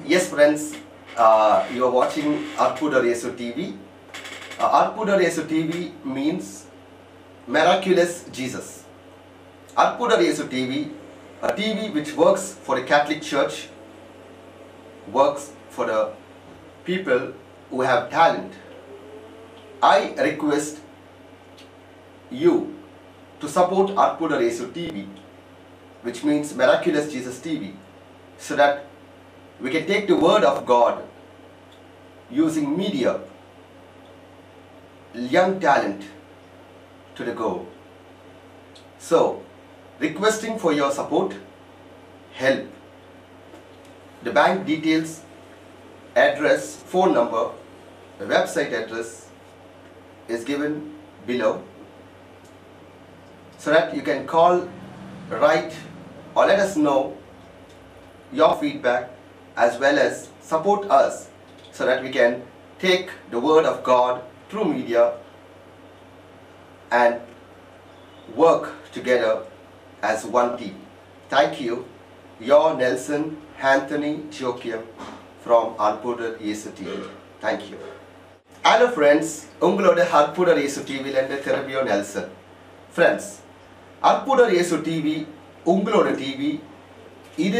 Yes, friends, uh, you are watching Arpudar Yesu TV. Uh, Arpudar Yesu TV means miraculous Jesus. Arpudar Yesu TV, a TV which works for the Catholic Church, works for the people who have talent. I request you to support Arpudar Yesu TV, which means Miraculous Jesus TV, so that we can take the word of God using media, young talent to the goal. So, requesting for your support, help. The bank details, address, phone number, the website address is given below so that you can call, write, or let us know your feedback as well as support us so that we can take the word of God through media and work together as one team. Thank you. Your Nelson Anthony Jokiam from Arpudar Yesu TV. Thank you. Hello friends உங்களோட அற்புதர் இயேசு டிவிலேருந்து திரும்பியோ Nelson friends அற்புதர் இயேசு TV உங்களோட TV இது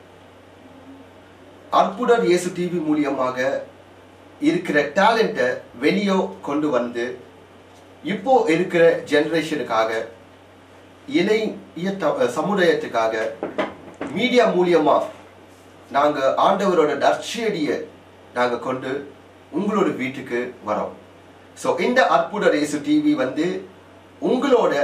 அற்புதர் இயேசு TV மூலியமாக இருக்கிற டேலண்ட்டை வெளியே கொண்டு வந்து இப்போ இருக்கிற ஜென்ரேஷனுக்காக இளைய த- சமுதாயத்துக்காக மீடியா மூலியமா நாங்க ஆண்டவரோட நற்செடியை நாங்க கொண்டு உங்களோட வீட்டுக்கு வரோம் ஸோ இந்த அற்புத ரேசு டிவி வந்து உங்களோட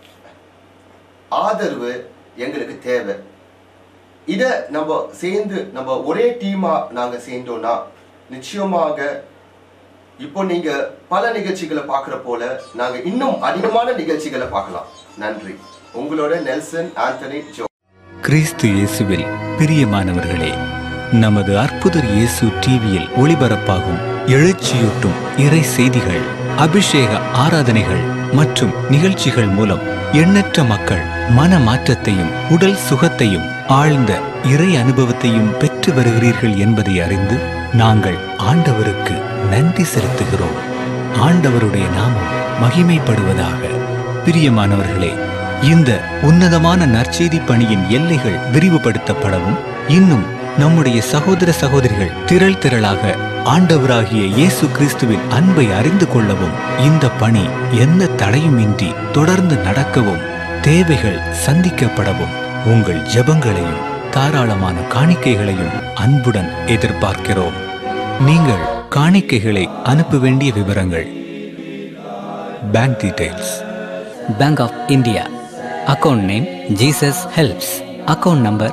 ஆதரவு எங்களுக்கு தேவை இதை நம்ம சேர்ந்து நம்ம ஒரே டீமா நாங்க சேர்ந்தோம்னா நிச்சயமாக இப்போ நீங்க பல நிகழ்ச்சிகளை பார்க்குற போல நாங்க இன்னும் அதிகமான நிகழ்ச்சிகளை பார்க்கலாம் நன்றி உங்களோட நெல்சன் ஆண்டனி ஜோ கிறிஸ்து இயேசுவில் பிரியமானவர்களே நமது அற்புதர் இயேசு டிவியில் ஒளிபரப்பாகும் எழுச்சியூட்டும் இறை செய்திகள் அபிஷேக ஆராதனைகள் மற்றும் நிகழ்ச்சிகள் மூலம் எண்ணற்ற மக்கள் மன மாற்றத்தையும் உடல் சுகத்தையும் ஆழ்ந்த இறை அனுபவத்தையும் பெற்று வருகிறீர்கள் என்பதை அறிந்து நாங்கள் ஆண்டவருக்கு நன்றி செலுத்துகிறோம் ஆண்டவருடைய நாமம் மகிமைப்படுவதாக பிரியமானவர்களே இந்த உன்னதமான நற்செய்தி பணியின் எல்லைகள் விரிவுபடுத்தப்படவும் இன்னும் நம்முடைய சகோதர சகோதரிகள் திரள் திரளாக ஆண்டவராகிய இயேசு கிறிஸ்துவின் அன்பை அறிந்து கொள்ளவும் இந்த பணி எந்த தடையுமின்றி தொடர்ந்து நடக்கவும் தேவைகள் சந்திக்கப்படவும் உங்கள் ஜெபங்களையும் தாராளமான காணிக்கைகளையும் அன்புடன் எதிர்பார்க்கிறோம் நீங்கள் காணிக்கைகளை அனுப்ப வேண்டிய விவரங்கள் bank details Bank of India. Account name Jesus Helps. Account number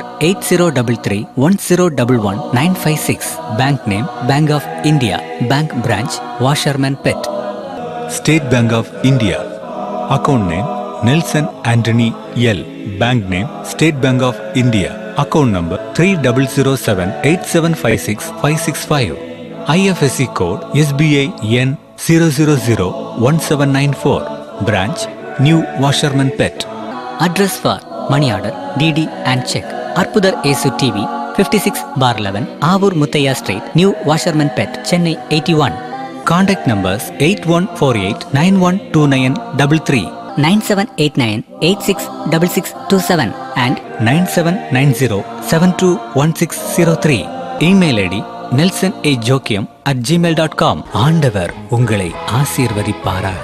8033-1011-956. Bank name Bank of India. Bank branch Washerman Pet. State bank of India account name Nelson Antony L bank name state bank of India account number three double zero seven eight seven five six five six five IFSC code SBI N zero zero zero one seven nine four branch new Washerman Pet Address for money order, DD and check. Arpudar Esu TV 56 bar 11 Avur Muthaya Street, New Washerman Pet, Chennai 81. Contact numbers eight one four eight nine one two nine double three 9789-866627 and nine seven nine zero seven two one six zero three email ID Nelson A Joakim at Gmail dot com ஆண்டவர் உங்களை ஆசீர்வதிப்பாராக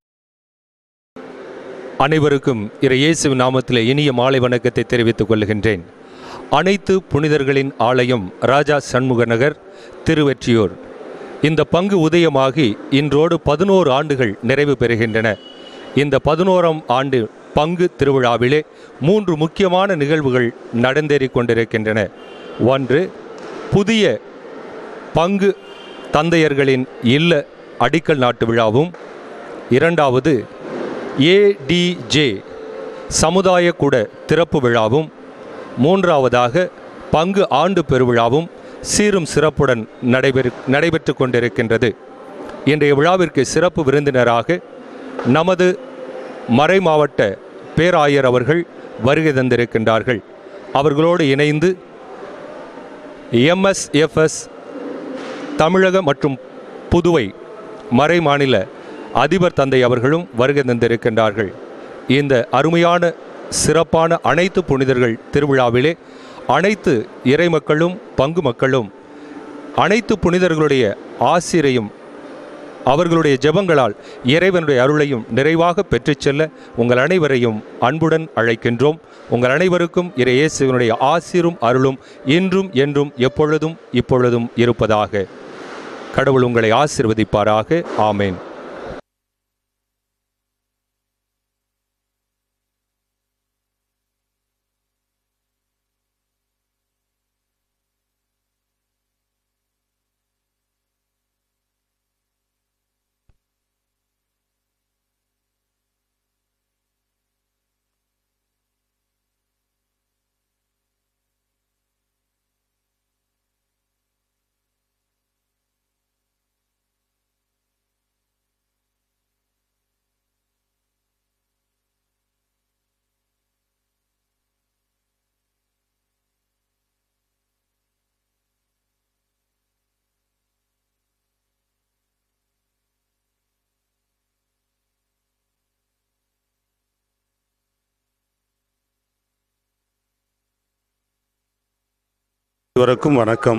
அனைவருக்கும் இறை இயேசு நாமத்திலே இனிய மாலை வணக்கத்தை தெரிவித்துக் கொள்கின்றேன் அனைத்து புனிதர்களின் ஆலயம் ராஜா சண்முக நகர் திருவெற்றியூர் இந்த பங்கு உதயமாகி இன்றோடு பதினோரு ஆண்டுகள் நிறைவு பெறுகின்றன இந்த பதினோராம் ஆண்டு பங்கு திருவிழாவிலே மூன்று முக்கியமான நிகழ்வுகள் நடந்தேறிக் கொண்டிருக்கின்றன ஒன்று புதிய பங்கு தந்தையர்களின் இல்ல அடிக்கல் நாட்டு விழாவும் இரண்டாவது ஏடிஜே சமுதாய கூட திறப்பு விழாவும் மூன்றாவதாக பங்கு ஆண்டு பெருவிழாவும் சீரும் சிறப்புடன் நடைபெறு நடைபெற்று கொண்டிருக்கின்றது இன்றைய விழாவிற்கு சிறப்பு விருந்தினராக நமது மறை மாவட்ட பேராயர் அவர்கள் வருகை தந்திருக்கின்றார்கள் அவர்களோடு இணைந்து எம்எஸ்எஃப்எஸ் தமிழக மற்றும் புதுவை மறை மாநில அதிபர் தந்தை அவர்களும் வருகை தந்திருக்கின்றார்கள் இந்த அருமையான சிறப்பான அனைத்து புனிதர்கள் திருவிழாவிலே அனைத்து இறைமக்களும் பங்கு மக்களும் அனைத்து புனிதர்களுடைய ஆசிரையும் அவர்களுடைய ஜெபங்களால் இறைவனுடைய அருளையும் நிறைவாக பெற்றுச் செல்ல உங்கள் அனைவரையும் அன்புடன் அழைக்கின்றோம் உங்கள் அனைவருக்கும் இறை இயேசுவினுடைய ஆசிரும் அருளும் இன்றும் என்றும் எப்பொழுதும் இப்பொழுதும் இருப்பதாக கடவுள் உங்களை ஆசிர்வதிப்பாராக ஆமேன் அனைவருக்கும் வணக்கம்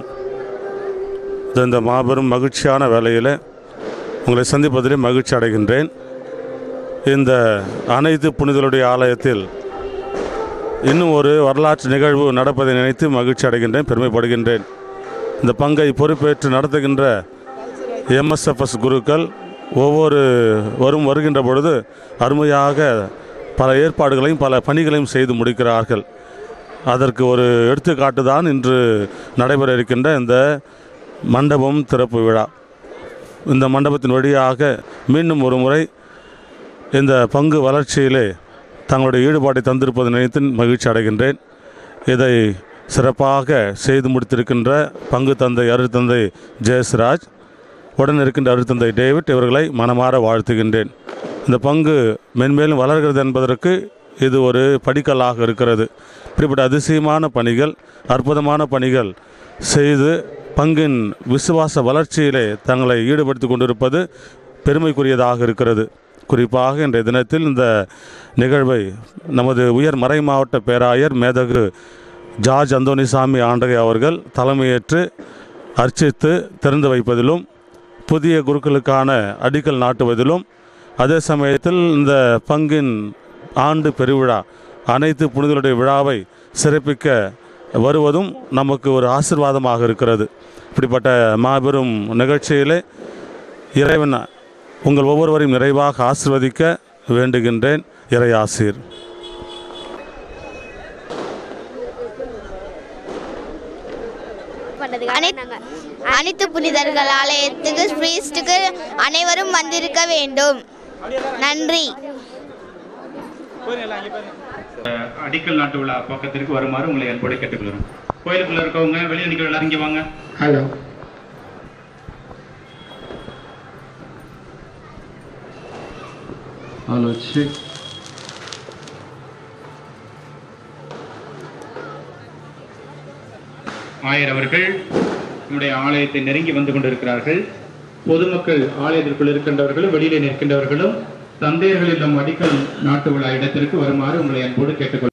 இது இந்த மாபெரும் மகிழ்ச்சியான வேலையில் உங்களை சந்திப்பதிலே மகிழ்ச்சி அடைகின்றேன் இந்த அனைத்து புனிதருடைய ஆலயத்தில் இன்னும் ஒரு வரலாற்று நிகழ்வு நடப்பதை நினைத்து மகிழ்ச்சி அடைகின்றேன் பெருமைப்படுகின்றேன் இந்த பங்கை பொறுப்பேற்று நடத்துகின்ற எம்எஸ்எஃப்எஸ் குருக்கள் ஒவ்வொரு வரும் வருகின்ற பொழுது அருமையாக பல ஏற்பாடுகளையும் பல பணிகளையும் செய்து முடிக்கிறார்கள் அதற்கு ஒரு எடுத்துக்காட்டு தான் இன்று நடைபெற இருக்கின்ற இந்த மண்டபம் திறப்பு விழா இந்த மண்டபத்தின் வழியாக மீண்டும் ஒரு முறை இந்த பங்கு வளர்ச்சியிலே தங்களுடைய ஈடுபாட்டை தந்திருப்பதை நினைத்து மகிழ்ச்சி அடைகின்றேன் இதை சிறப்பாக செய்து முடித்திருக்கின்ற பங்கு தந்தை அருட்தந்தை ஜெயஸ்ராஜ் உடன் இருக்கின்ற அருட்தந்தை டேவிட் இவர்களை மனமாற வாழ்த்துகின்றேன் இந்த பங்கு மென்மேலும் வளர்கிறது என்பதற்கு இது ஒரு படிக்கல்லாக இருக்கிறது இப்படிப்பட்ட அதிசயமான பணிகள் அற்புதமான பணிகள் செய்து பங்கின் விசுவாச வளர்ச்சியிலே தங்களை ஈடுபடுத்தி கொண்டிருப்பது பெருமைக்குரியதாக இருக்கிறது குறிப்பாக இன்றைய தினத்தில் இந்த நிகழ்வை நமது உயர் மறை மாவட்ட பேராயர் மேதகு ஜார்ஜ் அந்தோனிசாமி ஆண்டகை அவர்கள் தலைமையேற்று அர்ச்சித்து திறந்து வைப்பதிலும் புதிய குருக்களுக்கான அடிக்கல் நாட்டுவதிலும் அதே சமயத்தில் இந்த பங்கின் ஆண்டு பெருவிழா அனைத்து புனிதருடைய விழாவை சிறப்பிக்க வருவதும் நமக்கு ஒரு ஆசிர்வாதமாக இருக்கிறது இப்படிப்பட்ட மாபெரும் நிகழ்ச்சியிலே இறைவன் உங்கள் ஒவ்வொருவரையும் நிறைவாக ஆசிர்வதிக்க வேண்டுகின்றேன் இறை ஆசீர் அனைத்து அனைத்து புனிதர்கள் ஆலயத்துக்கு பிரீஸ்டுக்கு அனைவரும் வந்திருக்க வேண்டும் நன்றி அடிக்கல் நாட்டு விழா பக்கத்திற்கு வருமாறு உங்களை அன்போடு கேட்டுக்கொள்கிறோம் கோயிலுக்குள்ள இருக்கவங்க வெளியே நிற்கிற எல்லாரும் இங்கே வாங்க ஹலோ ஹலோ செக் ஆயர் அவர்கள் நம்முடைய ஆலயத்தை நெருங்கி வந்து கொண்டிருக்கிறார்கள் பொதுமக்கள் ஆலயத்திற்குள் இருக்கின்றவர்களும் வெளியிலே நிற்கின்றவர்களும் தந்தையர்கள் இல்லம் அடிக்கல் நாட்டு விழா இடத்திற்கு வருமாறு உங்களை அன்போடு கேட்டுக்கொள்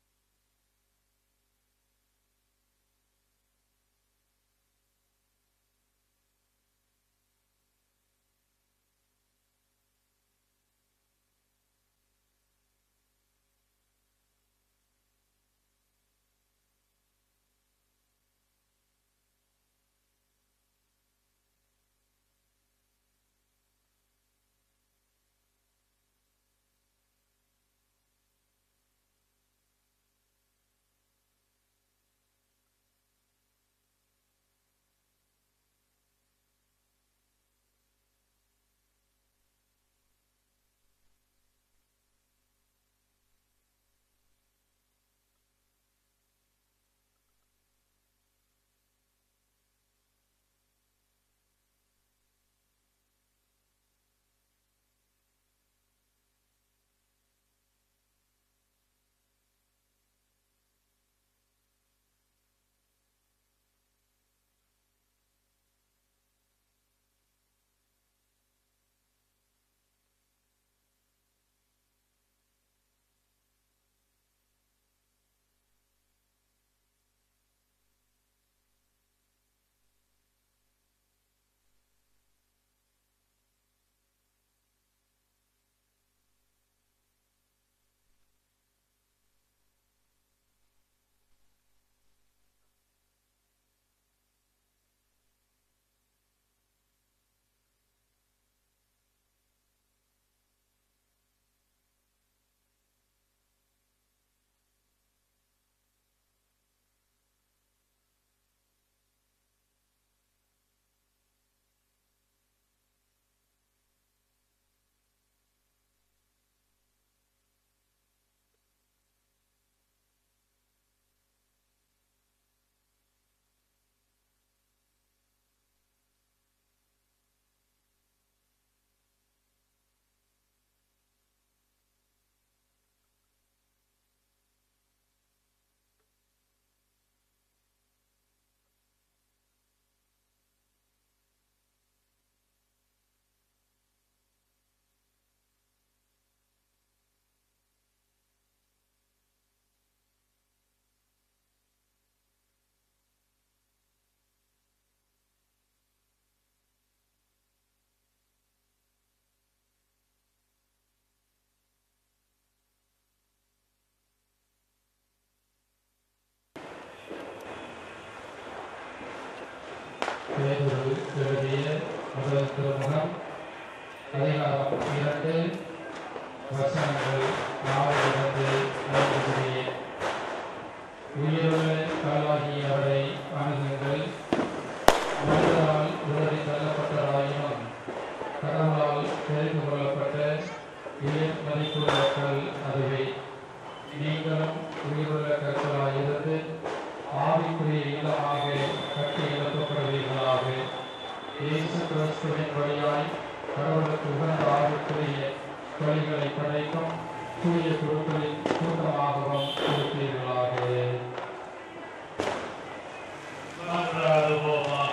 பேதுரு எழுதிய முதல் திருமுகம் அதிகாரம் இரண்டு வசனங்கள் நாலிலிருந்து ஐந்து முடிய உயிருள்ள கல்லாகியவரை அணுகுங்கள் மனிதரால் உதவி தள்ளப்பட்டதாயினும் கடவுளால் தெரிந்து கொள்ளப்பட்ட உயிர் மதிப்புள்ள கல் அதுவே நீங்களும் உயிருள்ள கற்களாயிருந்து ஆவிக்குரிய இல்லமாக கட்டி எழுப்பப்படுவீர்களாக இயேசு கிறிஸ்துவின் வழியாய் கடவுளுக்கு உகந்த ஆவிக்குரிய வழிகளை படைக்கும் தூய குழுக்களின் கூட்டமாகவும் இருப்பீர்களாக மன்றாடுவோமாக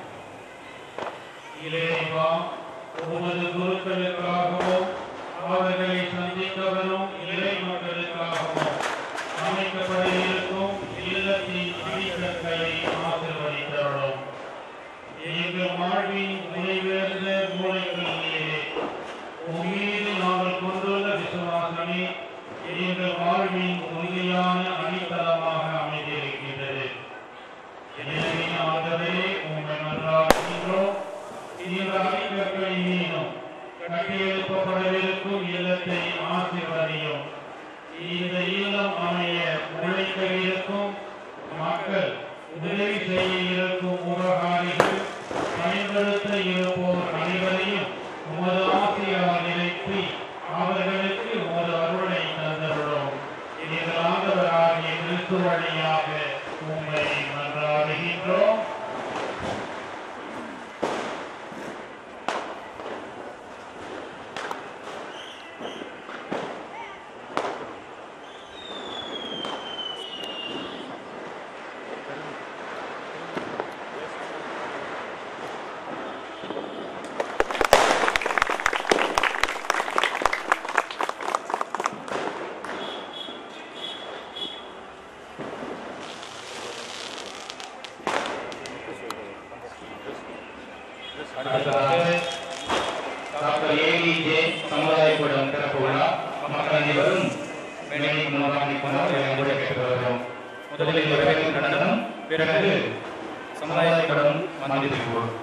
இறைவா உமது குருக்களுக்காகவும் அவர்களை சந்தித்தவரும் இறை மக்களுக்காகவும் அமைக்கப்பட இருக்கும் இல்லத்தின் அடிக்கற்களை ஆசிர்வதித்தருளும் எங்கள் வாழ்வின் முனைவேர்ந்த மூளைகளிலே உம்மீது நாங்கள் கொண்டுள்ள விசுவாசமே எங்கள் வாழ்வின் உறுதியான அடித்தளமாக அமைந்திருக்கின்றது எனவே ஆண்டவரே உம்மை மன்றாடுகின்றோம் இந்த அடிக்கற்களின் மீதும் கட்டியெழுப்பப்படவிருக்கும் இல்லத்தை ஆசீர்வதியும் இந்த இல்லம் அமைய உழைக்க இருக்கும் மக்கள் உதவி செய்ய இருக்கும் உபகாரிகள் பயன்படுத்த இருப்போர் அனைவரையும் உமது ஆசையால் நினைத்து அவர்களுக்கு உமது அருளை தந்தருளும் எங்கள் ஆண்டவராகிய கிறிஸ்து வழியாக உம்மை மன்றாடுகின்றோம் அடுத்ததாக டாக்டர் ஏவி ஜே சமுதாயக்கூடம் திறப்பு விழா மக்கள் அனைவரும் மேடைக்கு முன்பாக நிற்குமாறு அன்புடன் கேட்டுக்கொள்கிறோம் முதலில் வரவேற்பு நடனம் பிறகு சமுதாயக்கூடம் மந்திரிப்போம்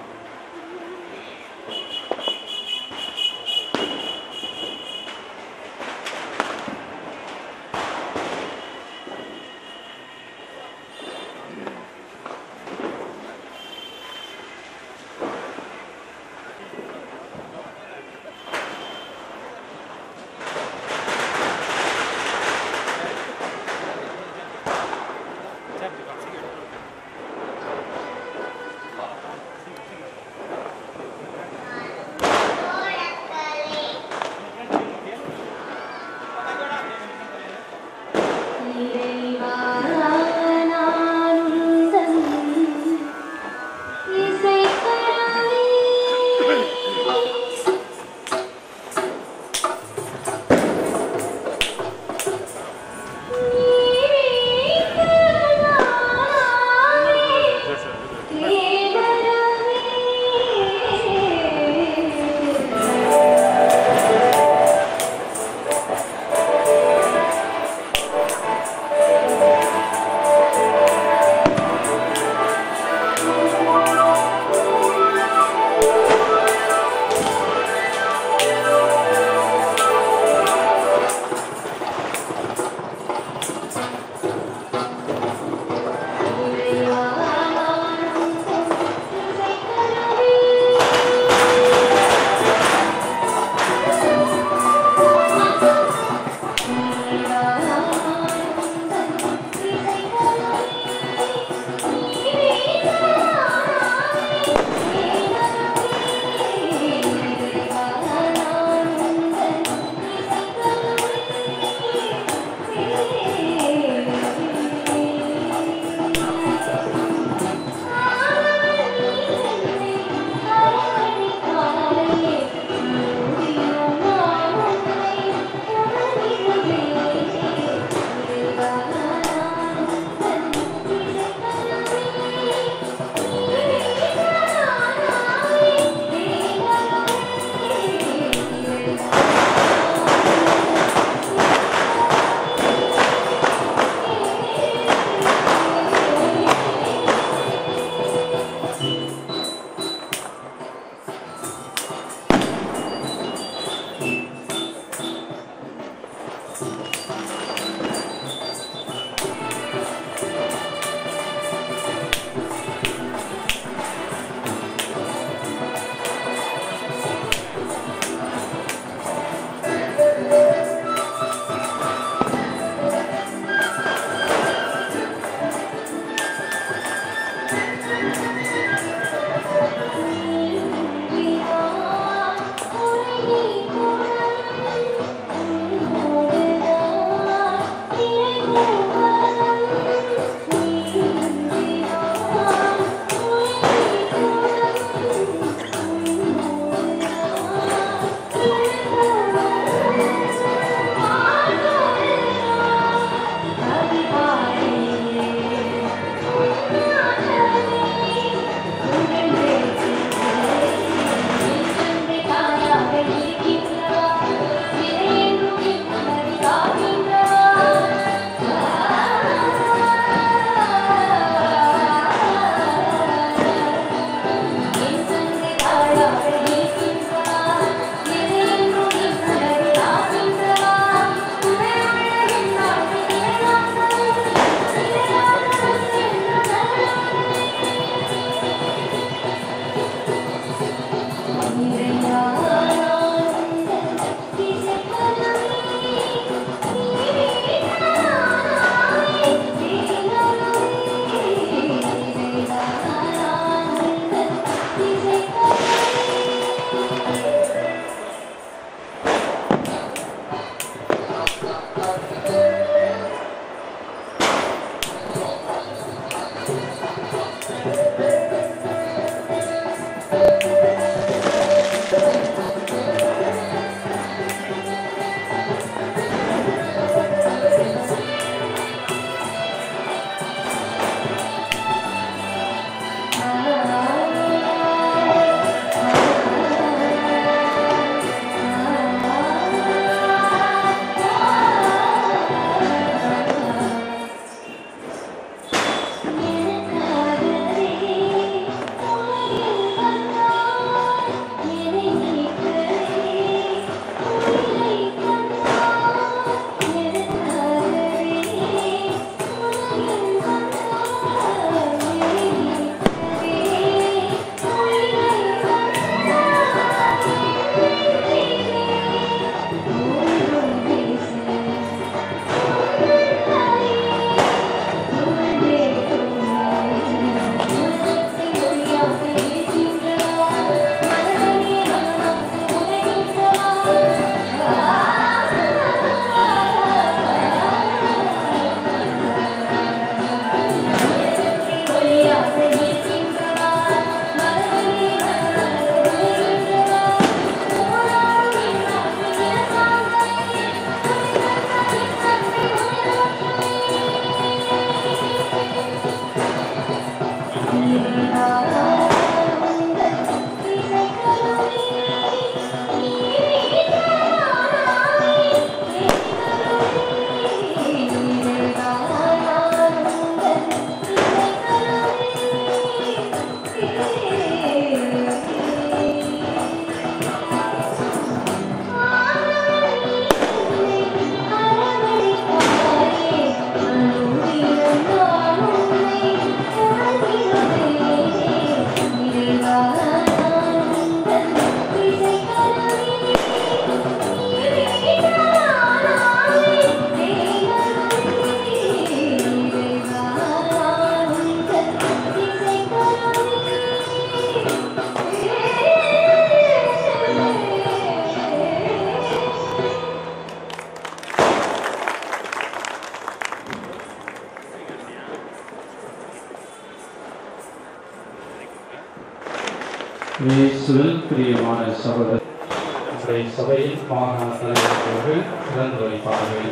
இயேசுவில் பிரியமான சகோதரர் நம்முடைய சபையில் மாகாண தலைவர் அவர்கள் திறந்து வைப்பார்கள்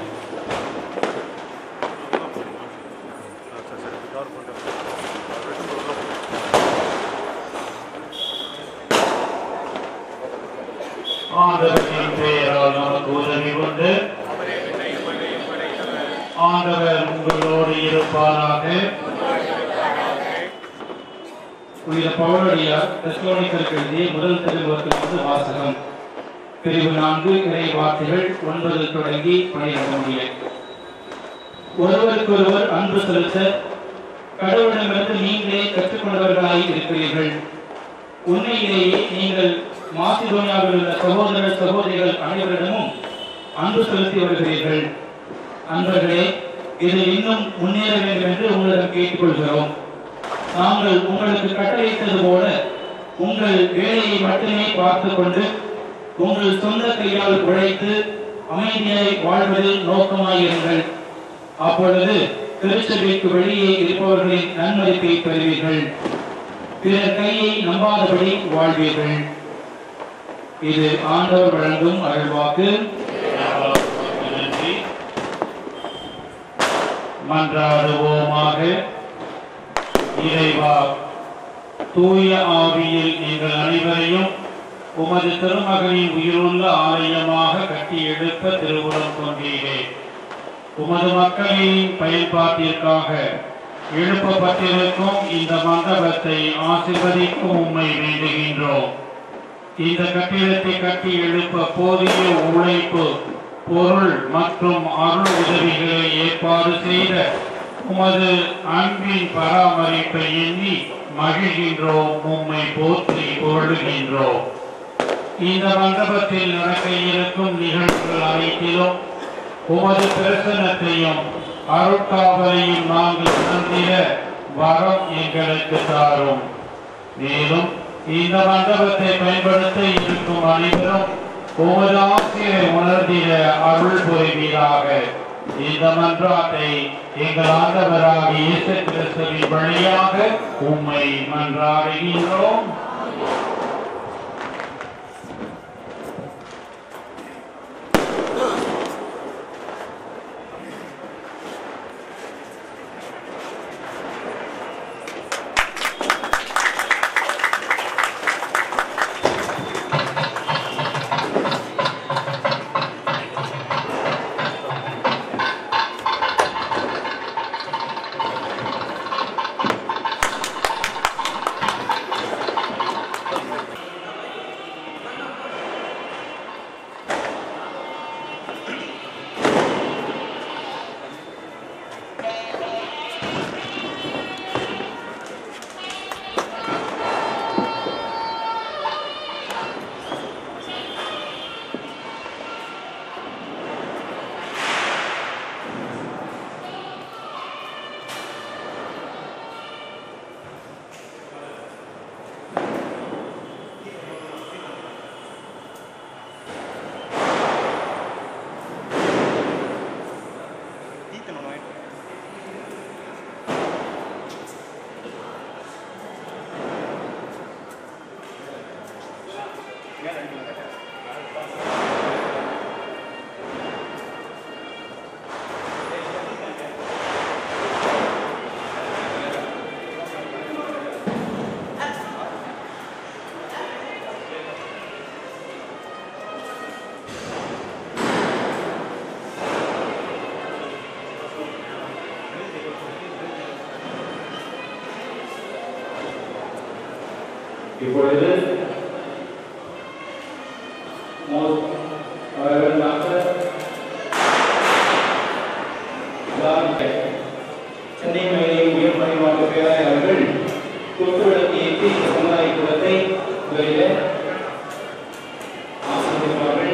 ஆண்டவரின் பெயரால் நமக்கு உதவி கொண்டு ஆண்டவர் உங்களோடு இருப்பாராக புனித பவுலடியார் தெஸ்லோனிக்கருக்கு எழுதிய முதல் திருமுகத்திலிருந்து வாசகம் பிரிவு நான்கு இறை வார்த்தைகள் ஒன்பது தொடங்கி பனிரெண்டு முடிய ஒருவருக்கொருவர் அன்பு செலுத்த கடவுளிடமிருந்து நீங்களே கற்றுக்கொண்டவர்களாய் இருக்கிறீர்கள் உண்மையிலேயே நீங்கள் மாசிதோனியாவில் உள்ள சகோதர சகோதரிகள் அனைவரிடமும் அன்பு செலுத்தி வருகிறீர்கள் அன்பர்களே இது இன்னும் முன்னேற வேண்டும் என்று உங்களிடம் கேட்டுக்கொள்கிறோம் நாங்கள் உங்களுக்கு கட்டளையிட்டது போல உங்கள் வேலையை மட்டுமே பார்த்து கொண்டு உங்கள் சொந்த கையால் உழைத்து அமைதியாய் வாழ்வதில் நோக்கமாயிருங்கள் அப்பொழுது திருச்சபைக்கு வெளியே இருப்பவர்களின் நன்மதிப்பை பெறுவீர்கள் பிறர் கையை நம்பாதபடி வாழ்வீர்கள் இது ஆண்டவர் வழங்கும் அருள்வாக்கு நன்றி மன்றாடுவோமாக இறைவா தூய ஆவியில் நீங்கள் அனைவரையும் உமது திருமகனின் உயிருள்ள ஆலயமாக கட்டி எழுப்ப திருவுளம் கொண்டீரே உமது மக்களின் பயன்பாட்டிற்காக எழுப்பப்பட்டிருக்கும் இந்த மண்டபத்தை ஆசிர்வதிக்கும் உம்மை வேண்டுகின்றோம் இந்த கட்டிடத்தை கட்டி எழுப்ப போதிய உழைப்பு பொருள் மற்றும் அருள் உதவிகளை ஏற்பாடு செய்த உமது அன்பின் பராமரிப்பை எண்ணி மகிழ்கின்றோம் உம்மை போற்றி புகழுகின்றோம் இந்த மண்டபத்தில் நடக்க இருக்கும் நிகழ்வுகள் அனைத்திலும் உமது பிரசனத்தையும் அருட்காவலையும் நாங்கள் உணர்ந்திட வரம் எங்களுக்கு தாரும் மேலும் இந்த மண்டபத்தை பயன்படுத்த இருக்கும் அனைவரும் உமது ஆசிரியரை உணர்ந்திட அருள் புரிவீராக இந்த மன்றாட்டை எங்கள் ஆண்டவராக இயேசு கிறிஸ்துவின் வழியாக உம்மை மன்றாடுகின்றோம் இப்பொழுது மோ- அவர்கள் டாக்டர் உதாரணத்தை சென்னை மயிலை உயர் பணிமாற்ற பேராயர் அவர்கள் குத்துவிளக்கு ஏற்றி இந்த சமுதாய கூடத்தை முதலில் ஆசிரியர்கள்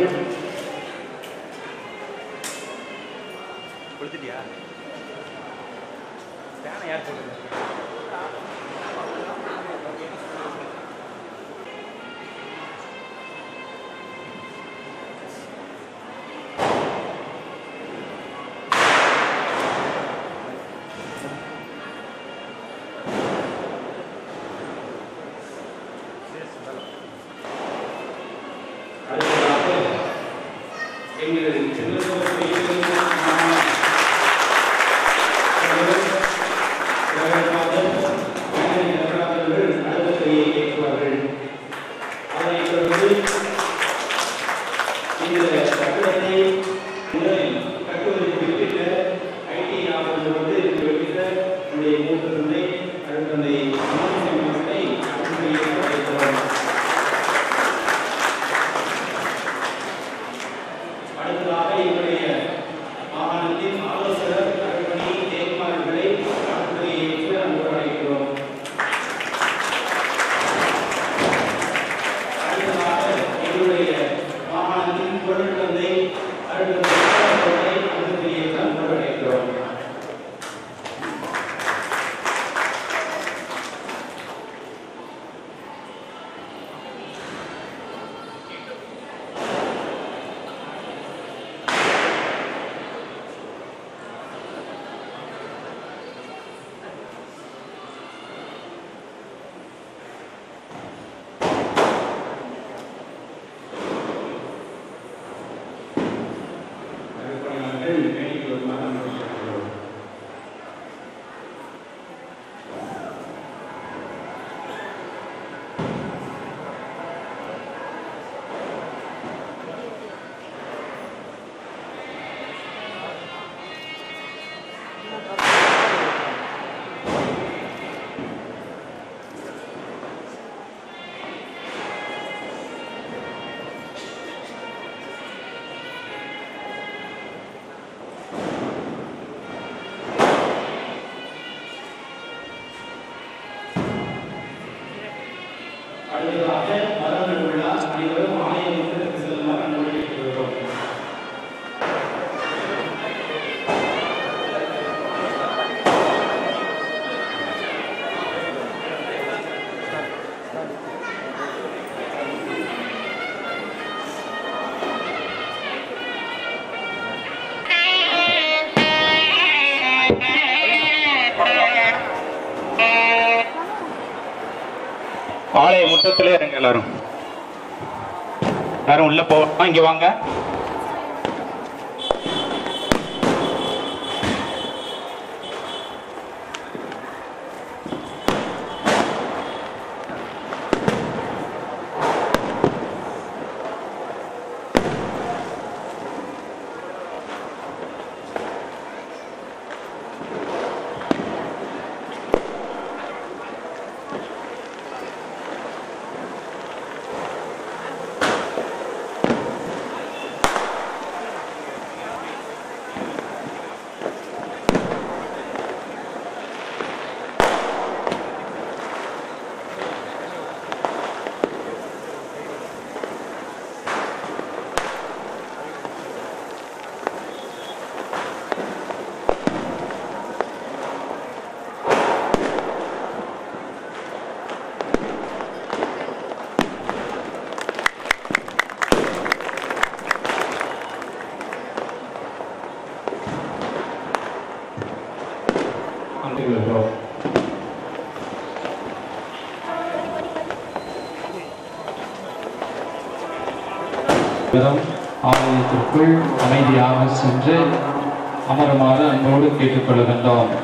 அடுத்ததாக எங்கள் செல்வத்துறை ஏற்றுவார்கள் அதைத் தொடர்ந்து இந்த கட்டடத்தை முதலில் கட்டுவதற்கு விட்டுவிட்ட ஐடி நாவல் வந்து விட்டுவிட்ட என்னுடைய மூத்த தந்தை அடுத்தந்தை மாவட்டத்தை அழைக்கிறோம் அடுத்ததாக எங்களுடைய மாகாணத்தின் ஆலோசகர் கல்வி தேர்மார்களை நாட்டுகளை ஏற்று அன்பு அழைக்கிறோம் அடுத்ததாக எங்களுடைய மாகாணத்தின் பொருள் தந்தை அருள்தந்தை அன்பு ஏற்று அன்பு அழைக்கிறோம் அருள்பணியாளர்கள் வேண்டிக் கொள்ளுமாறு அனுமதிக்கிறோம் அடுத்ததாக மரங்கள் விழா அனைவரும் ஆலயத்திற்கு செல்லுமாறு அனுமதிக்கிறோம் ஆலய முற்றத்திலே இருங்க எல்லாரும் யாரும் உள்ள போகணும் இங்க வாங்க அமர்ந்துள்ளோம் விதம் ஆலயத்திற்குள் அமைதியாக சென்று அமருமாறு அன்போடு கேட்டுக்கொள்கின்றோம்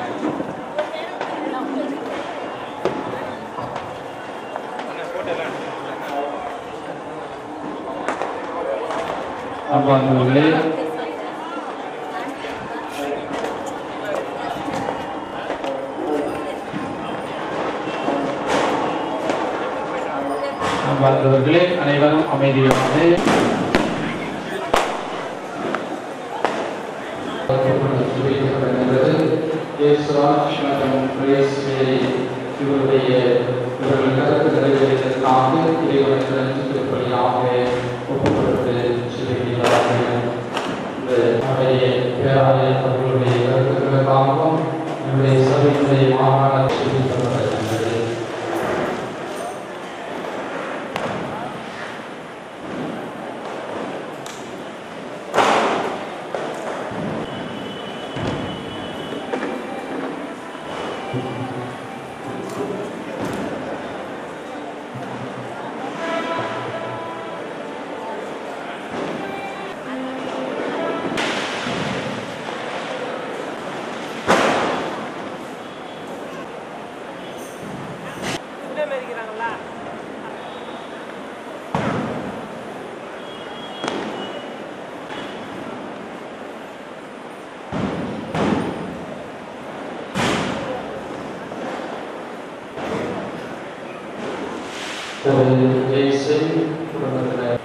அன்பார்ந்தவர்களே அன்பார்ந்தவர்களே அனைவரும் அமைதியோடு இயேசுராஜ் மற்றும் பிரேஸ்வே இவருடைய இவர்கள் கருத்து நிறைவேறியதற்காக இறைவனுக்கு நன்றி திருப்பலியாக ஒப்புக்கொடுத்து செல்கிறார்கள் இந்த அவருடைய பேராயர் அவர்களுடைய கருத்துக்களுக்காகவும் என்னுடைய சபையினுடைய மாகாண சொல்லித்தரப்படுகின்றது திரு ஜெய்சிங் குடும்பத்தினர்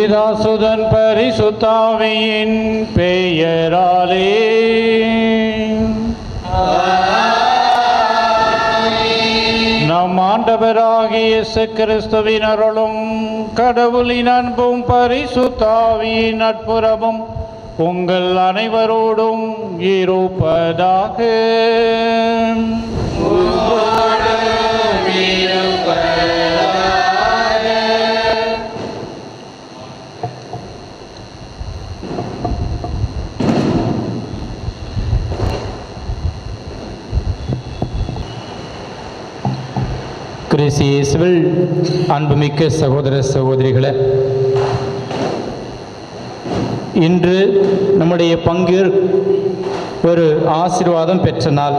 பிதாசுதன் பரிசுத்தாவியின் பெயராலே நம் ஆண்டவராகிய இயேசு கிறிஸ்துவின் அருளும் கடவுளின் அன்பும் பரிசுத்தாவியின் நட்புறமும் உங்கள் அனைவரோடும் இருப்பதாக கிறிஸ்து இயேசுவில் அன்புமிக்க சகோதர சகோதரிகளே இன்று நம்முடைய பங்கு ஒரு ஆசீர்வாதம் பெற்ற நாள்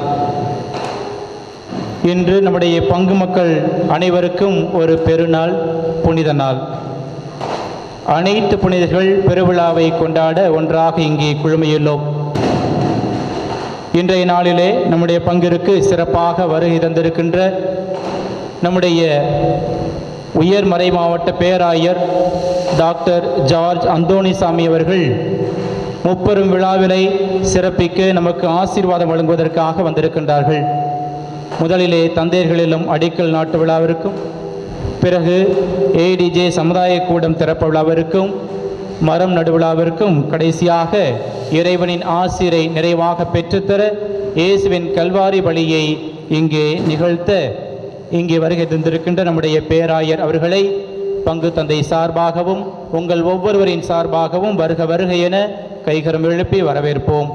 இன்று நம்முடைய பங்கு மக்கள் அனைவருக்கும் ஒரு பெருநாள் புனித நாள் அனைத்து புனிதர்கள் பெருவிழாவை கொண்டாட ஒன்றாக இங்கே குழுமையுள்ளோம் இன்றைய நாளிலே நம்முடைய பங்கிற்கு சிறப்பாக வருகை தந்திருக்கின்ற நம்முடைய உயர் மறை மாவட்ட பேராயர் டாக்டர் ஜார்ஜ் அந்தோணிசாமி அவர்கள் முப்பெரும் விழாவினை சிறப்பிக்க நமக்கு ஆசீர்வாதம் வழங்குவதற்காக வந்திருக்கின்றார்கள் முதலிலே தந்தையர்களிலும் அடிக்கல் நாட்டு விழாவிற்கும் பிறகு ஏடிஜே சமுதாய கூடம் திறப்பு விழாவிற்கும் மரம் நடுவிழாவிற்கும் கடைசியாக இறைவனின் ஆசிரை நிறைவாக பெற்றுத்தர இயேசுவின் கல்வாரி வழியை இங்கே நிகழ்த்த இங்கே வருகை தந்திருக்கின்ற நம்முடைய பேராயர் அவர்களை பங்கு தந்தை சார்பாகவும் உங்கள் ஒவ்வொருவரின் சார்பாகவும் வருக வருக என கைகரம் எழுப்பி வரவேற்போம்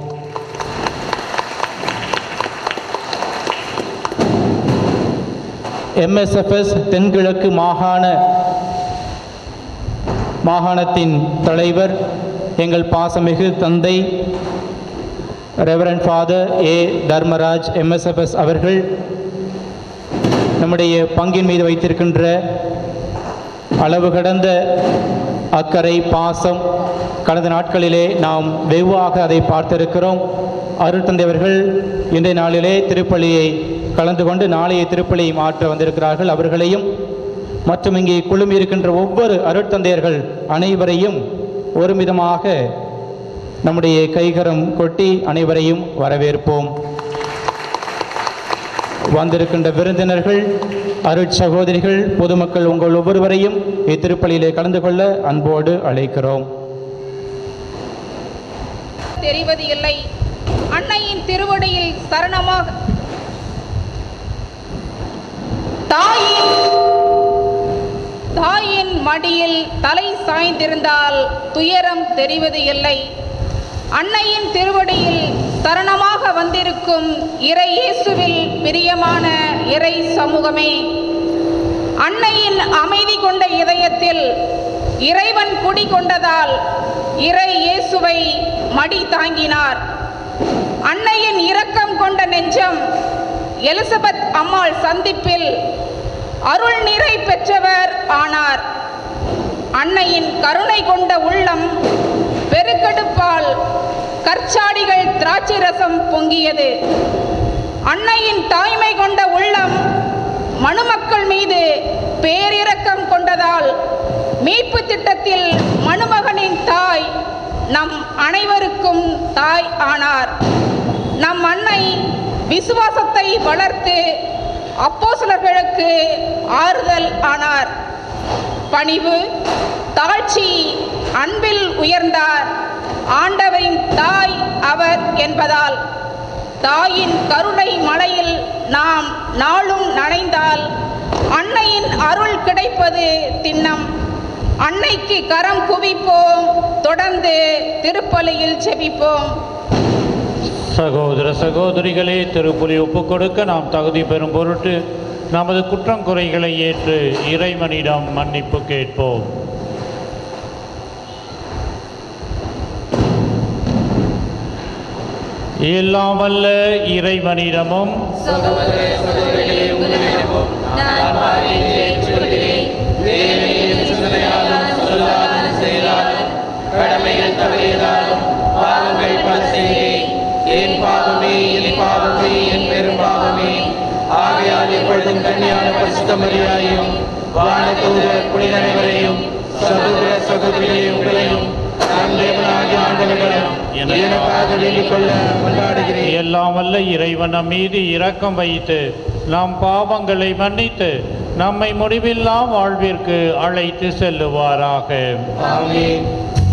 எம்எஸ்எஃப்எஸ் தென்கிழக்கு மாகாண மாகாணத்தின் தலைவர் எங்கள் பாசமிகு தந்தை reverend father A Dharmaraj MSFS அவர்கள் நம்முடைய பங்கின் மீது வைத்திருக்கின்ற அளவு கடந்த அக்கறை பாசம் கடந்த நாட்களிலே நாம் வெவ்வாக அதை பார்த்திருக்கிறோம் அருள் தந்தையவர்கள் இன்றைய நாளிலே திருப்பலியை கலந்து கொண்டு நாளைய திருப்பலியை மாற்ற வந்திருக்கிறார்கள் அவர்களையும் மற்றும் இங்கே குழுமி இருக்கின்ற ஒவ்வொரு அருட்தந்தையர்கள் அனைவரையும் ஒருமிதமாக நம்முடைய கைகரம் கொட்டி அனைவரையும் வரவேற்போம் வந்திருக்கின்ற விருந்தினர்கள் அருட்சகோதரிகள் பொதுமக்கள் உங்கள் ஒவ்வொருவரையும் இத்திருப்பலியிலே கலந்து கொள்ள அன்போடு அழைக்கிறோம் தெரிவது இல்லை அன்னையின் திருவடியில் சரணமாக தாயின் தாயின் மடியில் தலை சாய்ந்திருந்தால் துயரம் தெரிவது இல்லை அன்னையின் திருவடியில் சரணமாக வந்திருக்கும் இறை இயேசுவில் பிரியமான இறை சமூகமே அன்னையின் அமைதி கொண்ட இதயத்தில் இறைவன் குடிகொண்டதால் இறை இயேசுவை மடி தாங்கினார் அன்னையின் இரக்கம் கொண்ட நெஞ்சம் எலிசபெத் அம்மாள் சந்திப்பில் அருள் நிறை பெற்றவர் ஆனார் அன்னையின் கருணை கொண்ட உள்ளம் பெருக்கெடுப்பால் கற்சாடிகள் திராட்சை ரசம் பொங்கியது அன்னையின் தாய்மை கொண்ட உள்ளம் மணுமக்கள் மீது பேரிரக்கம் கொண்டதால் மீட்பு திட்டத்தில் மணுமகனின் தாய் நம் அனைவருக்கும் தாய் ஆனார் நம் அன்னை விசுவாசத்தை வளர்த்து அப்போஸ்தலர்களுக்கு ஆறுதல் ஆனார் பணிவு தாழ்ச்சி அன்பில் உயர்ந்தார் ஆண்டவரின் தாய் அவர் என்பதால் தாயின் கருணை மலையில் நாம் நாளும் நனைந்தால் அன்னையின் அருள் கிடைப்பது திண்ணம் அன்னைக்கு கரம் குவிப்போம் தொடர்ந்து திருப்பலியில் செபிப்போம் சகோதர சகோதரிகளே திருப்புலி ஒப்புக் கொடுக்க நாம் தகுதி பெறும் பொருட்டு நமது குற்றம் குறைகளை ஏற்று இறைவனிடம் மன்னிப்பு கேட்போம் எல்லாம் வல்ல இறைவனிடமும் கடமைகள் தவறியதாலும் பாவங்கள் பல செய்தேன் என் பாவமே என் பாவமே என் பெரும் பாவமே ஆகையால் எப்பொழுதும் கன்னியான பரிசுத்த மரியாதையும் வானதூதர் புனிதனைவரையும் சகோதர சகோதரிகளே உங்களையும் நம் தேவனாகிய ஆண்டவரிடம் எனக்காக வேண்டிக் கொள்ள கொண்டாடுகிறேன் எல்லாம் வல்ல இறைவன் நம் மீது இரக்கம் வைத்து நம் பாவங்களை மன்னித்து நம்மை முடிவில்லா வாழ்விற்கு அழைத்து செல்லுவாராக ஆமென்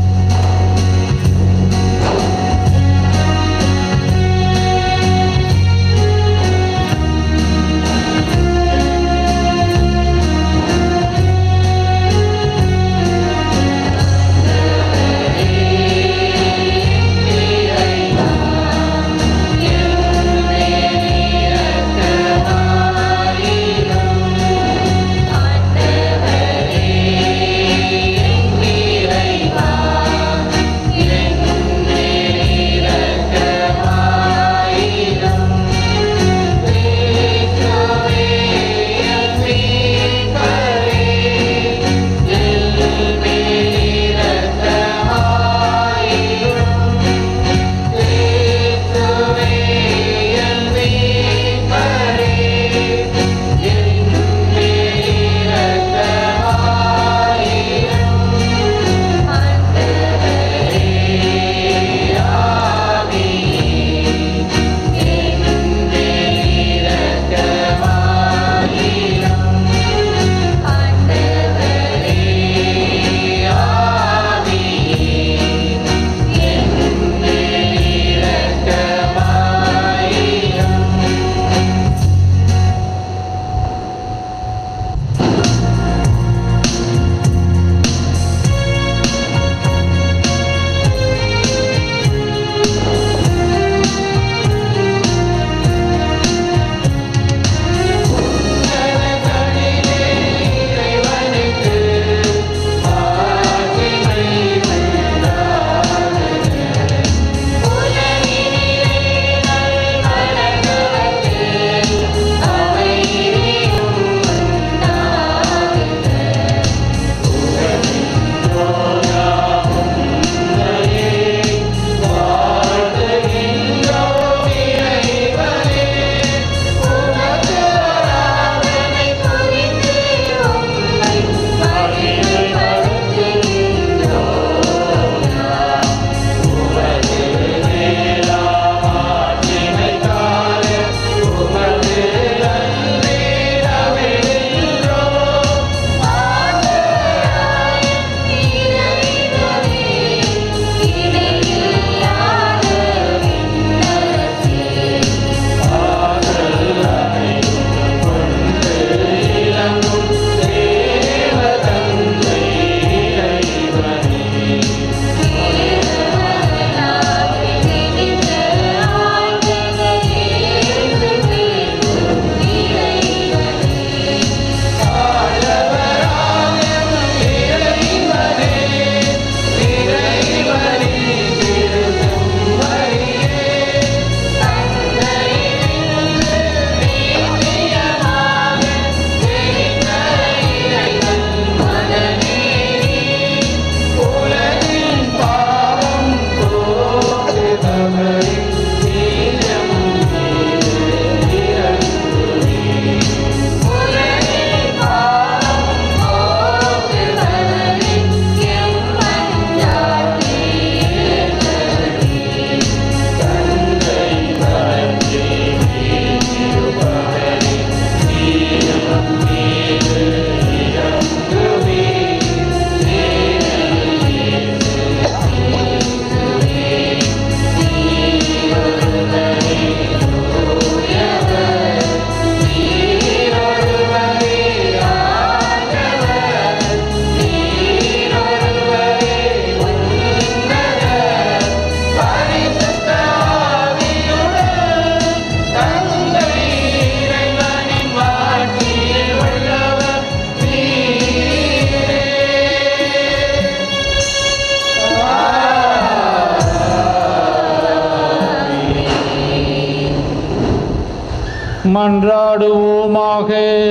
மன்றாடுவோமாக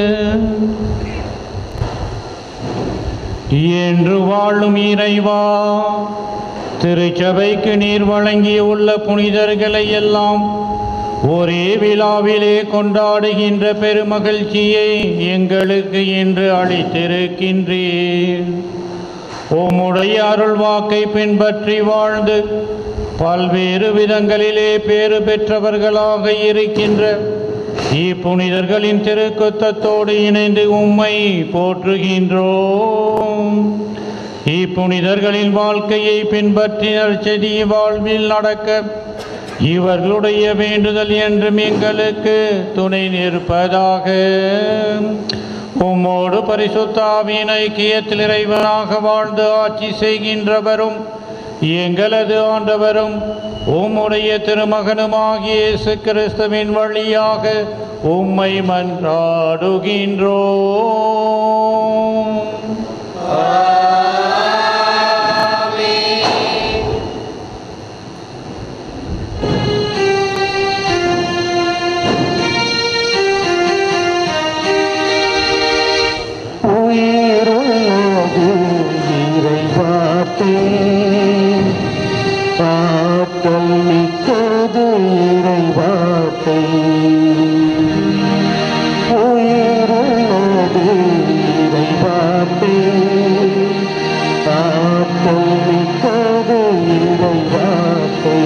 என்று வாழும் இறைவா திருச்சபைக்கு நீர் வழங்கிய உள்ள புனிதர்களை எல்லாம் ஒரே விழாவிலே கொண்டாடுகின்ற பெருமகிழ்ச்சியை எங்களுக்கு இன்று அளித்திருக்கின்றீர் உம்முடைய அருள் வாக்கை பின்பற்றி வாழ்ந்து பல்வேறு விதங்களிலே பேறு பெற்றவர்களாக இருக்கின்ற இப்புனிதர்களின் திருக்குத்தத்தோடு இணைந்து உம்மை போற்றுகின்றோம் இப்புனிதர்களின் வாழ்க்கையை பின்பற்றி நற்செடி வாழ்வில் நடக்க இவர்களுடைய வேண்டுதல் என்றும் எங்களுக்கு துணை நிற்பதாக உம்மோடு பரிசுத்தாவின் ஐக்கியத்தில் இறைவனாக வாழ்ந்து ஆட்சி செய்கின்றவரும் எங்களது ஆண்டவரும் உம்முடைய திருமகனுமாகிய இயேசு கிறிஸ்துவின் வழியாக உம்மை மன்றாடுகின்றோம் உயிருள்ளது இறைவார்த்தை ஆற்றல் மிக்கது இறைவார்த்தை உயிருள்ளது இறைவார்த்தை ஆற்றல் மிக்கது இறைவார்த்தை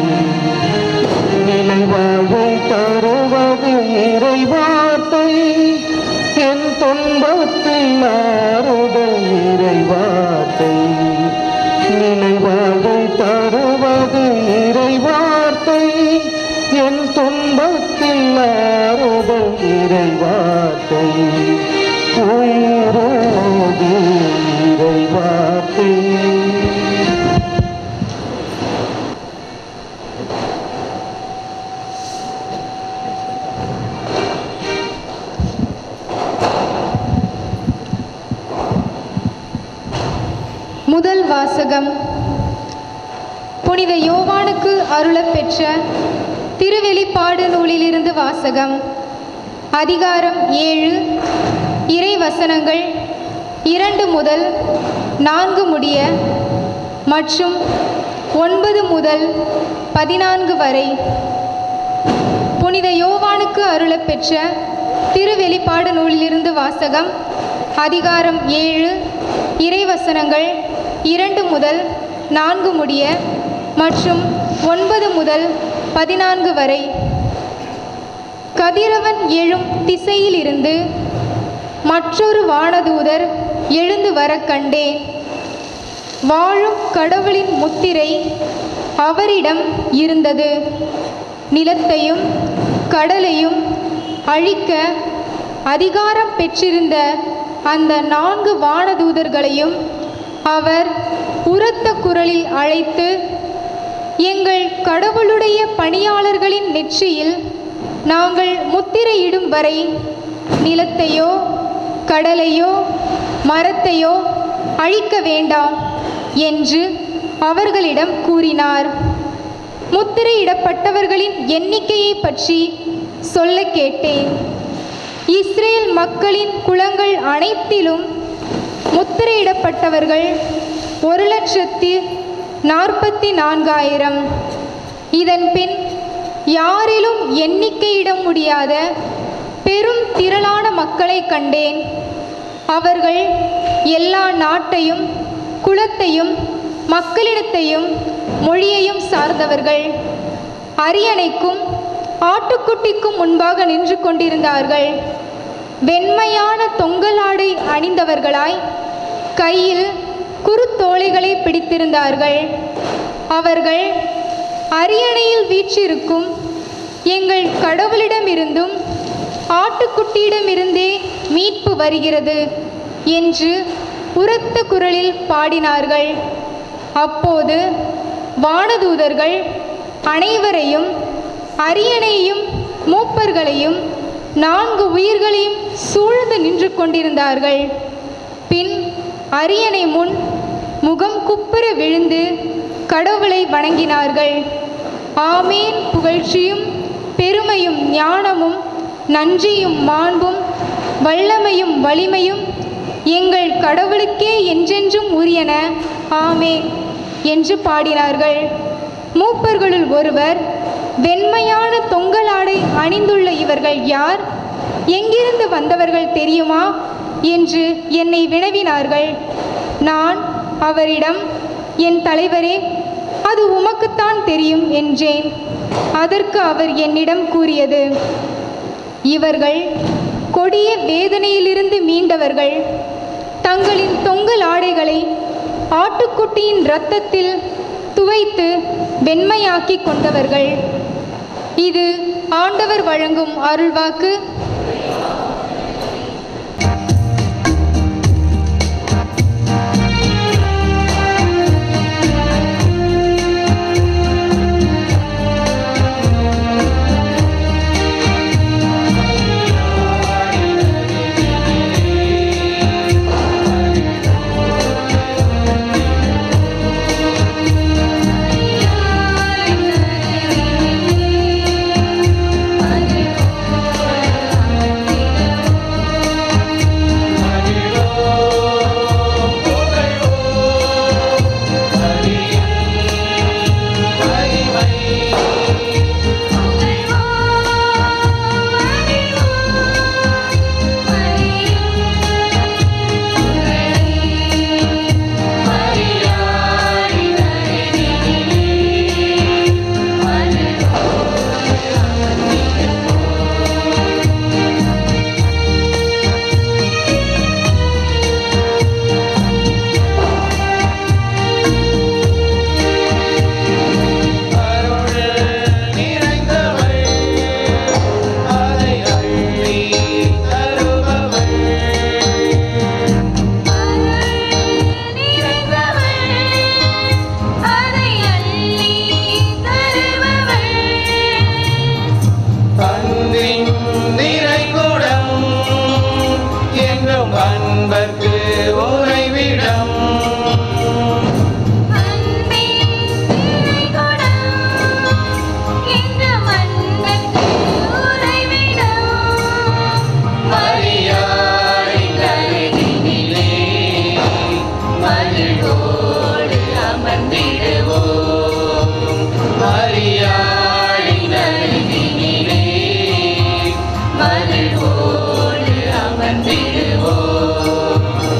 நிலைவாழ்வை தருவது இறைவார்த்தை என் துன்பத்தில் ஆறுதல் இறைவார்த்தை நினைவாழ்வை தருவது இறைவார்த்தை என் துன்பத்தில் ஆறுதல் இறைவார்த்தை உயிரோடு இறைவார்த்தை முதல் வாசகம் புனித யோவானுக்கு அருளப் பெற்ற திருவெளிப்பாடு நூலிலிருந்து வாசகம் அதிகாரம் ஏழு இறை வசனங்கள் இரண்டு முதல் நான்கு முடிய மற்றும் ஒன்பது முதல் பதினான்கு வரை புனித யோவானுக்கு அருளப் பெற்ற திருவெளிப்பாடு நூலிலிருந்து வாசகம் அதிகாரம் ஏழு இறைவசனங்கள் இரண்டு முதல் நான்கு முடிய மற்றும் ஒன்பது முதல் பதினான்கு வரை கதிரவன் எழும் திசையிலிருந்து மற்றொரு வானதூதர் எழுந்து வரக் கண்டேன் வாழும் கடவுளின் முத்திரை அவரிடம் இருந்தது நிலத்தையும் கடலையும் அழிக்க அதிகாரம் பெற்றிருந்த அந்த நான்கு வானதூதர்களையும் அவர் உரத்த குரலில் அழைத்து எங்கள் கடவுளுடைய பணியாளர்களின் நெற்றியில் நாங்கள் முத்திரையிடும் வரை நிலத்தையோ கடலையோ மரத்தையோ அழிக்க வேண்டாம் என்று அவர்களிடம் கூறினார் முத்திரையிடப்பட்டவர்களின் எண்ணிக்கையை பற்றி சொல்ல கேட்டேன் இஸ்ரேல் மக்களின் குலங்கள் அனைத்திலும் முத்திரையிடப்பட்டவர்கள் ஒரு லட்சத்தி நாற்பத்தி நான்காயிரம் இதன் பின் யாரிலும் எண்ணிக்கையிட முடியாத பெரும் திரளான மக்களை கண்டேன் அவர்கள் எல்லா நாட்டையும் குலத்தையும் மக்களிடத்தையும் மொழியையும் சார்ந்தவர்கள் அரியணைக்கும் ஆட்டுக்குட்டிக்கும் முன்பாக நின்று கொண்டிருந்தார்கள் வெண்மையான தொங்கலாடை அணிந்தவர்களாய் கையில் குருத்தோலைகளை பிடித்திருந்தார்கள் அவர்கள் அரியணையில் வீற்றிருக்கும் எங்கள் கடவுளிடமிருந்தும் ஆட்டுக்குட்டியிடமிருந்தே மீட்பு வருகிறது என்று உரத்த குரலில் பாடினார்கள் அப்போது வானதூதர்கள் அனைவரையும் அரியணையும் மூப்பர்களையும் நான்கு உயிர்களையும் சூழ்ந்து நின்று கொண்டிருந்தார்கள் பின் அரியணை முன் முகம் குப்புற விழுந்து கடவுளை வணங்கினார்கள் ஆமேன் புகழ்ச்சியும் பெருமையும் ஞானமும் நன்றியும் மாண்பும் வல்லமையும் வலிமையும் எங்கள் கடவுளுக்கே என்றென்றும் உரியன ஆமேன் என்று பாடினார்கள் மூப்பர்களுள் ஒருவர் வெண்மையான தொங்கலாடை அணிந்துள்ள இவர்கள் யார் எங்கிருந்து வந்தவர்கள் தெரியுமா என்று என்னை வினவினார்கள் நான் அவரிடம் என் தலைவரே அது உமக்குத்தான் தெரியும் என்றேன் அதற்கு அவர் என்னிடம் கூறியது இவர்கள் கொடிய வேதனையிலிருந்து மீண்டவர்கள் தங்களின் தொங்கல் ஆடைகளை ஆட்டுக்குட்டியின் இரத்தத்தில் துவைத்து வெண்மையாக்கி கொண்டவர்கள் இது ஆண்டவர் வழங்கும் அருள்வாக்கு அன்பின் நிறைகுடம் என்றும் அன்பர்க்கு உறைவிடம் மரியாதை கருதினிலே மகிழ்வோடு அமர்ந்திடுவோம் மரியாதை கருதினிலே மகிழ்வோடு அமர்ந்திடுவோம்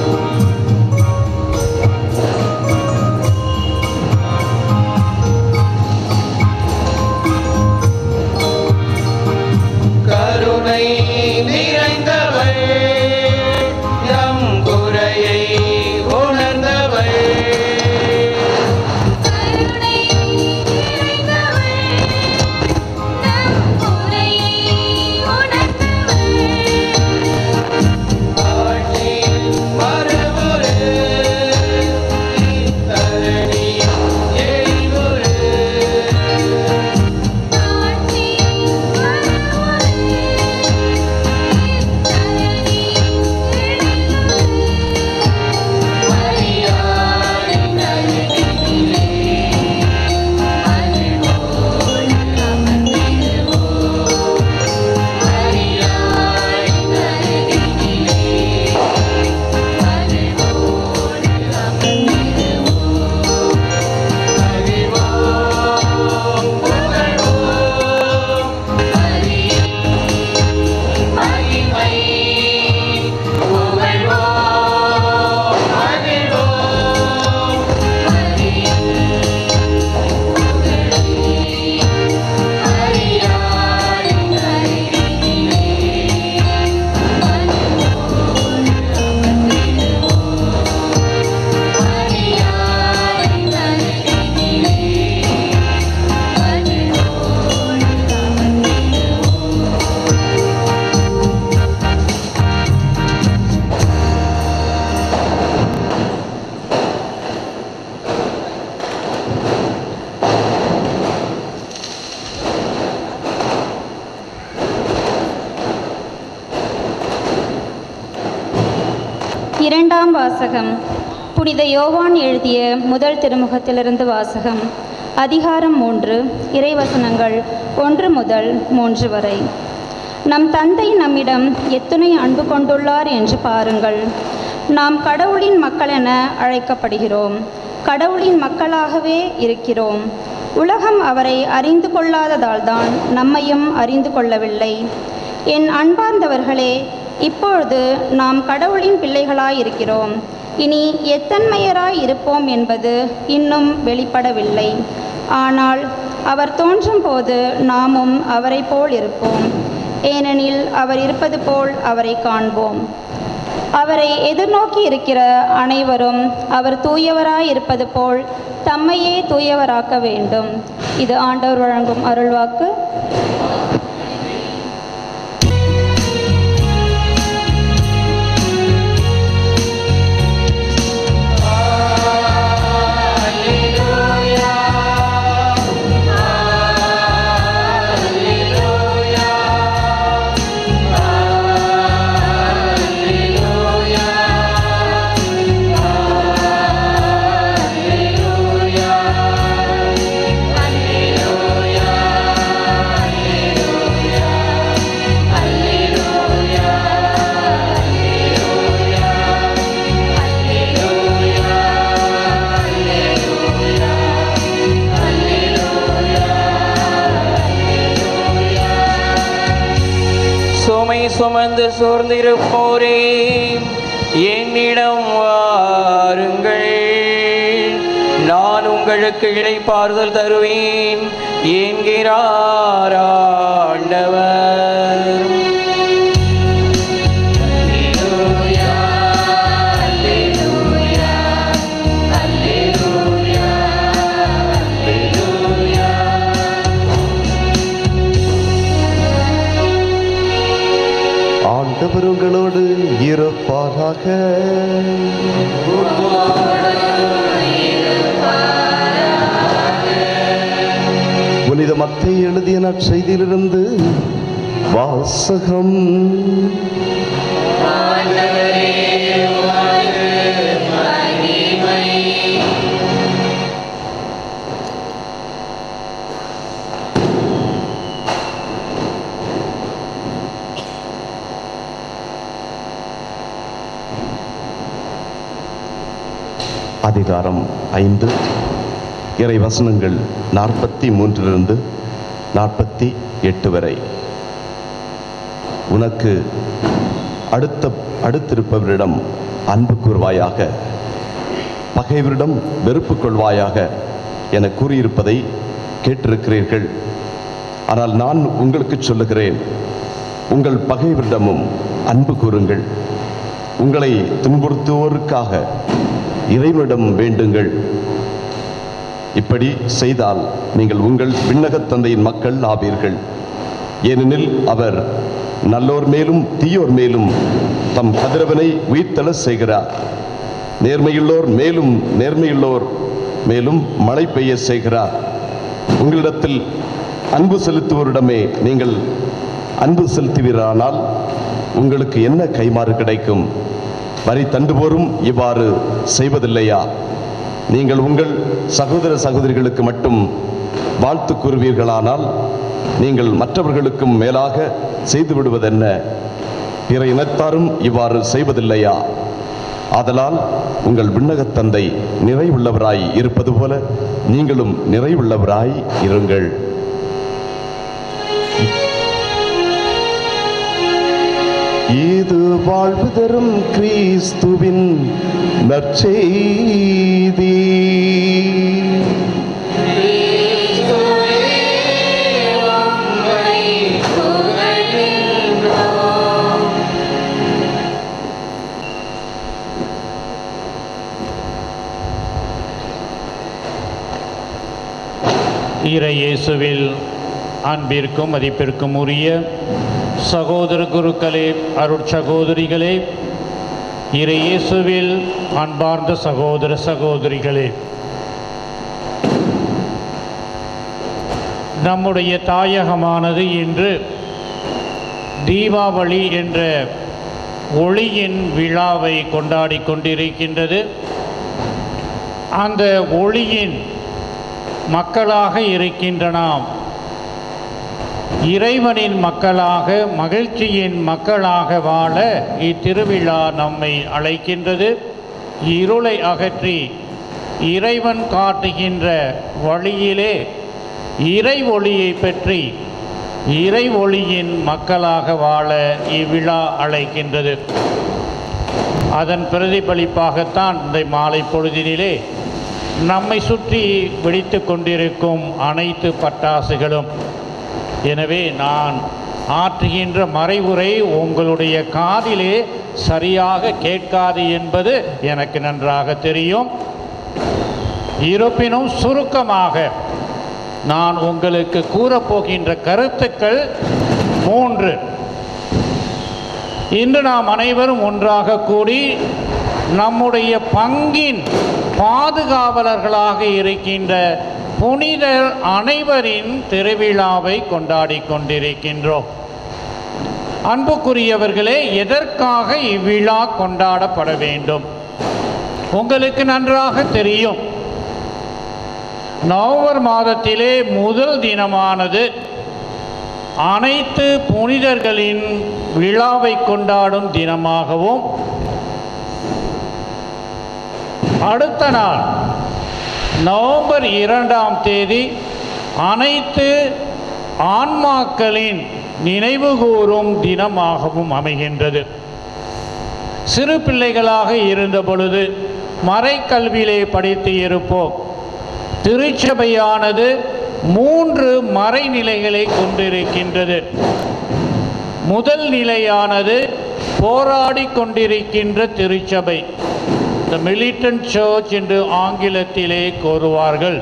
கருணை நிறைந்தவள் எம் குறையை உணர்ந்தவள் ஆட்சியில் மறுபுறு தரணி எழில்குரு இரண்டாம் வாசகம் புனித யோவான் எழுதிய முதல் திருமுகத்திலிருந்து வாசகம் அதிகாரம் மூன்று இறைவசனங்கள் ஒன்று முதல் மூன்று வரை நம் தந்தை நம்மிடம் எத்துணை அன்பு கொண்டுள்ளார் என்று பாருங்கள் நாம் கடவுளின் மக்கள் என அழைக்கப்படுகிறோம் கடவுளின் மக்களாகவே இருக்கிறோம் உலகம் அவரை அறிந்து கொள்ளாததால் தான் நம்மையும் அறிந்து கொள்ளவில்லை என் அன்பார்ந்தவர்களே இப்பொழுது நாம் கடவுளின் பிள்ளைகளாயிருக்கிறோம் இனி எத்தன்மையராய் இருப்போம் என்பது இன்னும் வெளிப்படவில்லை ஆனால் அவர் தோன்றும் போது நாமும் அவரை போல் இருப்போம் ஏனெனில் அவர் இருப்பது போல் அவரை காண்போம் அவரை எதிர்நோக்கி இருக்கிற அனைவரும் அவர் தூயவராய் இருப்பது போல் தம்மையே தூயவராக்க வேண்டும் இது ஆண்டவர் வழங்கும் அருள்வாக்கு சுமை சுமந்து சோர்ந்திருப்போரே என்னிடம் வாருங்கள் நான் உங்களுக்கு இளைப்பாறுதல் தருவேன் என்கிறார் ஆண்டவர் ஆண்டவர் உங்களோடு இருப்பாராக புனித மத்தை எழுதிய நற்செய்தியிலிருந்து வாசகம் அதிகாரம் ஐந்து இறை வசனங்கள் நாற்பத்தி மூன்றிலிருந்து நாற்பத்தி எட்டு வரை உனக்கு அடுத்த அடுத்திருப்பவரிடம் அன்பு கூர்வாயாக பகைவரிடம் வெறுப்பு கொள்வாயாக என கூறியிருப்பதை கேட்டிருக்கிறீர்கள் ஆனால் நான் உங்களுக்கு சொல்லுகிறேன் உங்கள் பகைவரிடமும் அன்பு கூறுங்கள் உங்களை துன்புறுத்துவோருக்காக இறைவனிடம் வேண்டுங்கள் இப்படி செய்தால் நீங்கள் உங்கள் விண்ணகத் தந்தையின் மக்கள் ஆவீர்கள் ஏனெனில் அவர் நல்லோர் மேலும் தீயோர் மேலும் தம் கதிரவனை உயிர்த்தெழ செய்கிறார் நேர்மையுள்ளோர் மேலும் நேர்மையுள்ளோர் மேலும் மழை பெய்ய செய்கிறார் உங்களிடத்தில் அன்பு செலுத்துவோரிடமே நீங்கள் அன்பு செலுத்துவீரானால் உங்களுக்கு என்ன கைமாறு கிடைக்கும் வரி தண்டுவோரும் இவ்வாறு செய்வதில்லையா நீங்கள் உங்கள் சகோதர சகோதரிகளுக்கு மட்டும் வாழ்த்து கூறுவீர்களானால் நீங்கள் மற்றவர்களுக்கும் மேலாக செய்து விடுவதென்ன பிற இனத்தாரும் இவ்வாறு செய்வதில்லையா ஆதலால் உங்கள் விண்ணகத் தந்தை நிறைவுள்ளவராய் இருப்பது போல நீங்களும் நிறைவுள்ளவராய் இருங்கள் இது வாழ்வு தரும் கிறிஸ்துவின் நற்செய்தி இறை இயேசுவில் அன்பிற்கும் மதிப்பிற்கும் உரிய சகோதர குருக்களே அருட்சகோதரிகளே இறை இயேசுவில் அன்பார்ந்த சகோதர சகோதரிகளே நம்முடைய தாயகமானது இன்று தீபாவளி என்ற ஒளியின் விழாவை கொண்டாடி கொண்டிருக்கின்றது அந்த ஒளியின் மக்களாக இருக்கின்ற நாம் இறைவனின் மக்களாக மகிழ்ச்சியின் மக்களாக வாழ இத்திருவிழா நம்மை அழைக்கின்றது இருளை அகற்றி இறைவன் காட்டுகின்ற வழியிலே இறை ஒளியை பற்றி இறை ஒளியின் மக்களாக வாழ இவ்விழா அழைக்கின்றது அதன் பிரதிபலிப்பாகத்தான் இந்த மாலை பொழுதினிலே நம்மை சுற்றி வெடித்து கொண்டிருக்கும் அனைத்து பட்டாசுகளும் எனவே நான் ஆற்றுகின்ற மறைவுரை உங்களுடைய காதிலே சரியாக கேட்காது என்பது எனக்கு நன்றாக தெரியும் இருப்பினும் சுருக்கமாக நான் உங்களுக்கு கூறப்போகின்ற கருத்துக்கள் மூன்று இன்று நாம் அனைவரும் ஒன்றாக கூடி நம்முடைய பங்கின் பாதுகாவலர்களாக இருக்கின்ற புனிதர் அனைவரின் திருவிழாவை கொண்டாடி கொண்டிருக்கின்றோம் அன்புக்குரியவர்களே எதற்காக இவ்விழா கொண்டாடப்பட வேண்டும் உங்களுக்கு நன்றாக தெரியும் நவம்பர் மாதத்திலே முதல் தினமானது அனைத்து புனிதர்களின் விழாவை கொண்டாடும் தினமாகவும் அடுத்த நாள் நவம்பர் இரண்டாம் தேதி அனைத்து ஆன்மாக்களின் நினைவுகூரும் தினமாகவும் அமைகின்றது சிறு பிள்ளைகளாக இருந்த பொழுது மறைக்கல்வியிலே படித்து இருப்போம் திருச்சபையானது மூன்று மறைநிலைகளை கொண்டிருக்கின்றது முதல் நிலையானது போராடி கொண்டிருக்கின்ற திருச்சபை த மிலிட்டன்ட் சர்ச் என்று ஆங்கிலத்திலே கூறுவார்கள்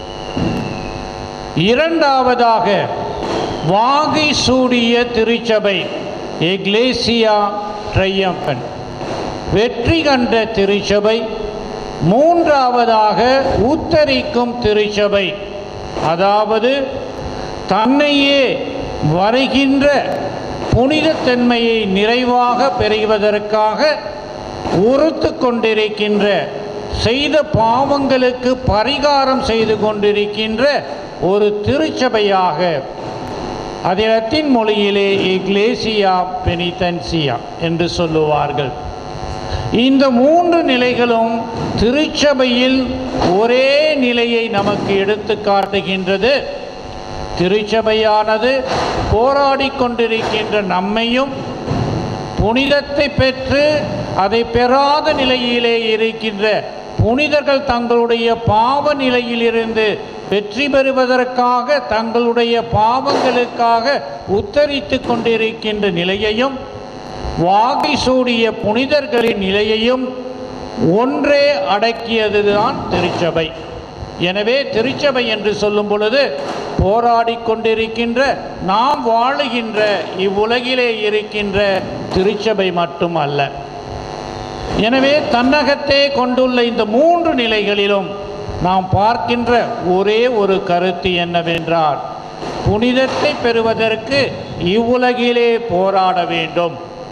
இரண்டாவதாக வாகை சூடிய திருச்சபை எக்லேசியா ட்ரையம்பன் வெற்றி கண்ட திருச்சபை மூன்றாவதாக உத்தரிக்கும் திருச்சபை அதாவது தன்னையே வருகின்ற புனிதத்தன்மையை நிறைவாக பெறுவதற்காக உறுத்து கொண்டிருக்கின்ற செய்த பாவங்களுக்கு பரிகாரம் செய்து கொண்டிருக்கின்ற ஒரு திருச்சபையாக அது லத்தீன் மொழியிலே இக்லேசியா பெனிதன்சியா என்று சொல்லுவார்கள் இந்த மூன்று நிலைகளும் திருச்சபையில் ஒரே நிலையை நமக்கு எடுத்து காட்டுகின்றது திருச்சபையானது போராடி கொண்டிருக்கின்ற நம்மையும் புனிதத்தை பெற்று அதை பெறாத நிலையிலே இருக்கின்ற புனிதர்கள் தங்களுடைய பாவ நிலையிலிருந்து வெற்றி பெறுவதற்காக தங்களுடைய பாவங்களுக்காக உத்தரித்து கொண்டிருக்கின்ற நிலையையும் வாகை சூடிய புனிதர்களின் நிலையையும் ஒன்றே அடக்கியதுதான் திருச்சபை எனவே திருச்சபை என்று சொல்லும் பொழுது போராடி கொண்டிருக்கின்ற நாம் வாழுகின்ற இவ்வுலகிலே இருக்கின்ற திருச்சபை மட்டும் அல்ல எனவே தன்னகத்தே கொண்டுள்ள இந்த மூன்று நிலைகளிலும் நாம் பார்க்கின்ற ஒரே ஒரு கருத்து என்னவென்றால் புனிதத்தை பெறுவதற்கு இவ்வுலகிலே போராட வேண்டும்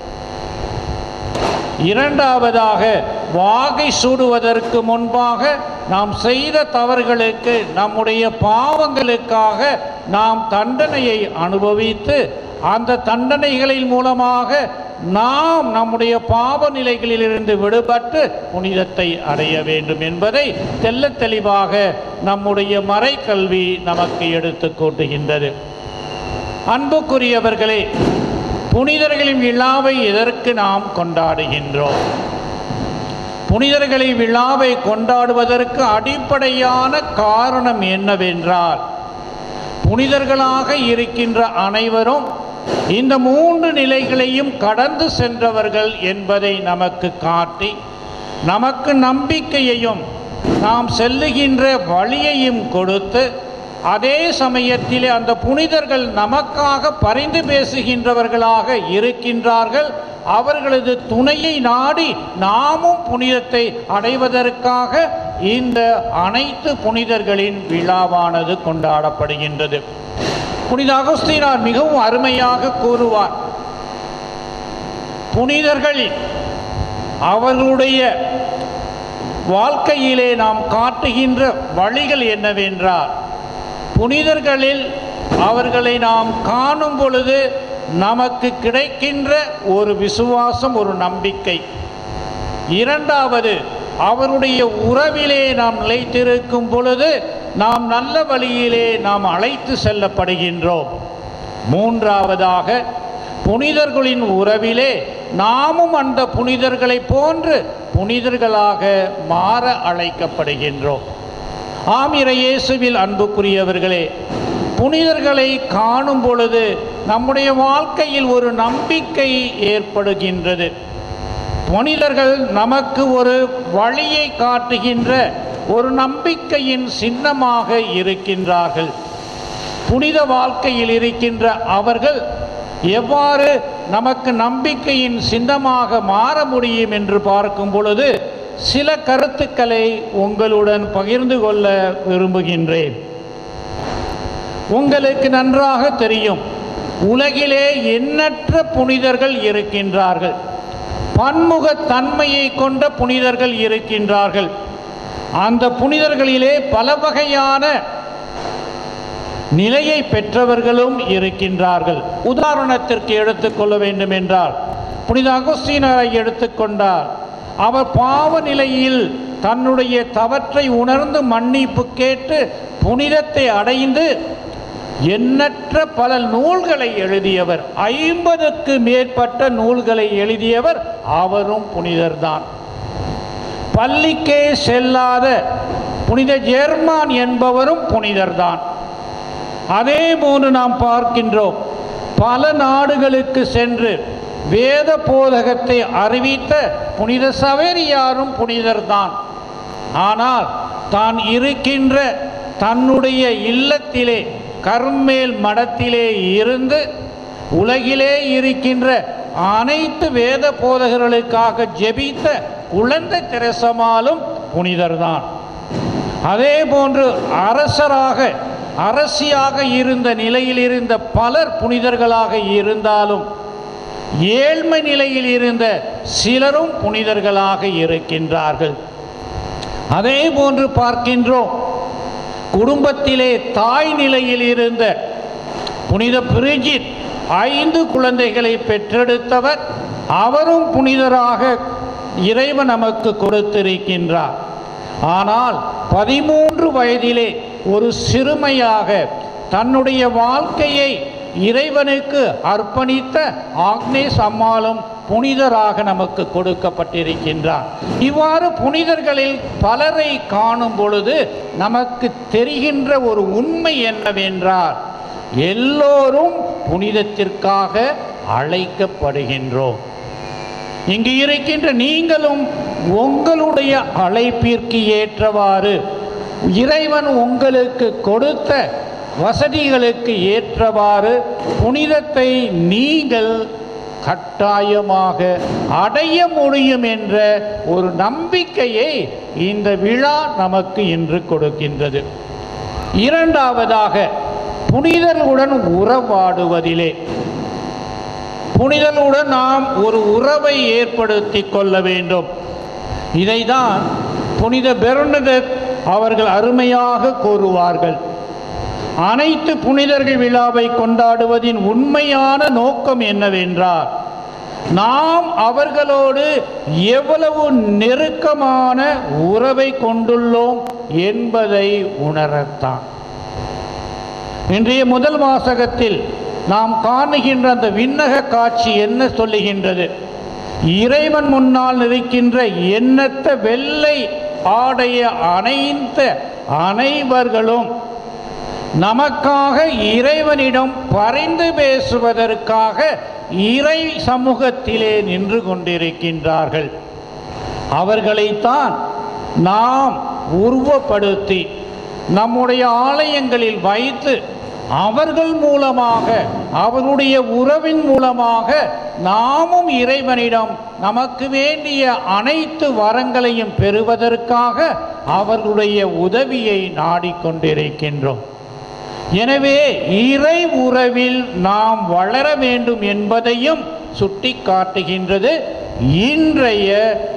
இரண்டாவதாக வாகை சூடுவதற்கு முன்பாக நாம் செய்த தவறுகளுக்கு நம்முடைய பாவங்களுக்காக நாம் தண்டனையை அனுபவித்து அந்த தண்டனைகளின் மூலமாக நாம் நம்முடைய பாவ நிலைகளிலிருந்து விடுபட்டு புனிதத்தை அடைய வேண்டும் என்பதை தெல்ல தெளிவாக நம்முடைய மறைக்கல்வி நமக்கு எடுத்து கூட்டுகின்றது அன்புக்குரியவர்களே புனிதர்களின் விழாவை எதற்கு நாம் கொண்டாடுகின்றோம் புனிதர்களை விழாவை கொண்டாடுவதற்கு அடிப்படையான காரணம் என்னவென்றால் புனிதர்களாக இருக்கின்ற அனைவரும் இந்த மூன்று நிலைகளையும் கடந்து சென்றவர்கள் என்பதை நமக்கு காட்டி நமக்கு நம்பிக்கையையும் நாம் செல்லுகின்ற வழியையும் கொடுத்து அதே சமயத்திலே அந்த புனிதர்கள் நமக்காக பரிந்து பேசுகின்றவர்களாக இருக்கின்றார்கள் அவர்களது துணையை நாடி நாமும் புனிதத்தை அடைவதற்காக இந்த அனைத்து புனிதர்களின் விழாவானது கொண்டாடப்படுகின்றது புனித அகஸ்தீனார் மிகவும் அருமையாக கூறுவார் புனிதர்கள் அவர்களுடைய வாழ்க்கையிலே நாம் காட்டுகின்ற வழிகள் என்னவென்றால் புனிதர்களில் அவர்களை நாம் காணும் பொழுது நமக்கு கிடைக்கின்ற ஒரு விசுவாசம் ஒரு நம்பிக்கை இரண்டாவது அவருடைய உறவிலே நாம் நிலைத்திருக்கும் பொழுது நாம் நல்ல வழியிலே நாம் அழைத்து செல்லப்படுகின்றோம் மூன்றாவதாக புனிதர்களின் உறவிலே நாமும் அந்த புனிதர்களைப் போன்று புனிதர்களாக மாற அழைக்கப்படுகின்றோம் ஆமிர இயேசுவில் அன்புக்குரியவர்களே புனிதர்களை காணும் பொழுது நம்முடைய வாழ்க்கையில் ஒரு நம்பிக்கை ஏற்படுகின்றது புனிதர்கள் நமக்கு ஒரு வழியை காட்டுகின்ற ஒரு நம்பிக்கையின் சின்னமாக இருக்கின்றார்கள் புனித வாழ்க்கையில் இருக்கின்ற அவர்கள் எவ்வாறு நமக்கு நம்பிக்கையின் சின்னமாக மாற முடியும் என்று பார்க்கும் பொழுது சில கருத்துக்களை உங்களுடன் பகிர்ந்து கொள்ள விரும்புகின்றேன் உங்களுக்கு நன்றாக தெரியும் உலகிலே எண்ணற்ற புனிதர்கள் இருக்கின்றார்கள் பன்முக தன்மையை கொண்ட புனிதர்கள் இருக்கின்றார்கள் அந்த புனிதர்களிலே பல வகையான நிலையை பெற்றவர்களும் இருக்கின்றார்கள் உதாரணத்திற்கு எடுத்துக்கொள்ள வேண்டும் என்றால் புனித அகுஸ்தீனரை எடுத்துக்கொண்டார் அவர் பாவ நிலையில் தன்னுடைய தவற்றை உணர்ந்து மன்னிப்பு கேட்டு புனிதத்தை அடைந்து எண்ணற்ற பல நூல்களை எழுதியவர் ஐம்பதுக்கு மேற்பட்ட நூல்களை எழுதியவர் அவரும் புனிதர்தான் பள்ளிக்கே செல்லாத புனித ஜெர்மான் என்பவரும் புனிதர்தான் அதே போன்று நாம் பார்க்கின்றோம் பல நாடுகளுக்கு சென்று வேத போதகத்தை அறிவித்த புனித சவேரியாரும் புனிதர்தான் ஆனால் தான் இருக்கின்ற தன்னுடைய இல்லத்திலே கர்மேல் மடத்திலே இருந்து உலகிலே இருக்கின்ற அனைத்து வேத போதகர்களுக்காக ஜெபித்த குழந்தை திரசமாலும் புனிதர்தான் அதே போன்று அரசராக அரசியாக இருந்த நிலையில் இருந்த பலர் புனிதர்களாக இருந்தாலும் ஏழ்மை நிலையில் இருந்த சிலரும் புனிதர்களாக இருக்கின்றார்கள் அதே போன்று பார்க்கின்றோம் குடும்பத்திலே தாய் நிலையில் இருந்த புனித பிரிஜித் ஐந்து குழந்தைகளை பெற்றெடுத்தவர் அவரும் புனிதராக இறைவன் நமக்கு கொடுத்திருக்கின்றார் ஆனால் பதிமூன்று வயதிலே ஒரு சிறுமையாக தன்னுடைய வாழ்க்கையை இறைவனுக்கு அர்ப்பணித்த ஆக்னேஸ் அம்மாளும் புனிதராக நமக்கு கொடுக்கப்பட்டிருக்கின்றார் இவ்வாறு புனிதர்களில் பலரை காணும் பொழுது நமக்கு தெரிகின்ற ஒரு உண்மை என்னவென்றால் எல்லோரும் புனிதத்திற்காக அழைக்கப்படுகின்றோம் இங்கு இருக்கின்ற நீங்களும் உங்களுடைய அழைப்பிற்கு ஏற்றவாறு இறைவன் உங்களுக்கு கொடுத்த வசதிகளுக்கு ஏற்றவாறு புனிதத்தை நீங்கள் கட்டாயமாக அடைய முடியும் என்ற ஒரு நம்பிக்கையை இந்த விழா நமக்கு இன்று கொடுக்கின்றது இரண்டாவதாக புனிதர்களுடன் உறவாடுவதிலே புனிதர்களுடன் நாம் ஒரு உறவை ஏற்படுத்தி கொள்ள வேண்டும் இதைதான் புனித பெர்னதத் அவர்கள் அருமையாக கூறுவார்கள் அனைத்து புனிதர்கள் விழாவை கொண்டாடுவதின் உண்மையான நோக்கம் என்னவென்றால் நாம் அவர்களோடு எவ்வளவு நெருக்கமான உறவை கொண்டுள்ளோம் என்பதை உணரத்தான் இன்றைய முதல் வாசகத்தில் நாம் காணுகின்ற அந்த விண்ணக காட்சி என்ன சொல்லுகின்றது இறைவன் முன்னால் இருக்கின்ற எண்ணற்ற வெள்ளை ஆடைய அனைத்த அனைவர்களும் நமக்காக இறைவனிடம் பரிந்து பேசுவதற்காக இறை சமூகத்திலே நின்று கொண்டிருக்கின்றார்கள் அவர்களைத்தான் நாம் உருவப்படுத்தி நம்முடைய ஆலயங்களில் வைத்து அவர்கள் மூலமாக அவருடைய உறவின் மூலமாக நாமும் இறைவனிடம் நமக்கு வேண்டிய அனைத்து வரங்களையும் பெறுவதற்காக அவர்களுடைய உதவியை நாடிக்கொண்டிருக்கின்றோம் எனவே இறை உறவில் நாம் வளர வேண்டும் என்பதையும் சுட்டிக்காட்டுகின்றது இன்றைய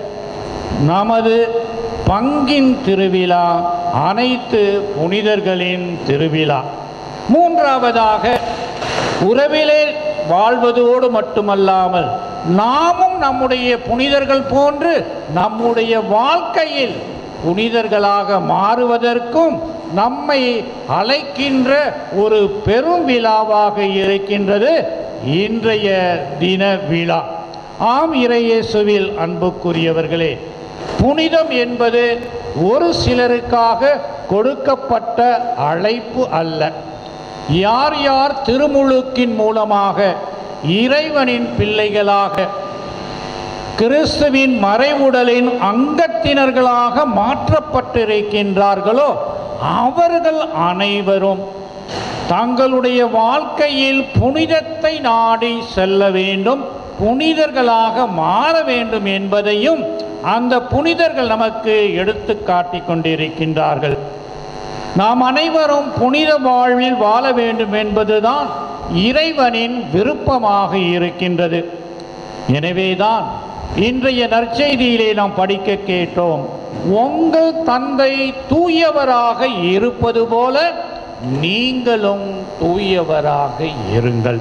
நமது பங்கின் திருவிழா அனைத்து புனிதர்களின் திருவிழா மூன்றாவதாக உறவிலே வாழ்வதோடு மட்டுமல்லாமல் நாமும் நம்முடைய புனிதர்கள் போன்று நம்முடைய வாழ்க்கையில் புனிதர்களாக மாறுவதற்கும் நம்மை அழைக்கின்ற ஒரு பெரும் விழாவாக இருக்கின்றது இன்றைய தின விழா ஆம் இறையேசுவில் அன்புக்குரியவர்களே புனிதம் என்பது ஒரு சிலருக்காக கொடுக்கப்பட்ட அழைப்பு அல்ல யார் யார் திருமுழுக்கின் மூலமாக இறைவனின் பிள்ளைகளாக கிறிஸ்துவின் மறைவுடலின் அங்கத்தினர்களாக மாற்றப்பட்டிருக்கின்றார்களோ அவர்கள் அனைவரும் தங்களுடைய வாழ்க்கையில் புனிதத்தை நாடி செல்ல வேண்டும் புனிதர்களாக மாற வேண்டும் என்பதையும் அந்த புனிதர்கள் நமக்கு எடுத்து காட்டிக் கொண்டிருக்கின்றார்கள் நாம் அனைவரும் புனித வாழ்வில் வாழ வேண்டும் என்பதுதான் இறைவனின் விருப்பமாக இருக்கின்றது எனவேதான் இன்றைய நற்செய்தியிலே நாம் படிக்க கேட்டோம் உங்கள் தந்தை தூயவராக இருப்பது போல நீங்களும் தூயவராக இருங்கள்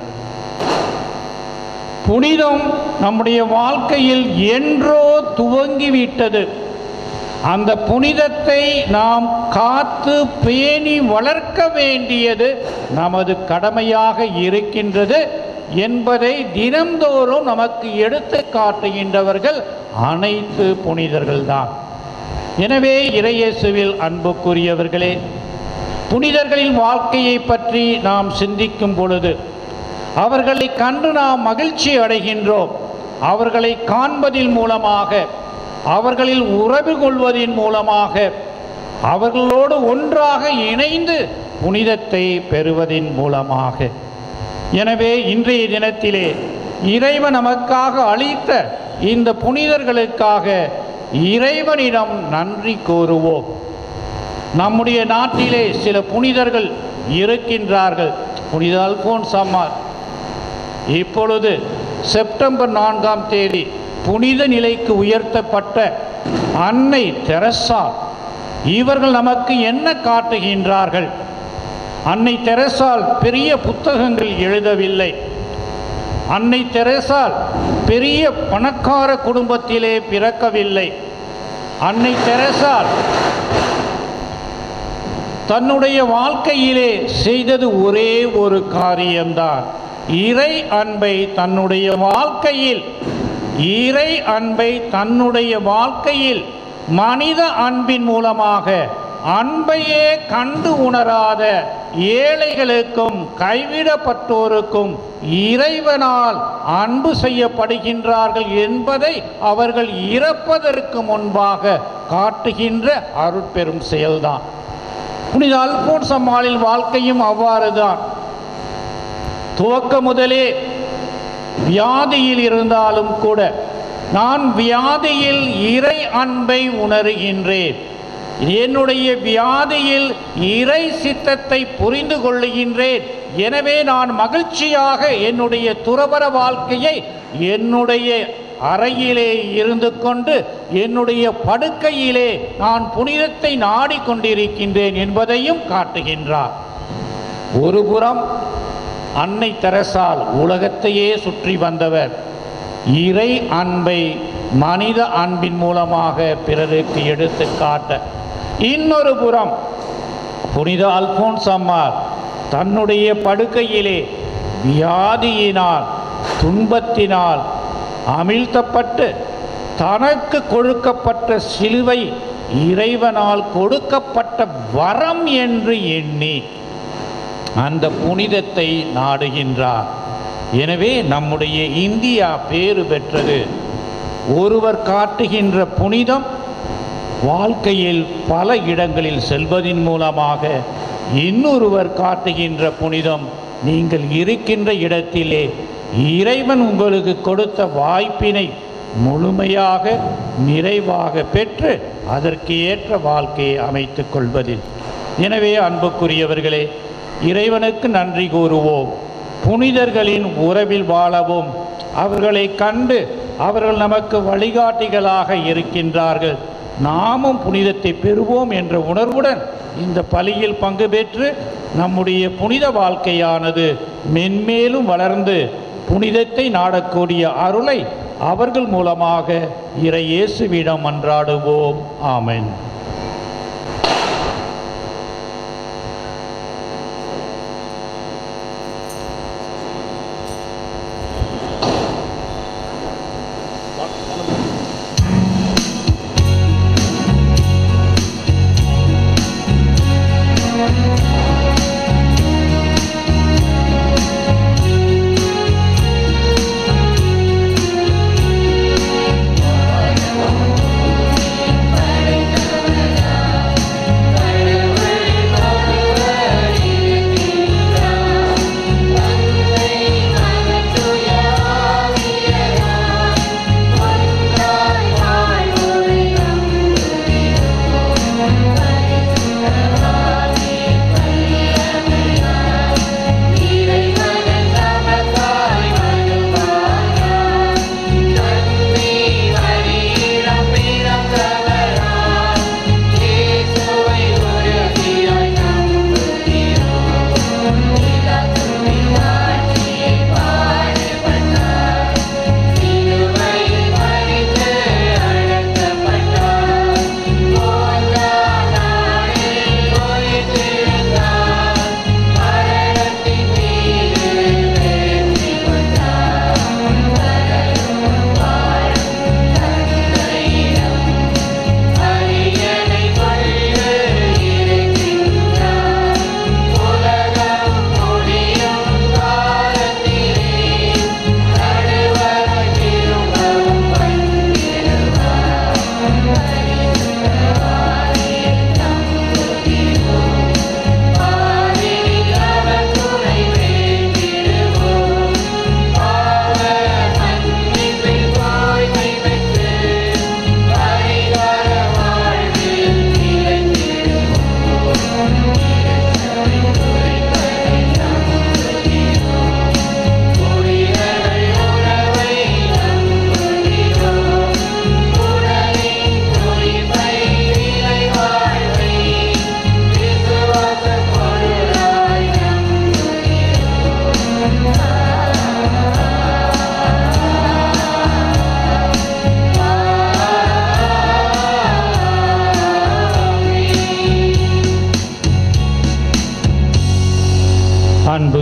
புனிதம் நம்முடைய வாழ்க்கையில் என்றோ துவங்கிவிட்டது அந்த புனிதத்தை நாம் காத்து பேணி வளர்க்க வேண்டியது நமது கடமையாக இருக்கின்றது என்பதை தினந்தோறும் நமக்கு எடுத்து காட்டுகின்றவர்கள் அனைத்து புனிதர்கள்தான் எனவே இறையேசுவில் அன்புக்குரியவர்களே புனிதர்களின் வாழ்க்கையை பற்றி நாம் சிந்திக்கும் பொழுது அவர்களை கண்டு நாம் மகிழ்ச்சி அடைகின்றோம் அவர்களை காண்பதின் மூலமாக அவர்களில் உறவு கொள்வதின் மூலமாக அவர்களோடு ஒன்றாக இணைந்து புனிதத்தை பெறுவதின் மூலமாக எனவே இன்றைய தினத்திலே இறைவன் நமக்காக அளித்த இந்த புனிதர்களுக்காக இறைவனிடம் நன்றி கூறுவோம் நம்முடைய நாட்டிலே சில புனிதர்கள் இருக்கின்றார்கள் புனித அல்போன்ஸ் அம்மார் இப்பொழுது செப்டம்பர் நான்காம் தேதி புனித நிலைக்கு உயர்த்தப்பட்ட அன்னை தெரசா இவர்கள் நமக்கு என்ன காட்டுகின்றார்கள் அன்னை தெரசால் பெரிய புத்தகங்கள் எழுதவில்லை அன்னை தெரசால் பெரிய பணக்கார குடும்பத்திலே பிறக்கவில்லை அன்னை தெரசால் தன்னுடைய வாழ்க்கையிலே செய்தது ஒரே ஒரு காரியம்தான் இறை அன்பை தன்னுடைய வாழ்க்கையில் இறை அன்பை தன்னுடைய வாழ்க்கையில் மனித அன்பின் மூலமாக அன்பையே கண்டு உணராத ஏழைகளுக்கும் கைவிடப்பட்டோருக்கும் இறைவனால் அன்பு செய்யப்படுகின்றார்கள் என்பதை அவர்கள் இறப்பதற்கு முன்பாக காட்டுகின்ற அருட்பெரும் செயல்தான் புனித அல்போன்ஸ் அம்மாளின் வாழ்க்கையும் அவ்வாறுதான் துவக்க முதலே வியாதியில் இருந்தாலும் கூட நான் வியாதியில் இறை அன்பை உணர்கின்றேன் என்னுடைய வியாதியில் இறை சித்தத்தை புரிந்து கொள்ளுகின்றேன் எனவே நான் மகிழ்ச்சியாக என்னுடைய துறவர வாழ்க்கையை என்னுடைய அறையிலே இருந்து கொண்டு என்னுடைய படுக்கையிலே நான் புனிதத்தை நாடிக்கொண்டிருக்கின்றேன் என்பதையும் காட்டுகின்றார் ஒருபுறம் அன்னை தெரசால் உலகத்தையே சுற்றி வந்தவர் இறை அன்பை மனித அன்பின் மூலமாக பிறருக்கு எடுத்து காட்ட இன்னொரு புறம் புனித அல்போன்ஸ் அம்மாள் தன்னுடைய படுக்கையிலே வியாதியினால் துன்பத்தினால் அமிழ்த்தப்பட்டு தனக்கு கொடுக்கப்பட்ட சிலுவை இறைவனால் கொடுக்கப்பட்ட வரம் என்று எண்ணி அந்த புனிதத்தை நாடுகின்றார் எனவே நம்முடைய இந்தியா பேறு பெற்றது ஒருவர் காட்டுகின்ற புனிதம் வாழ்க்கையில் பல இடங்களில் செல்வதின் மூலமாக இன்னொருவர் காட்டுகின்ற புனிதம் நீங்கள் இருக்கின்ற இடத்திலே இறைவன் உங்களுக்கு கொடுத்த வாய்ப்பினை முழுமையாக நிறைவாக பெற்று அதற்கு ஏற்ற வாழ்க்கையை அமைத்துக் கொள்வதில் எனவே அன்புக்குரியவர்களே இறைவனுக்கு நன்றி கூறுவோம் புனிதர்களின் உறவில் வாழவும் அவர்களை கண்டு அவர்கள் நமக்கு வழிகாட்டிகளாக இருக்கின்றார்கள் நாமும் புனிதத்தை பெறுவோம் என்ற உணர்வுடன் இந்த பலியில் பங்கு பெற்று நம்முடைய புனித வாழ்க்கையானது மென்மேலும் வளர்ந்து புனிதத்தை நாடக்கூடிய அருளை அவர்கள் மூலமாக இறை இயேசுவிடம் மன்றாடுவோம் ஆமென்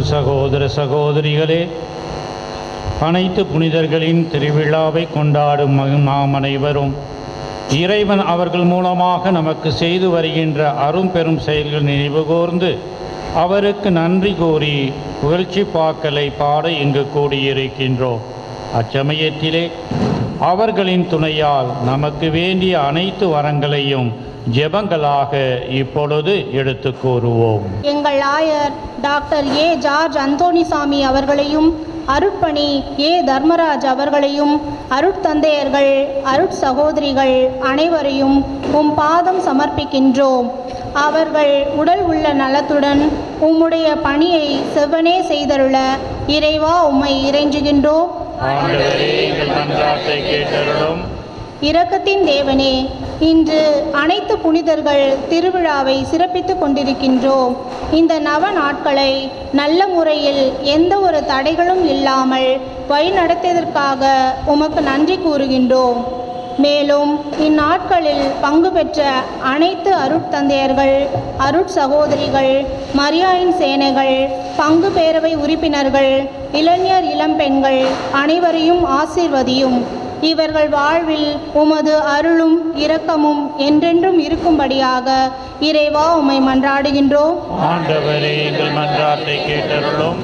சகோதர சகோதரிகளே அனைத்து புனிதர்களின் திருவிழாவை கொண்டாடும் ம- நாம் அனைவரும் இறைவன் அவர்கள் மூலமாக நமக்கு செய்து வருகின்ற அரும் பெரும் செயல்கள் நினைவு கூர்ந்து அவருக்கு நன்றி கூறி புகழ்ச்சி பாக்களை பாட இங்கு கூடியிருக்கின்றோம் அச்சமயத்திலே அவர்களின் துணையால் நமக்கு வேண்டிய அனைத்து வரங்களையும் ஜெபங்களாக இப்பொழுது எடுத்து கூறுவோம் எங்கள் ஆயர் டாக்டர் ஏ ஜார்ஜ் அந்தோணிசாமி அவர்களையும் அருட்பணி ஏ தர்மராஜ் அவர்களையும் அருட்தந்தையர்கள் அருட் சகோதரிகள் அனைவரையும் உம் பாதம் சமர்ப்பிக்கின்றோம் அவர்கள் உடல் உள்ள நலத்துடன் உம்முடைய பணியை செவ்வனே செய்தருள இறைவா உம்மை இறைஞ்சுகின்றோம் ஆண்டவரே எங்கள் மன்றாட்டை கேட்டருளும் இரக்கத்தின் தேவனே இன்று அனைத்து புனிதர்கள் திருவிழாவை சிறப்பித்துக் கொண்டிருக்கின்றோம் இந்த நவ நாட்களை நல்ல முறையில் எந்த ஒரு தடைகளும் இல்லாமல் வழிநடத்தியதற்காக உமக்கு நன்றி கூறுகின்றோம் மேலும் இந்நாட்களில் பங்கு பெற்ற அனைத்து அருட்தந்தையர்கள் அருட் சகோதரிகள் மரியாயின் சேனைகள் பங்கு பேரவை உறுப்பினர்கள் இளைஞர் இளம்பெண்கள் அனைவரையும் ஆசீர்வதியும் இவர்கள் வாழ்வில் உமது அருளும் இரக்கமும் என்றென்றும் இருக்கும்படியாக இறைவா உம்மை மன்றாடுகின்றோம் ஆண்டவரே எங்கள் மன்றாட்டை கேட்டருளும்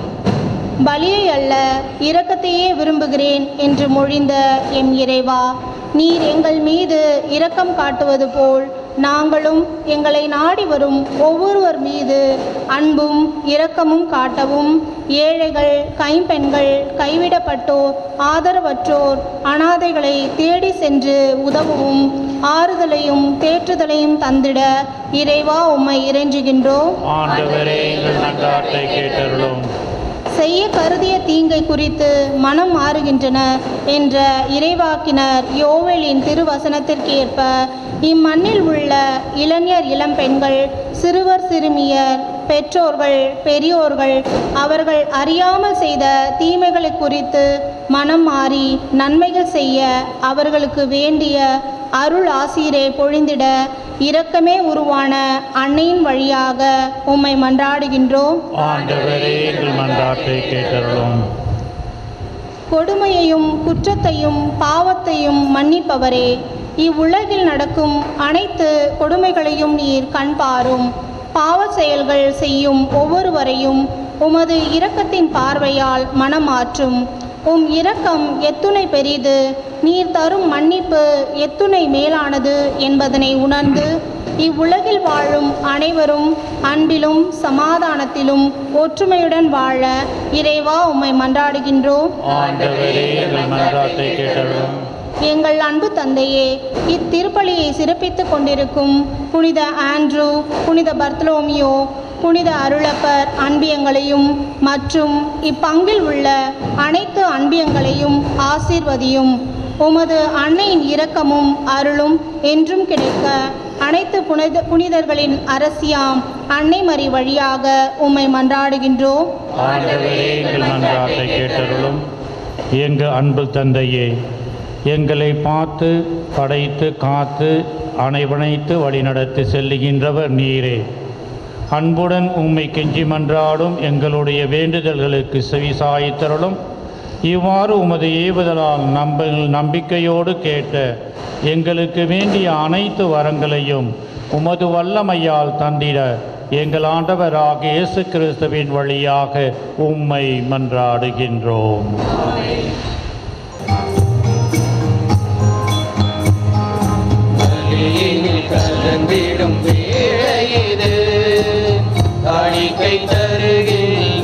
பலியை அல்ல இரக்கத்தையே விரும்புகிறேன் என்று மொழிந்த எம் இறைவா நீர் எங்கள் மீது இரக்கம் காட்டுவது போல் நாங்களும் எங்களை நாடி வரும் ஒவ்வொருவர் மீது அன்பும் இரக்கமும் காட்டவும் ஏழைகள் கைம்பெண்கள் கைவிடப்பட்டோர் ஆதரவற்றோர் அனாதைகளை தேடி சென்று உதவவும் ஆறுதலையும் தேற்றுதலையும் தந்திட இறைவா உம்மை இறைஞ்சுகின்றோம் ஆண்டவரே எங்கள் மன்றாட்டை கேட்டருளும் செய்ய கருதிய தீங்கை குறித்து மனம் மாறுகின்றன என்ற இறைவாக்கினர் யோவேலின் திருவசனத்திற்கேற்ப இம்மண்ணில் உள்ள இளைஞர் இளம்பெண்கள் சிறுவர் சிறுமியர் பெற்றோர்கள் பெரியோர்கள் அவர்கள் அறியாமல் செய்த தீமைகளை குறித்து மனம் மாறி நன்மைகள் செய்ய அவர்களுக்கு வேண்டிய அருள் ஆசீரை பொழிந்திட இரக்கமே உருவான அன்னையின் வழியாக உம்மை மன்றாடுகின்றோம் ஆண்டவரே எங்கள் மன்றாட்டை கேட்டருளும் கொடுமையையும் குற்றத்தையும் பாவத்தையும் மன்னிப்பவரே இவ்வுலகில் நடக்கும் அனைத்து கொடுமைகளையும் நீர் கண்பாரும் பாவ செயல்கள் செய்யும் ஒவ்வொருவரையும் உமது இரக்கத்தின் பார்வையால் மனமாற்றும் உம் இரக்கம் எத்துணை பெரிது நீர் தரும் மன்னிப்பு எத்துணை மேலானது என்பதனை உணர்ந்து இவ்வுலகில் வாழும் அனைவரும் அன்பிலும் சமாதானத்திலும் ஒற்றுமையுடன் வாழ இறைவா உம்மை மன்றாடுகின்றோம் ஆண்டவரே எங்கள் மன்றாட்டை கேட்டருளும் எங்கள் அன்பு தந்தையே இத்திருப்பலியை சிறப்பித்துக் கொண்டிருக்கும் புனித ஆண்ட்ரூ புனித பர்த்தலோமியோ புனித அருளப்பர் அன்பியங்களையும் மற்றும் இப்பங்கில் உள்ள அனைத்து அன்பியங்களையும் ஆசீர்வதியும் உமது அன்னையின் இரக்கமும் அருளும் என்றும் கிடைக்க அனைத்து புனித புனிதர்களின் அரசியாம் அன்னை மரி வழியாக உம்மை மன்றாடுகின்றோம் ஆண்டவரே எங்கள் மன்றாட்டை கேட்டருளும் எங்கள் அன்பு தந்தையே எங்களை பார்த்து படைத்து காத்து அணைவணைத்து வழிநடத்தி செல்லுகின்றவர் நீரே அன்புடன் உம்மை கெஞ்சி மன்றாடும் எங்களுடைய வேண்டுதல்களுக்கு செவிசாய்த்தருளும் இவ்வாறு உமது ஏவுதலால் நம்ப நம்பிக்கையோடு கேட்ட எங்களுக்கு வேண்டிய அனைத்து வரங்களையும் உமது வல்லமையால் தந்திட எங்கள் ஆண்டவராக இயேசு கிறிஸ்துவின் வழியாக உம்மை மன்றாடுகின்றோம் பலியில் கலந்திடும் வேளையிது காணிக்கை தருகின்றேன்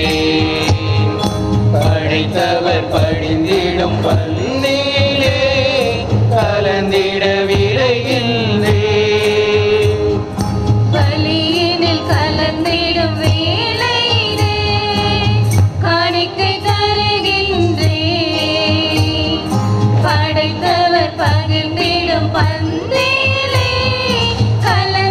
படைத்தவர் படிந்திடும் பந்தியிலே கலந்திட விரைகின்றேன் பலியினில் கலந்திடும் வேளையிலே காணிக்கை தருகின்றேன் படைத்தவர் பகிர்ந்திடும் பந்தியிலே கலந்திட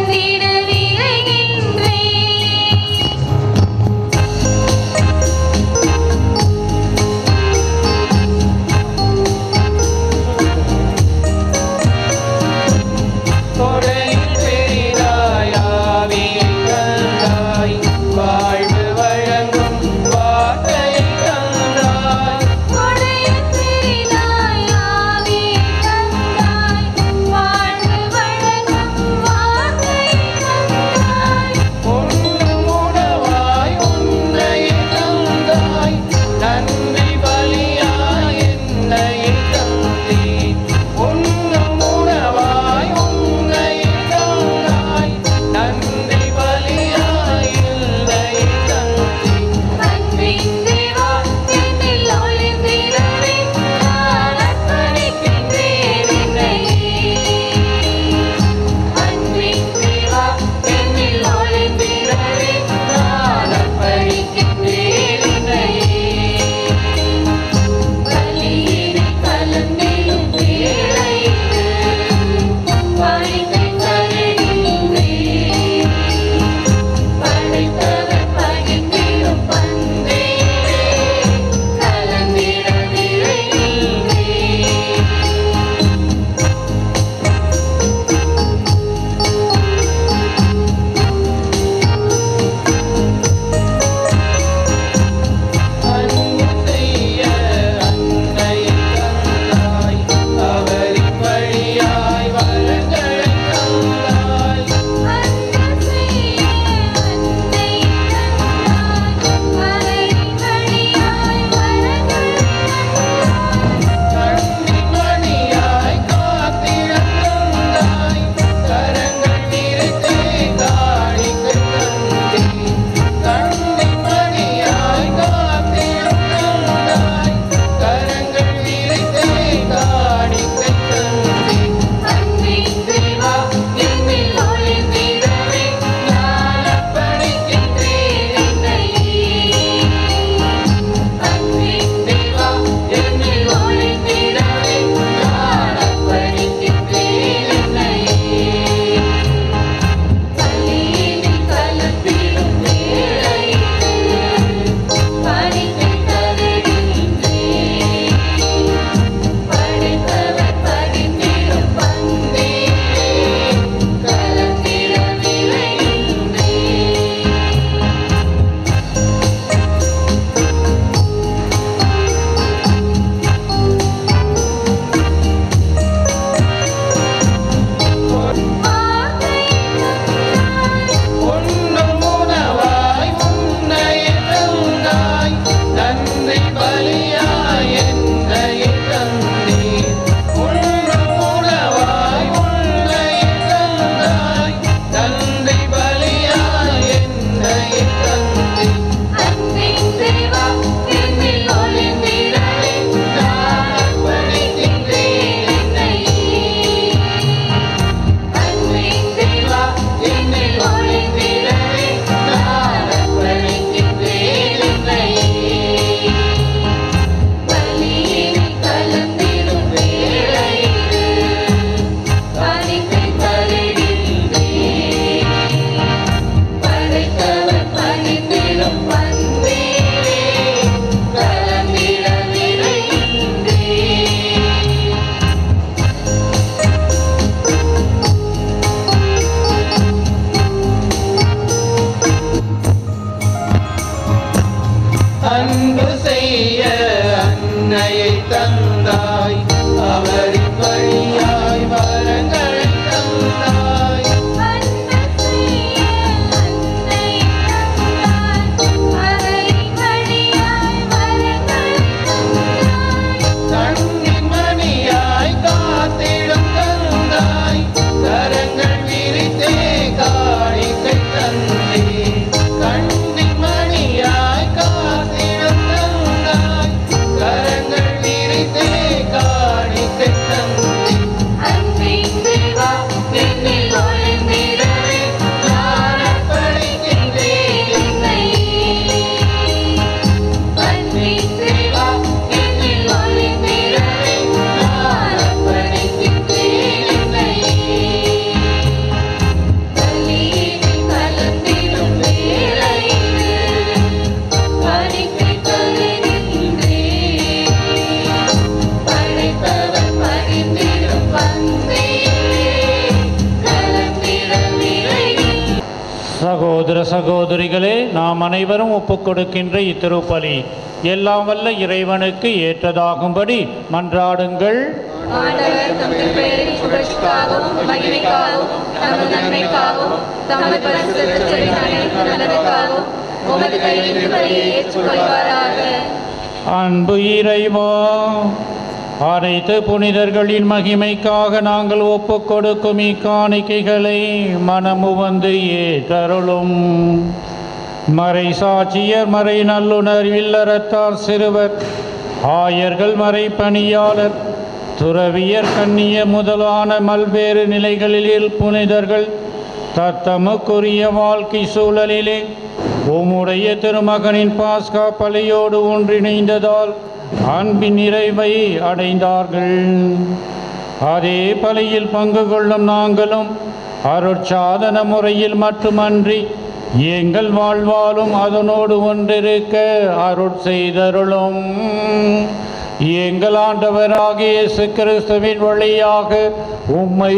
சகோதர சகோதரிகளே நாம் அனைவரும் ஒப்புக் கொடுக்கின்ற இத்திருப்பலி எல்லாம் வல்ல இறைவனுக்கு ஏற்றதாகும்படி மன்றாடுங்கள் ஆண்டவர் தமது பெயரின் புகழ்ச்சிக்காகவும் மகிமைக்காகவும் தமது நன்மைக்காகவும் தமது பரிசுத்தத்தின் அனைத்து நலனுக்காகவும் உமது கையில் பலியை ஏற்றுக்கொள்வாராக அன்பு இறைவா அனைத்து புனிதர்களின் மகிமைக்காக நாங்கள் ஒப்புக் கொடுக்கும் இக்காணிக்கைகளை மனமு வந்து ஏற்றருளும் மறை சாட்சியர் மறை நல்லுணர் இல்லறத்தார் சிறுவர் ஆயர்கள் மறை பணியாளர் துறவியர் கண்ணிய முதலான பல்வேறு நிலைகளில் புனிதர்கள் தத்தமுக்குரிய வாழ்க்கை சூழலிலே உம்முடைய திருமகனின் பாஸ்கா பலியோடு ஒன்றிணைந்ததால் அன்பின் நிறைவை அடைந்தார்கள் அதே பலியில் பங்கு கொள்ளும் நாங்களும் அருட்சாதன முறையில் மட்டுமன்றி எங்கள் வாழ்வாலும் அதனோடு ஒன்றிருக்க அருட் செய்தருளும் எங்கள் ஆண்டவராகிய இயேசு கிறிஸ்துவின் வழியாக உம்மை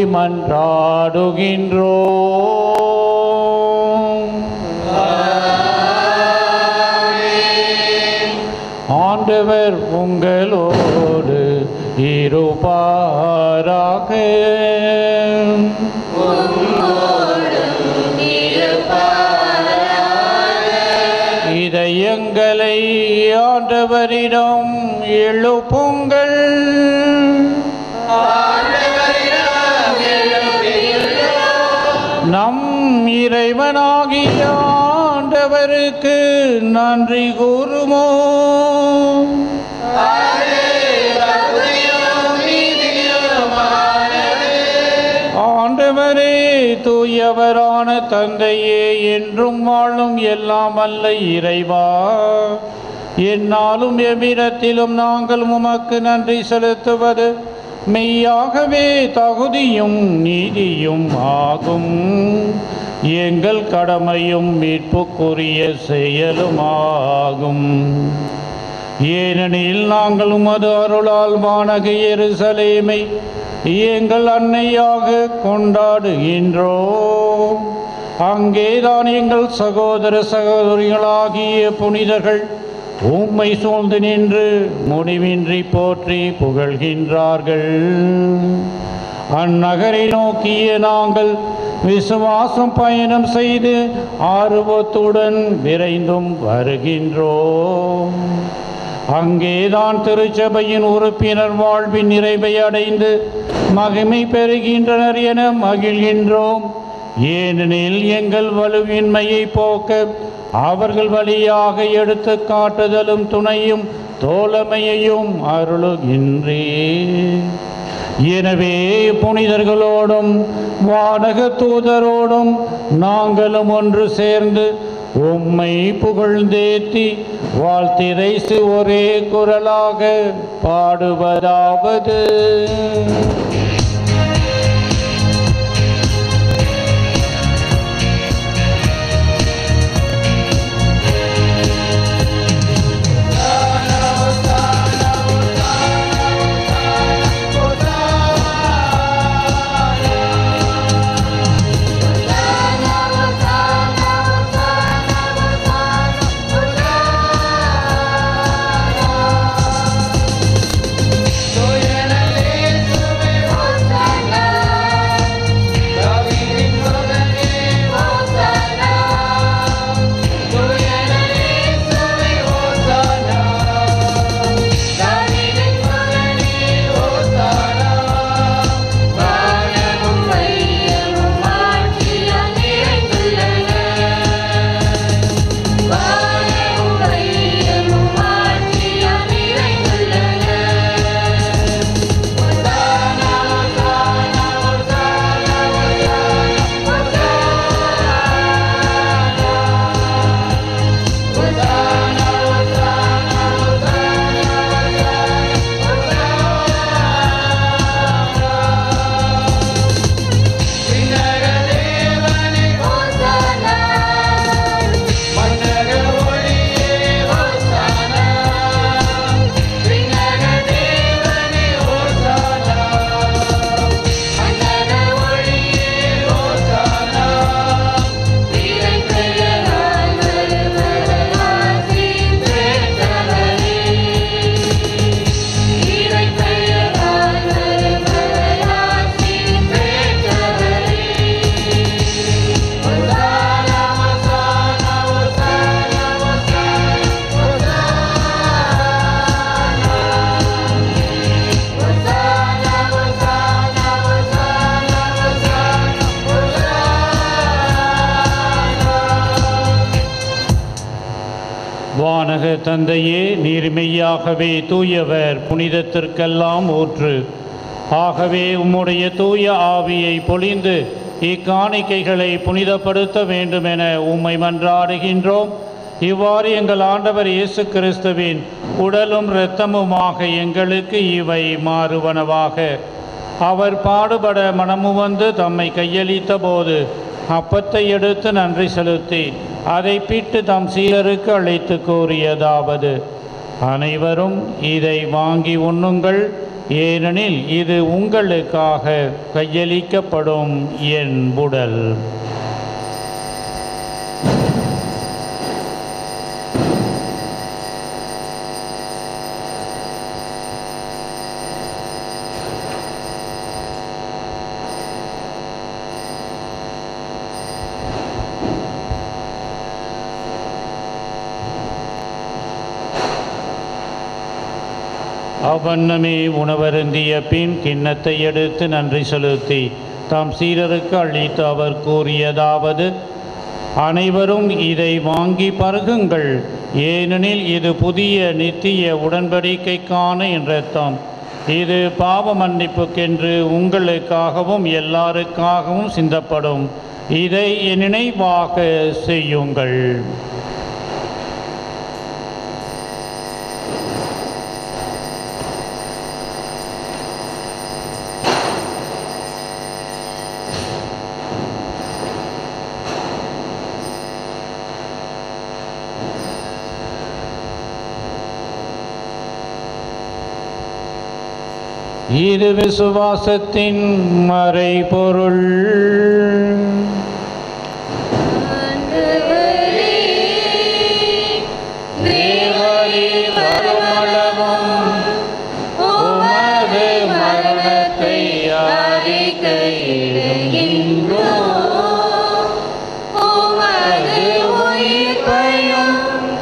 மன்றாடுகின்றோம் ஆண்டவர் உங்களோடு இருப்பாராக இதயங்களை ஆண்டவரிடம் எழுப்புங்கள் நம் இறைவனாகிய ஆண்டவருக்கு நன்றி கூறுமோ ஆண்டவரே தூயவரான தந்தையே என்றும் வாழும் எல்லாம் அல்ல இறைவா என்னாலும் எவ்விடத்திலும் நாங்கள் உமக்கு நன்றி செலுத்துவது மெய்யாகவே தகுதியும் நீதியும் ஆகும் எங்கள் கடமையும் மீட்புக்குரிய செயலுமாகும் ஏனெனில் நாங்கள் உமது அருளால் வானக எருசலேமை எங்கள் அன்னையாக கொண்டாடுகின்றோம் அங்கேதான் எங்கள் சகோதர சகோதரிகளாகிய புனிதர்கள் உம்மை சூழ்ந்து நின்று முடிவின்றி போற்றி புகழ்கின்றார்கள் அந்நகரை நோக்கிய நாங்கள் விசுவாசம் பயணம் செய்து ஆர்வத்துடன் விரைந்தும் வருகின்றோம் அங்கேதான் திருச்சபையின் உறுப்பினர் வாழ்வின் நிறைவை அடைந்து மகிமை பெறுகின்றனர் என மகிழ்கின்றோம் ஏனெனில் எங்கள் வலுவின்மையை போக்க அவர்கள் வழியாக எடுத்து காட்டுதலும் துணையும் தோழமையையும் அருளுகின்றே எனவே புனிதர்களோடும் வானக தூதரோடும் நாங்களும் ஒன்று சேர்ந்து உம்மை புகழ்ந்தேத்தி வாழ்த்திரைசு ஒரே குரலாக பாடுவதாவது Soy el வானக தந்தையே நீர்மையாகவே தூயவர் புனிதத்திற்கெல்லாம் ஊற்று ஆகவே உம்முடைய தூய ஆவியை பொழிந்து இக்காணிக்கைகளை புனிதப்படுத்த வேண்டுமென உம்மை மன்றாடுகின்றோம் இவ்வாறு எங்கள் ஆண்டவர் இயேசு கிறிஸ்துவின் உடலும் இரத்தமுமாக எங்களுக்கு இவை மாறுவனவாக அவர் பாடுபட மனமு வந்து தம்மை கையளித்த போது அப்பத்தை எடுத்து நன்றி செலுத்தி அதை பிட்டு தம் சீலருக்கு அழைத்து கூறியதாவது அனைவரும் இதை வாங்கி உண்ணுங்கள் ஏனெனில் இது உங்களுக்காக கையளிக்கப்படும் என் உடல் அவ்வண்ணமே உணவருந்திய பின் கிண்ணத்தை எடுத்து நன்றி செலுத்தி தாம் சீரருக்கு அளித்து அவர் கூறியதாவது அனைவரும் இதை வாங்கி பருகுங்கள் ஏனெனில் இது புதிய நித்திய உடன்படிக்கைக்கான என்றாம் இது பாவ மன்னிப்புக்கென்று உங்களுக்காகவும் எல்லாருக்காகவும் சிந்தப்படும் இதை என் நினைவாக செய்யுங்கள் இது விசுவாசத்தின் மறைபொருள் தேவரீர் வருமளவும் உமது மரணத்தை அறிக்கையிடுகின்றோம். உமது உயிர்ப்பையும்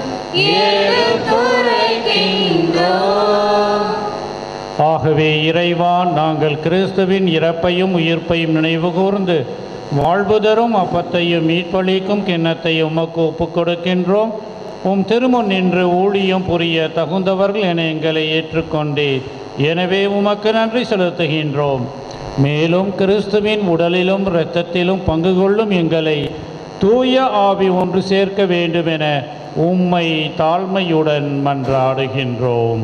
எடுத்துரைக்கின்றோம். ஆகவே இறைவான் நாங்கள் கிறிஸ்துவின் இறப்பையும் உயிர்ப்பையும் நினைவு கூர்ந்து வாழ்வு தரும் அப்பத்தையும் மீட்பளிக்கும் கிண்ணத்தையும் உமக்கு ஒப்புக் கொடுக்கின்றோம் உம் திருமுன் நின்று ஊழியம் புரிய தகுந்தவர்கள் என எங்களை ஏற்றுக்கொண்டீர் எனவே உமக்கு நன்றி செலுத்துகின்றோம் மேலும் கிறிஸ்துவின் உடலிலும் இரத்தத்திலும் பங்கு கொள்ளும் எங்களை தூய ஆவி ஒன்று சேர்க்க வேண்டுமென உம்மை தாழ்மையுடன் மன்றாடுகின்றோம்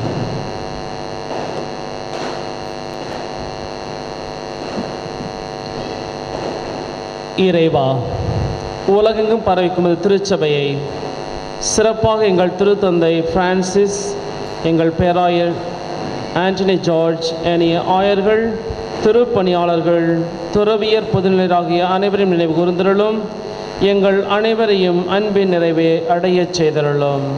இறைவா உலகெங்கும் பரவிக்கும் இந்த திருச்சபையை சிறப்பாக எங்கள் திருத்தந்தை பிரான்சிஸ் எங்கள் பேராயர் ஆண்டனி ஜார்ஜ் எனிய ஆயர்கள் திருப்பணியாளர்கள் துறவியர் பொதுநிலையராகிய அனைவரையும் நினைவு கூர்ந்திருளும் எங்கள் அனைவரையும் அன்பின் நிறைவே அடையச் செய்திருளும்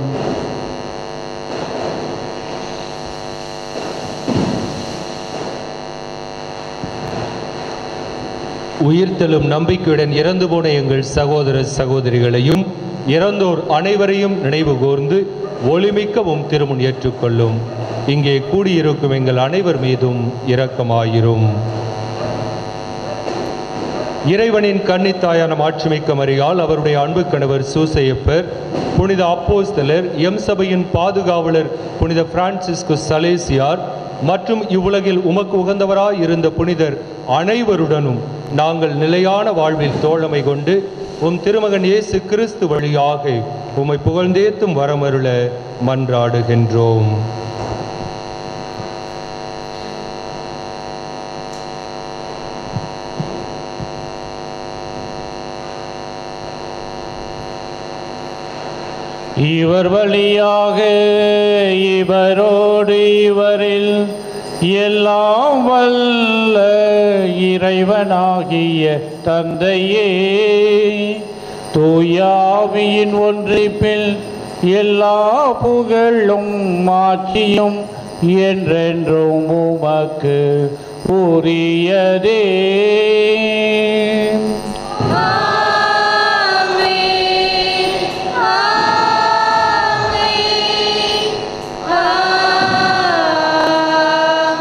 உயிர்த்தெழும் நம்பிக்கையுடன் இறந்து போன எங்கள் சகோதர சகோதரிகளையும் இறந்தோர் அனைவரையும் நினைவு கூர்ந்து ஒளிமிக்கவும் திருமுன் ஏற்றுக்கொள்ளும் இங்கே கூடியிருக்கும் எங்கள் அனைவர் மீதும் இரக்கமாயிரும் இறைவனின் கன்னித்தாயான மாட்சிமிக்க மரியால் அவருடைய அன்பு கணவர் சூசையப்பர் புனித அப்போஸ்தலர் எம் சபையின் பாதுகாவலர் புனித பிரான்சிஸ்கு சலேசியார் மற்றும் இவ்வுலகில் உமக்கு உகந்தவராய் இருந்த புனிதர் அனைவருடனும் நாங்கள் நிலையான வாழ்வில் தோழமை கொண்டு உம் திருமகன் இயேசு கிறிஸ்து வழியாக உம்மை புகழ்ந்தேத்தும் வரமருள மன்றாடுகின்றோம் இவர் வழியாக இவரோடு இவரில் எல்லாம் வல்ல இறைவனாகிய தந்தையே தூயாவியின் ஒன்றிப்பில் எல்லா புகழும் மாட்சியும் என்றென்றும் உமக்கு உரியதே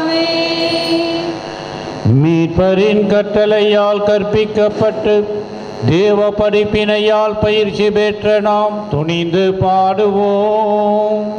மீட்பரின் கட்டளையால் கற்பிக்கப்பட்டு தேவ படிப்பினையால் பயிற்சி பெற்ற நாம் துணிந்து பாடுவோம்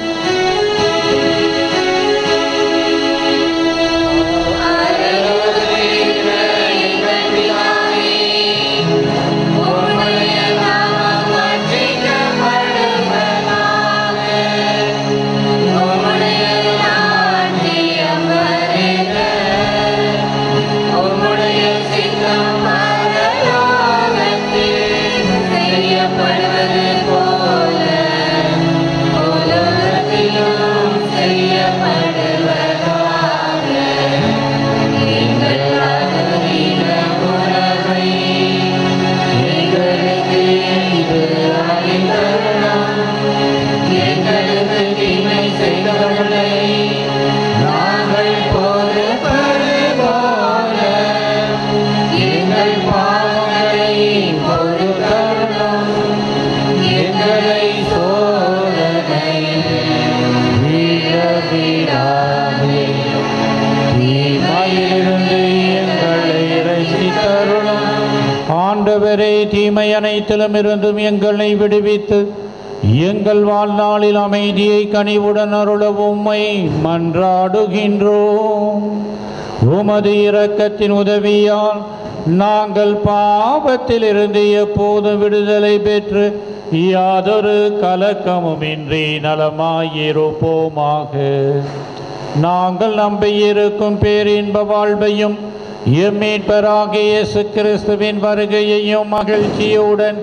ஆண்டவரே தீமை அனைத்திலும் இருந்தும் எங்களை விடுவித்து எங்கள் வாழ்நாளில் அமைதியை கனிவுடன் அருள உம்மை மன்றாடுகின்றோம் உமது இரக்கத்தின் உதவியால் நாங்கள் பாவத்தில் இருந்து எப்போதும் விடுதலை பெற்று யாதொரு கலக்கமுமின்றி நலமாயிருப்போமாக நாங்கள் நம்பியிருக்கும் பேரின்ப வாழ்வையும் எம்மீட்பராகிய இயேசு கிறிஸ்துவின் வருகையையும் மகிழ்ச்சியுடன்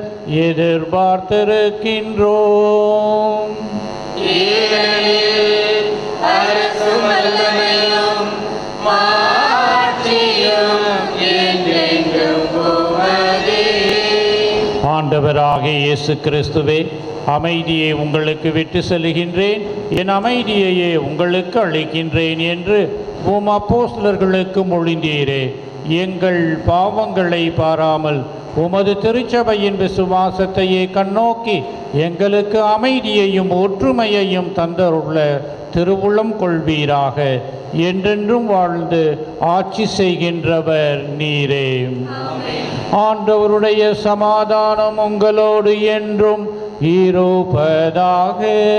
எதிர்பார்த்திருக்கின்றோம் ஆண்டவராகிய இயேசு கிறிஸ்துவே அமைதியை உங்களுக்கு விட்டு செல்கின்றேன் என் அமைதியையே உங்களுக்கு அளிக்கின்றேன் என்று உம் அப்போஸ்தலர்களுக்கு மொழிந்தீரே எங்கள் பாவங்களை பாராமல் உமது திருச்சபையின் விசுவாசத்தையே கண்ணோக்கி எங்களுக்கு அமைதியையும் ஒற்றுமையையும் தந்தருள்ள திருவுளம் கொள்வீராக என்றென்றும் வாழ்ந்து ஆட்சி செய்கின்றவர் நீரே ஆண்டவருடைய சமாதானம் உங்களோடு என்றும் இருப்பதாக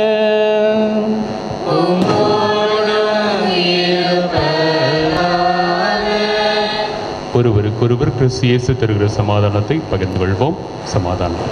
ஒருவருக்கொருவர் கிறிஸ்து இயேசு தருகிற சமாதானத்தை பகிர்ந்து கொள்வோம் சமாதானம்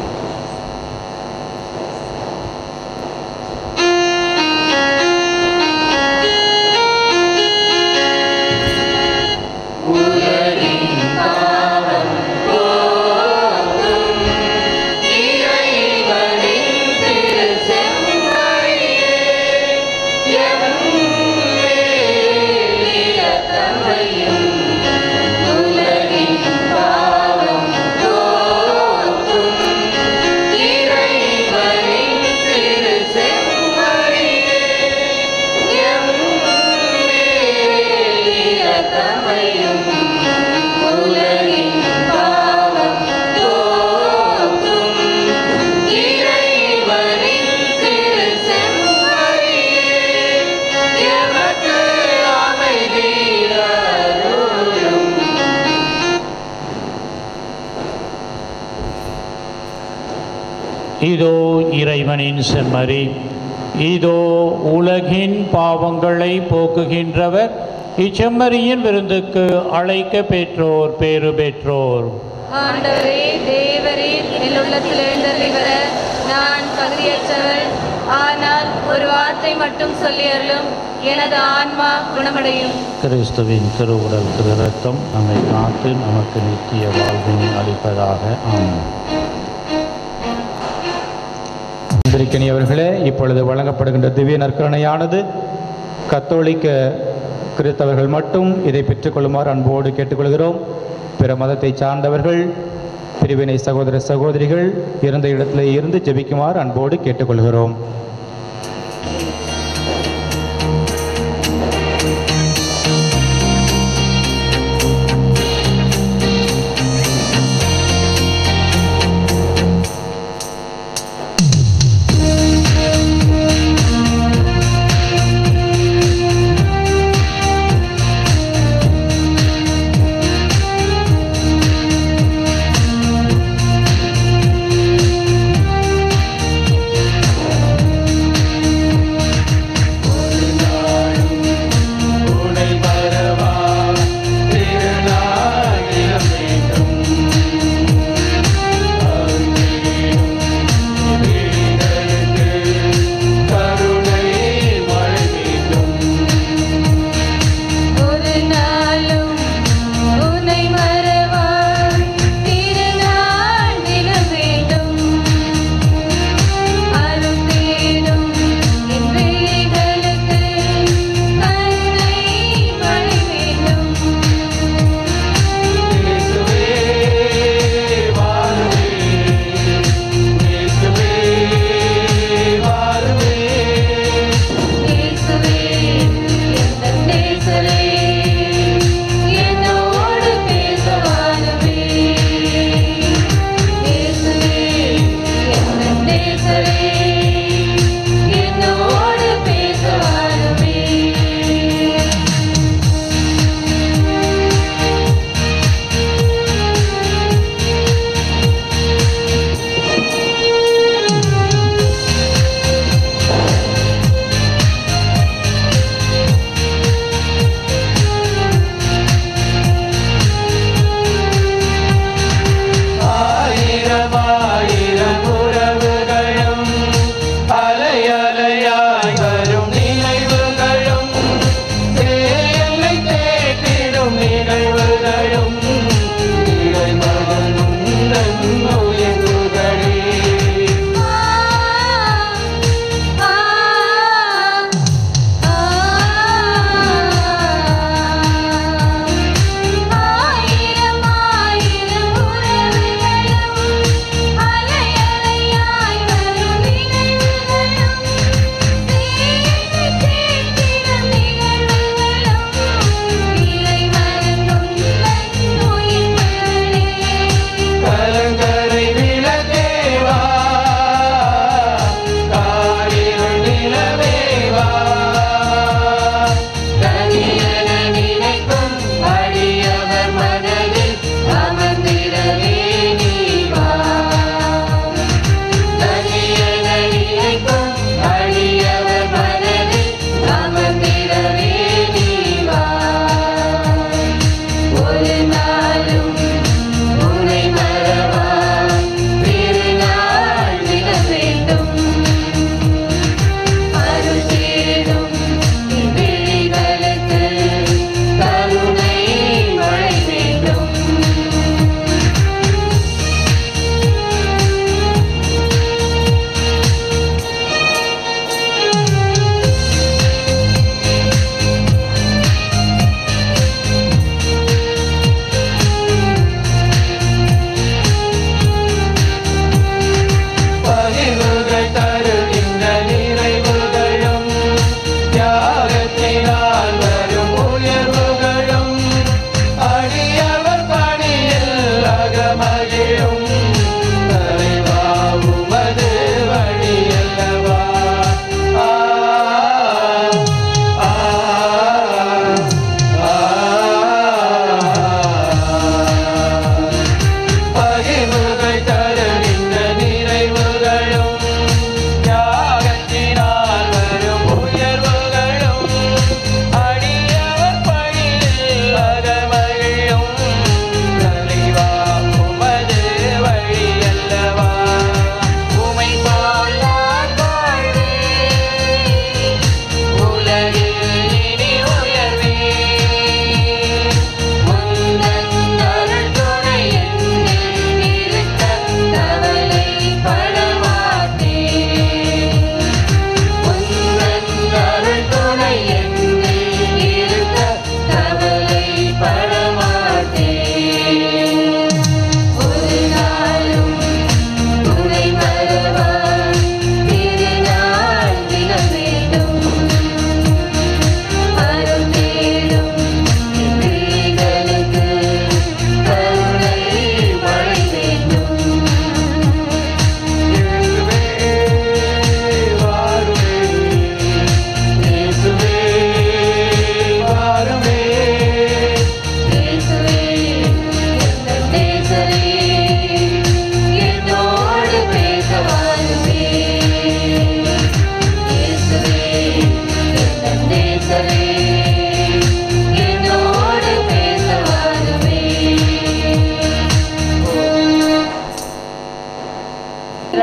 இதோ இறைவனின் செம்மறி இதோ உலகின் பாவங்களை போக்குகின்றவர் இச்செம்மறியின் விருந்துக்கு அழைக்க பெற்றோர் பேறு பெற்றோர் ஆண்டவரே தேவரீர் என் உள்ளத்தில் எழுந்தருளி வர நான் தகுதியற்றவர் ஆனால் ஒரு வார்த்தை மட்டும் சொல்லி அருளும் எனது ஆன்மா குணமடையும் கிறிஸ்துவின் திருவுடல் திரு ரத்தம் நம்மை காத்து நமக்கு நித்திய வாழ்வினை அளிப்பதாக ஆமாம் அன்பிற்கினியவர்களே இப்பொழுது வழங்கப்படுகின்ற திவ்ய நற்கருணையானது கத்தோலிக்க கிறிஸ்தவர்கள் மட்டும் இதை பெற்றுக்கொள்ளுமாறு அன்போடு கேட்டுக்கொள்கிறோம் பிற மதத்தை சார்ந்தவர்கள் பிரிவினை சகோதர சகோதரிகள் இருந்த இடத்திலே இருந்து ஜெபிக்குமாறு அன்போடு கேட்டுக்கொள்கிறோம் ஆ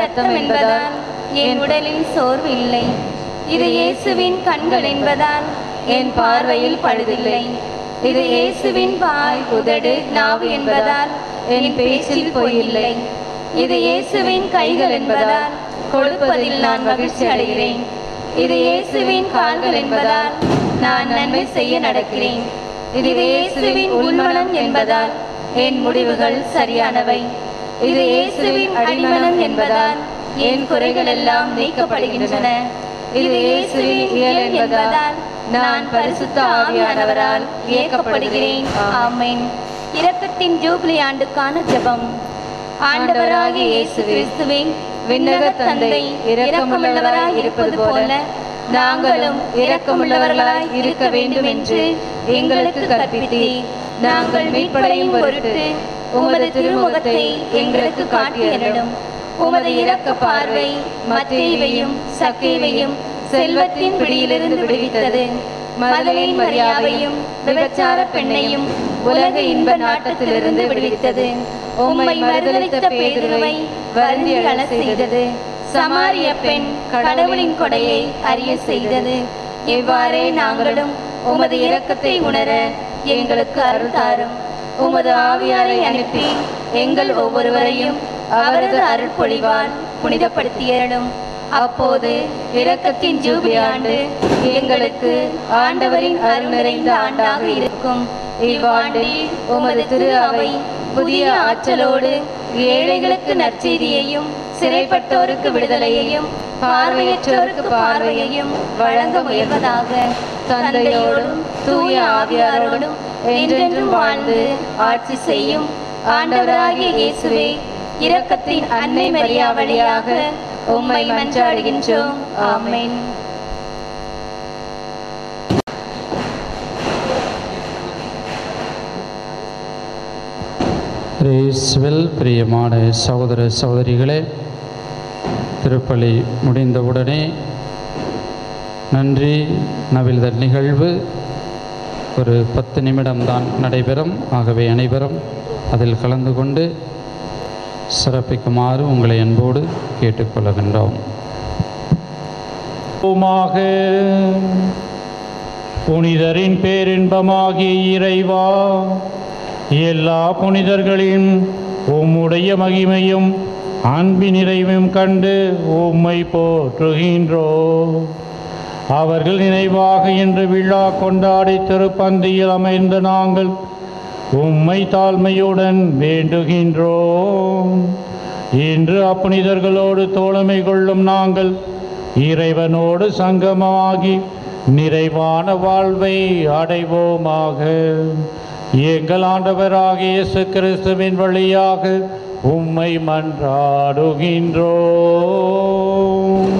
இரத்தம் என்பதால் என் உடலில் சோர்வு இல்லை இது இயேசுவின் கண்கள் என்பதால் என் பார்வையில் பழுதில்லை இது இயேசுவின் வாய் உதடு நாவு என்பதால் என் பேச்சில் பொய்யில்லை இது இயேசுவின் கைகள் என்பதால் கொடுப்பதில் நான் மகிழ்ச்சி அடைகிறேன் இது இயேசுவின் கால்கள் என்பதால் நான் நன்மை செய்ய நடக்கிறேன் இது இயேசுவின் உள்மனம் என்பதால் என் முடிவுகள் சரியானவை இது இயேசுவின் அடிமனம் என்பதால் என் குறைகள் எல்லாம் நீக்கப்படுகின்றன இது இயேசுவின் இயல் என்பதால் நான் பரிசுத்த ஆவியானவரால் இயக்கப்படுகிறேன் ஆமென் இரக்கத்தின் ஜூபிலி ஆண்டுக்கான ஜெபம் ஆண்டவராகிய இயேசு கிறிஸ்துவே விண்ணக தந்தை இரக்கமுள்ளவராய் இருப்பது போல நாங்களும் இரக்கமுள்ளவர்களாய் இருக்க வேண்டும் என்று எங்களுக்கு கற்பித்தீர் நாங்கள் மீட்படையும் பொருட்டு உமது திருமுகத்தை எங்களுக்கு காட்டியரிடும் உமது இரக்க பார்வை மத்தேவையும் சக்கேவையும் செல்வத்தின் பிடியிலிருந்து விடுவித்தது மதலின் மரியாவையும் விபச்சார பெண்ணையும் உலக இன்ப நாட்டத்திலிருந்து விடுவித்தது உம்மை மறுதலித்த பேதுருவை வருந்தி அழ செய்தது சமாரிய பெண் கடவுளின் கொடையை அறிய செய்தது இவ்வாறே நாங்களும் உமது இரக்கத்தை உணர எங்களுக்கு அருள் தாரும் உமது ஆவியாரை அனுப்பி எங்கள் ஒவ்வொருவரையும் அவரது அருள் பொழிவால் புனிதப்படுத்தியரும் அப்போது இரக்கத்தின் ஜூபிலி ஆண்டு எங்களுக்கு ஆண்டவரின் அருள் நிறைந்த ஆண்டாக இருக்கும் இவ்வாண்டில் உமது திரு அவை புதிய ஆற்றலோடு ஏழைகளுக்கு நற்செய்தியையும் சிறைப்பட்டோருக்கு விடுதலையையும் பார்வையற்றோருக்கு பார்வையையும் வழங்க முயல்வதாக தந்தையோடும் தூய ஆவியாரோடும் என்றென்றும் வாழ்ந்து ஆட்சி செய்யும் ஆண்டவராகிய இயேசுவே இரக்கத்தின் அன்னை மரியா வழியாக உம்மை மன்றாடுகின்றோம் ஆமென் ரேஸ்வெல் பிரியமான சகோதர சகோதரிகளே திருப்பலி முடிந்தவுடனே நன்றி நவிழ்தல் நிகழ்வு ஒரு பத்து நிமிடம்தான் நடைபெறும் ஆகவே அனைவரும் அதில் கலந்து கொண்டு சிறப்பிக்குமாறு உங்களை அன்போடு கேட்டுக்கொள்கின்றோம் உமாக புனிதரின் பேரின்பமாகிய இறைவா எல்லா புனிதர்களின் உம்முடைய மகிமையும் அன்பின் நிறைவையும் கண்டு உம்மை போற்றுகின்றோ அவர்கள் நினைவாக இன்று விழா கொண்டாடி திருப்பந்தியில் அமைந்த நாங்கள் உம்மை தாழ்மையுடன் வேண்டுகின்றோம் இன்று அப்புனிதர்களோடு தோழமை கொள்ளும் நாங்கள் இறைவனோடு சங்கமமாகி நிறைவான வாழ்வை அடைவோமாக எங்கள் ஆண்டவராகிய இயேசு கிறிஸ்துவின் வழியாக உம்மை மன்றாடுகின்றோம்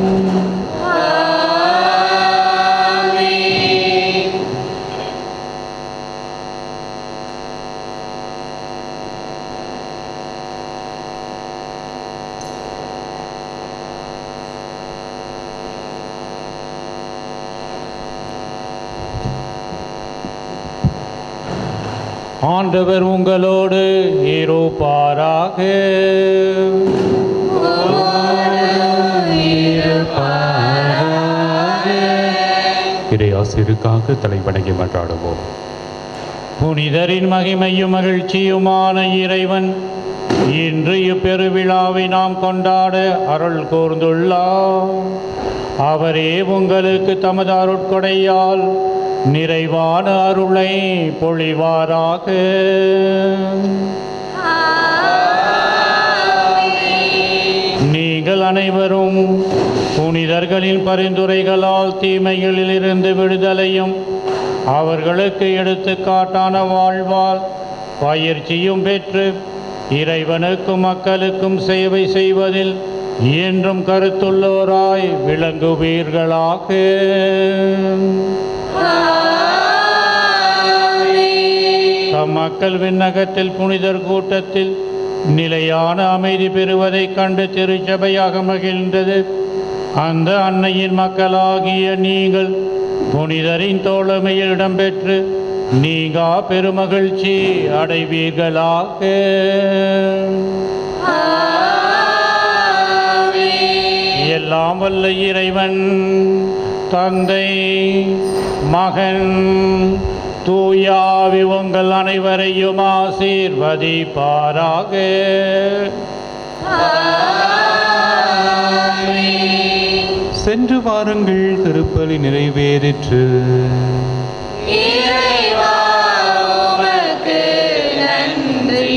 ஆண்டவர் உங்களோடு இருப்பாராக இறையாசிருக்காக தலைவணங்கி மன்றாடுவோம் புனிதரின் மகிமையும் மகிழ்ச்சியுமான இறைவன் இன்று இப்பெருவிழாவை நாம் கொண்டாட அருள் கூர்ந்துள்ளார் அவரே உங்களுக்கு தமது அருட்கொடையால் நிறைவான அருளை பொழிவாராக நீங்கள் அனைவரும் புனிதர்களின் பரிந்துரைகளால் தீமைகளிலிருந்து விடுதலையும் அவர்களுக்கு எடுத்துக்காட்டான வாழ்வால் பயிற்சியும் பெற்று இறைவனுக்கும் மக்களுக்கும் சேவை செய்வதில் என்றும் கருத்துள்ளோராய் விளங்குவீர்களாக தம் மக்கள் விண்ணகத்தில் புனிதர் கூட்டத்தில் நிலையான அமைதி பெறுவதைக் கண்டு திருச்சபையாக மகிழ்ந்தது அந்த அன்னையின் மக்களாகிய நீங்கள் புனிதரின் தோழமையில் இடம்பெற்று நீங்கா பெருமகிழ்ச்சி அடைவீர்களாக எல்லாம் வல்ல இறைவன் தந்தை மகன் தூயாவி உங்கள் அனைவரையும் ஆசீர்வதிப்பாராக சென்று வாருங்கள் திருப்பலி நிறைவேறிற்று இறைவா உமக்கு நன்றி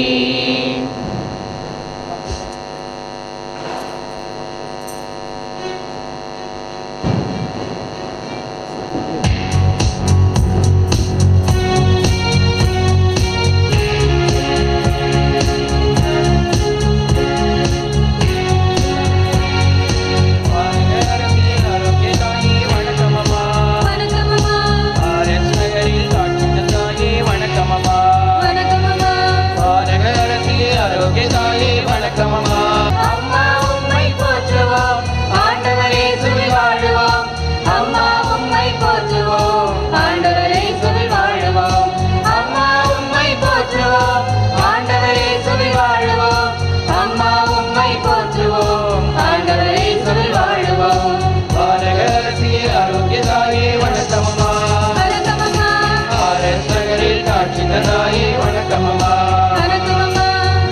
அம்மா உம்மை போற்றுவோம் ஆண்டவரே சுவில் வாழுவோம் அம்மா உம்மை போற்றுவோம் ஆண்டவரே சுவில் வாழுவோம் அம்மா உம்மை போற்றுவோம் ஆண்டவரே சுவில் வாழுவோம் அம்மா உம்மை போற்றுவோம் ஆண்டவரே சுவில் வாழுவோம் வானகரசியே ஆரோக்கியதாயே வணக்கமம்மா வணக்கமம்மா ஆரஸ் நகரில் காட்சி தந்தாயே வணக்கமம்மா வணக்கமம்மா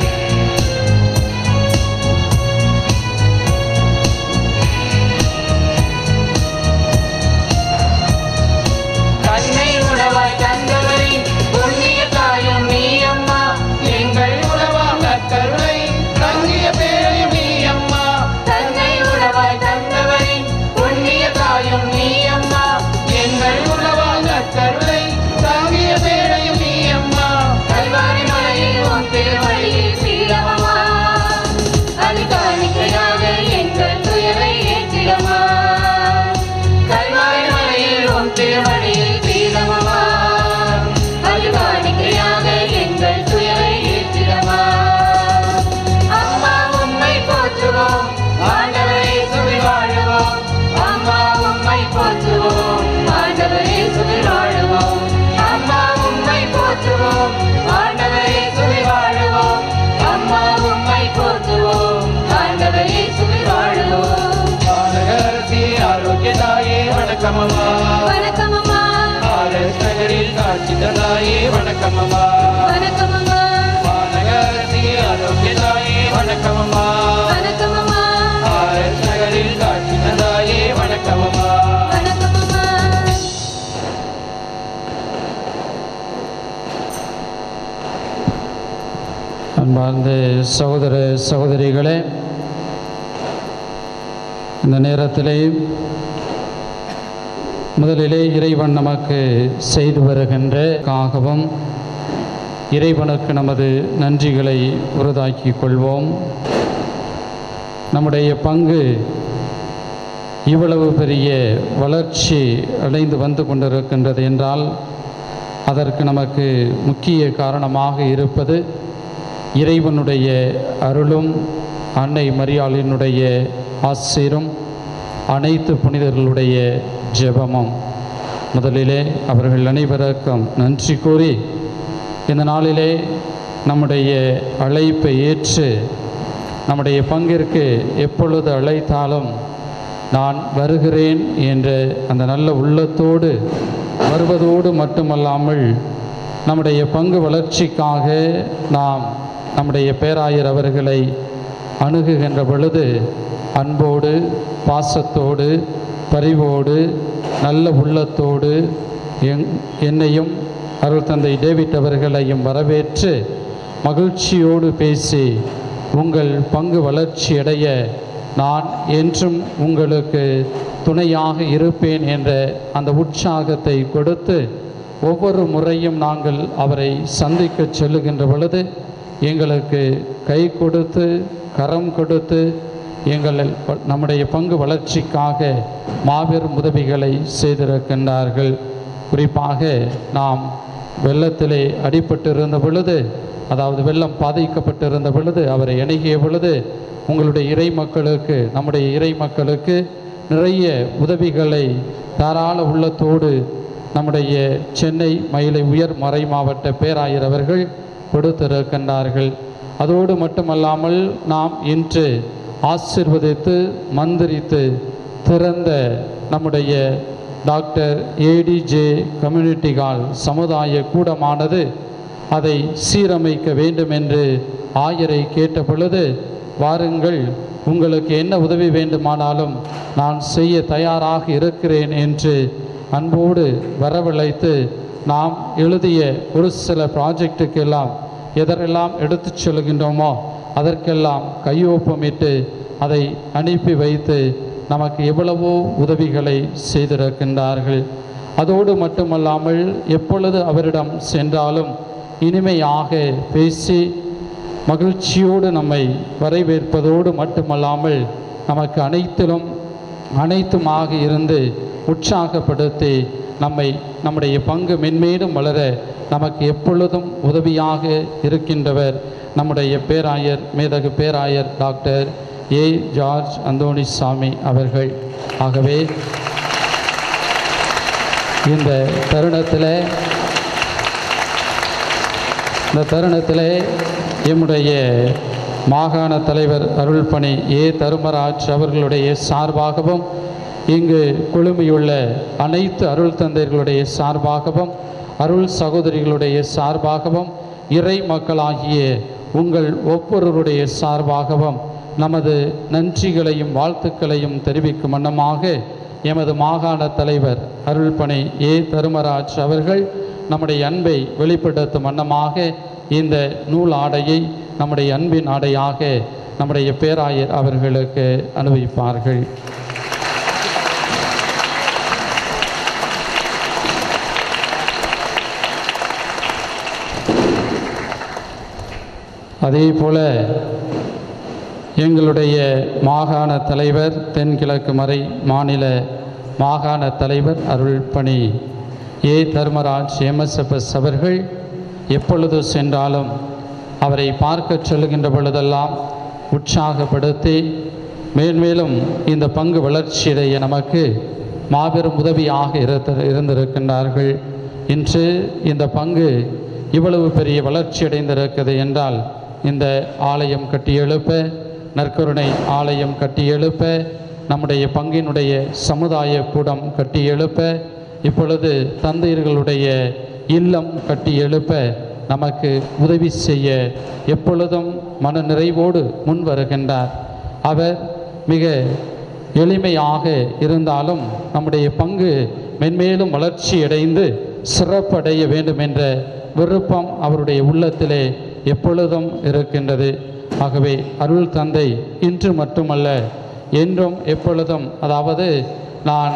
தன்னை உணவாய் தந்தவரின் புண்ணிய தாயும் நீ அம்மா எங்கள் உணவாக கருணை தங்கிய பேரையும் நீ அம்மா தன்னை உணவாய் தந்தவரின் புண்ணிய தாயும் நீ அம்மா எங்கள் உணவாக கருணை தங்கிய பேரையும் நீ அம்மா கல்வாரி மலையில் உன் திருவழியில் சீரமம்மா அது காணிக்கையாக எங்கள் துயரை ஏற்றிடமா கல்வாரி மலையில் உன் திருவழியில் சீரமம்மா அது காணிக்கையாக எங்கள் துயரை ஏற்றிடமா அம்மா உம்மை போற்றுவோம் ஆண்டவரே சுவில் வாழுவோம் அம்மா உம்மை போற்றுவோம் ஆண்டவரே சுவில் வாழுவோம் அம்மா உம்மை போற்றுவோம் ஆண்டவரே சுவில் வாழுவோம் அம்மா உம்மை போற்றுவோம் ஆண்டவரே சுவில் வாழுவோம் பாலகரசி ஆரோக்கியதாயே வணக்கமம்மா வணக்கமம்மா ஆர்எஸ் நகரில் காட்சி தந்தாயே வணக்கமம்மா வணக்கமம்மா பாலகரசி ஆரோக்கியதாயே வணக்கமம்மா வணக்கமம்மா ஆர்எஸ் நகரில் காட்சி தந்தாயே வணக்கமம்மா வணக்கமம்மா அன்பார்ந்த சகோதர சகோதரிகளே இந்த நேரத்திலே முதலிலே இறைவன் நமக்கு செய்து வருகின்ற காகவும் இறைவனுக்கு நமது நன்றிகளை உறுதாக்கிக் கொள்வோம் நம்முடைய பங்கு இவ்வளவு பெரிய வளர்ச்சி அடைந்து வந்து கொண்டிருக்கின்றது என்றால் அதற்கு நமக்கு முக்கிய காரணமாக இருப்பது இறைவனுடைய அருளும் அன்னை மரியாளினுடைய ஆசிரும் அனைத்து புனிதர்களுடைய ஜெபமும் முதலிலே அவர்கள் அனைவருக்கும் நன்றி கூறி இந்த நாளிலே நம்முடைய அழைப்பை ஏற்று நம்முடைய பங்கிற்கு எப்பொழுது அழைத்தாலும் நான் வருகிறேன் என்ற அந்த நல்ல உள்ளத்தோடு வருவதோடு மட்டுமல்லாமல் நம்முடைய பங்கு வளர்ச்சிக்காக நாம் நம்முடைய பேராயர் அவர்களை அணுகுகின்ற பொழுது அன்போடு பாசத்தோடு பரிவோடு நல்ல உள்ளத்தோடு என் என்னையும் அருள் தந்தை டேவிட் அவர்களையும் வரவேற்று மகிழ்ச்சியோடு பேசி உங்கள் பங்கு வளர்ச்சி அடைய நான் என்றும் உங்களுக்கு துணையாக இருப்பேன் என்ற அந்த உற்சாகத்தை கொடுத்து ஒவ்வொரு முறையும் நாங்கள் அவரை சந்திக்க செல்லுகின்ற பொழுது எங்களுக்கு கை கொடுத்து கரம் கொடுத்து எங்கள் நம்முடைய பங்கு வளர்ச்சிக்காக மாபெரும் உதவிகளை செய்திருக்கின்றார்கள் குறிப்பாக நாம் வெள்ளத்திலே அடிபட்டிருந்த பொழுது அதாவது வெள்ளம் பாதிக்கப்பட்டிருந்த பொழுது அவரை இணங்கிய பொழுது உங்களுடைய இறை மக்களுக்கு நம்முடைய இறை மக்களுக்கு நிறைய உதவிகளை தாராள உள்ளத்தோடு நம்முடைய சென்னை மயிலை உயர் மறை மாவட்ட பேராயர் அவர்கள் கொடுத்திருக்கின்றார்கள் அதோடு மட்டுமல்லாமல் நாம் இன்று ஆசிர்வதித்து மந்திரித்து திறந்த நம்முடைய டாக்டர் ஏடிஜே கம்யூனிட்டி ஹால் சமுதாய கூடமானது அதை சீரமைக்க வேண்டும் என்று ஆயரை கேட்ட பொழுது வாருங்கள் உங்களுக்கு என்ன உதவி வேண்டுமானாலும் நான் செய்ய தயாராக இருக்கிறேன் என்று அன்போடு வரவழைத்து நாம் எழுதிய ஒரு சில ப்ராஜெக்டுக்கெல்லாம் எதரெல்லாம் எடுத்துச் செல்கின்றோமோ அதற்கெல்லாம் கையொப்பமிட்டு அதை அனுப்பி வைத்து நமக்கு எவ்வளவோ உதவிகளை செய்திருக்கின்றார்கள் அதோடு மட்டுமல்லாமல் எப்பொழுது அவரிடம் சென்றாலும் இனிமையாக பேசி மகிழ்ச்சியோடு நம்மை வரவேற்பதோடு மட்டுமல்லாமல் நமக்கு அனைத்திலும் அனைத்துமாக இருந்து உற்சாகப்படுத்தி நம்மை நம்முடைய பங்கு மென்மேலும் வளர நமக்கு எப்பொழுதும் உதவியாக இருக்கின்றவர் நம்முடைய பேராயர் மேதகு பேராயர் டாக்டர் ஏ ஜார்ஜ் அந்தோணிசாமி அவர்கள் ஆகவே இந்த தருணத்தில் இந்த தருணத்தில் எம்முடைய மாகாண தலைவர் அருள்பணி ஏ தருமராஜ் அவர்களுடைய சார்பாகவும் இங்கு குழுமியுள்ள அனைத்து அருள் தந்தைகளுடைய சார்பாகவும் அருள் சகோதரிகளுடைய சார்பாகவும் இறை மக்களாகிய உங்கள் ஒவ்வொருவருடைய சார்பாகவும் நமது நன்றிகளையும் வாழ்த்துக்களையும் தெரிவிக்கும் வண்ணமாக எமது மாகாண தலைவர் அருள்பணி ஏ தருமராஜ் அவர்கள் நம்முடைய அன்பை வெளிப்படுத்தும் வண்ணமாக இந்த நூல் ஆடையை நம்முடைய அன்பின் ஆடையாக நம்முடைய பேராயர் அவர்களுக்கு அனுபவிப்பார்கள் அதே போல எங்களுடைய மாகாண தலைவர் தென்கிழக்கு மறை மாநில மாகாண தலைவர் அருள்பணி ஏ தர்மராஜ் எம்எஸ்எஃப்எஸ் அவர்கள் எப்பொழுது சென்றாலும் அவரை பார்க்கச் சொல்லுகின்ற பொழுதெல்லாம் உற்சாகப்படுத்தி மேன்மேலும் இந்த பங்கு வளர்ச்சியடைய நமக்கு மாபெரும் உதவியாக இருந்த இருந்திருக்கின்றார்கள் இன்று இந்த பங்கு இவ்வளவு பெரிய வளர்ச்சியடைந்திருக்கிறது என்றால் இந்த ஆலயம் கட்டி எழுப்ப நற்கருணை ஆலயம் கட்டி எழுப்ப நம்முடைய பங்கினுடைய சமுதாய கூடம் கட்டி எழுப்ப இப்பொழுது தந்தையர்களுடைய இல்லம் கட்டி எழுப்ப நமக்கு உதவி செய்ய எப்பொழுதும் மன நிறைவோடு முன் வருகின்றார் அவர் மிக எளிமையாக இருந்தாலும் நம்முடைய பங்கு மென்மேலும் வளர்ச்சியடைந்து சிறப்படைய வேண்டும் என்ற விருப்பம் அவருடைய உள்ளத்திலே எப்பொழுதும் இருக்கின்றது ஆகவே அருள் தந்தை இன்று மட்டுமல்ல என்றும் எப்பொழுதும் அதாவது நான்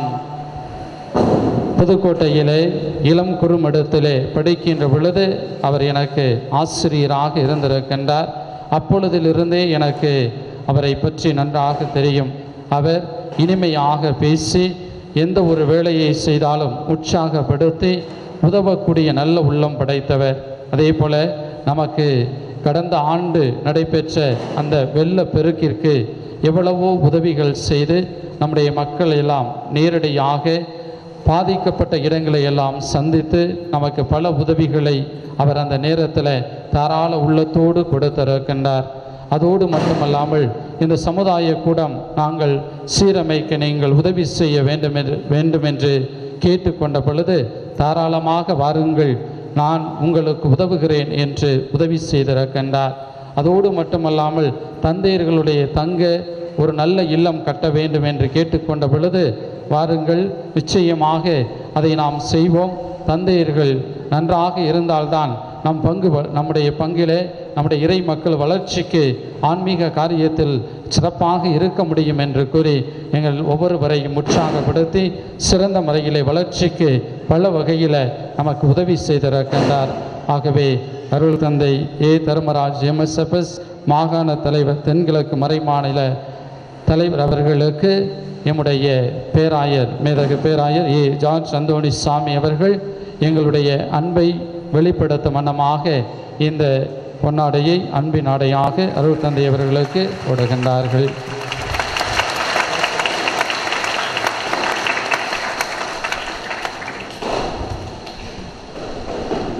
புதுக்கோட்டையிலே இளம் குறுமடத்திலே படிக்கின்ற பொழுது அவர் எனக்கு ஆசிரியராக இருந்திருக்கின்றார் அப்பொழுதிலிருந்தே எனக்கு அவரை பற்றி நன்றாக தெரியும் அவர் இனிமையாக பேசி எந்த ஒரு வேலையை செய்தாலும் உற்சாகப்படுத்தி உதவக்கூடிய நல்ல உள்ளம் படைத்தவர் அதே போல நமக்கு கடந்த ஆண்டு நடைபெற்ற அந்த வெள்ள பெருக்கிற்கு எவ்வளவோ உதவிகள் செய்து நம்முடைய மக்கள் எல்லாம் நேரடியாக பாதிக்கப்பட்ட இடங்களை எல்லாம் சந்தித்து நமக்கு பல உதவிகளை அவர் அந்த நேரத்தில் தாராள உள்ளத்தோடு கொடுத்திருக்கின்றார் அதோடு மட்டுமல்லாமல் இந்த சமுதாய கூடம் நாங்கள் சீரமைக்க நீங்கள் உதவி செய்ய வேண்டும் என்று வேண்டும் என்று கேட்டுக்கொண்ட பொழுது தாராளமாக வாருங்கள் நான் உங்களுக்கு உதவுகிறேன் என்று உதவி செய்திருக்கின்றார் அதோடு மட்டுமல்லாமல் தந்தையர்களுடைய தங்க ஒரு நல்ல இல்லம் கட்ட வேண்டும் என்று கேட்டுக்கொண்ட பொழுது வாருங்கள் நிச்சயமாக அதை நாம் செய்வோம் தந்தையர்கள் நன்றாக இருந்தால்தான் நம் பங்கு வ- நம்முடைய பங்கிலே நம்முடைய இறை மக்கள் வளர்ச்சிக்கு ஆன்மீக காரியத்தில் சிறப்பாக இருக்க முடியும் என்று கூறி எங்கள் ஒவ்வொருவரையும் உற்சாகப்படுத்தி சிறந்த முறையிலே வளர்ச்சிக்கு பல வகையில் நமக்கு உதவி செய்திருக்கின்றார் ஆகவே அருள் தந்தை ஏ தர்மராஜ் எம்எஸ்எஃப்எஸ் மாகாண தலைவர் தென்கிழக்கு மறைமாநில தலைவர் அவர்களுக்கு எம்முடைய பேராயர் மேதகு பேராயர் ஏ ஜார்ஜ் அந்தோணி சாமி அவர்கள் எங்களுடைய அன்பை வெளிப்படுத்தும் வண்ணமாக இந்த பொன்னாடையை அன்பின் ஆடையாக அருள் தந்தை அவர்களுக்கு கொடுக்கின்றார்கள்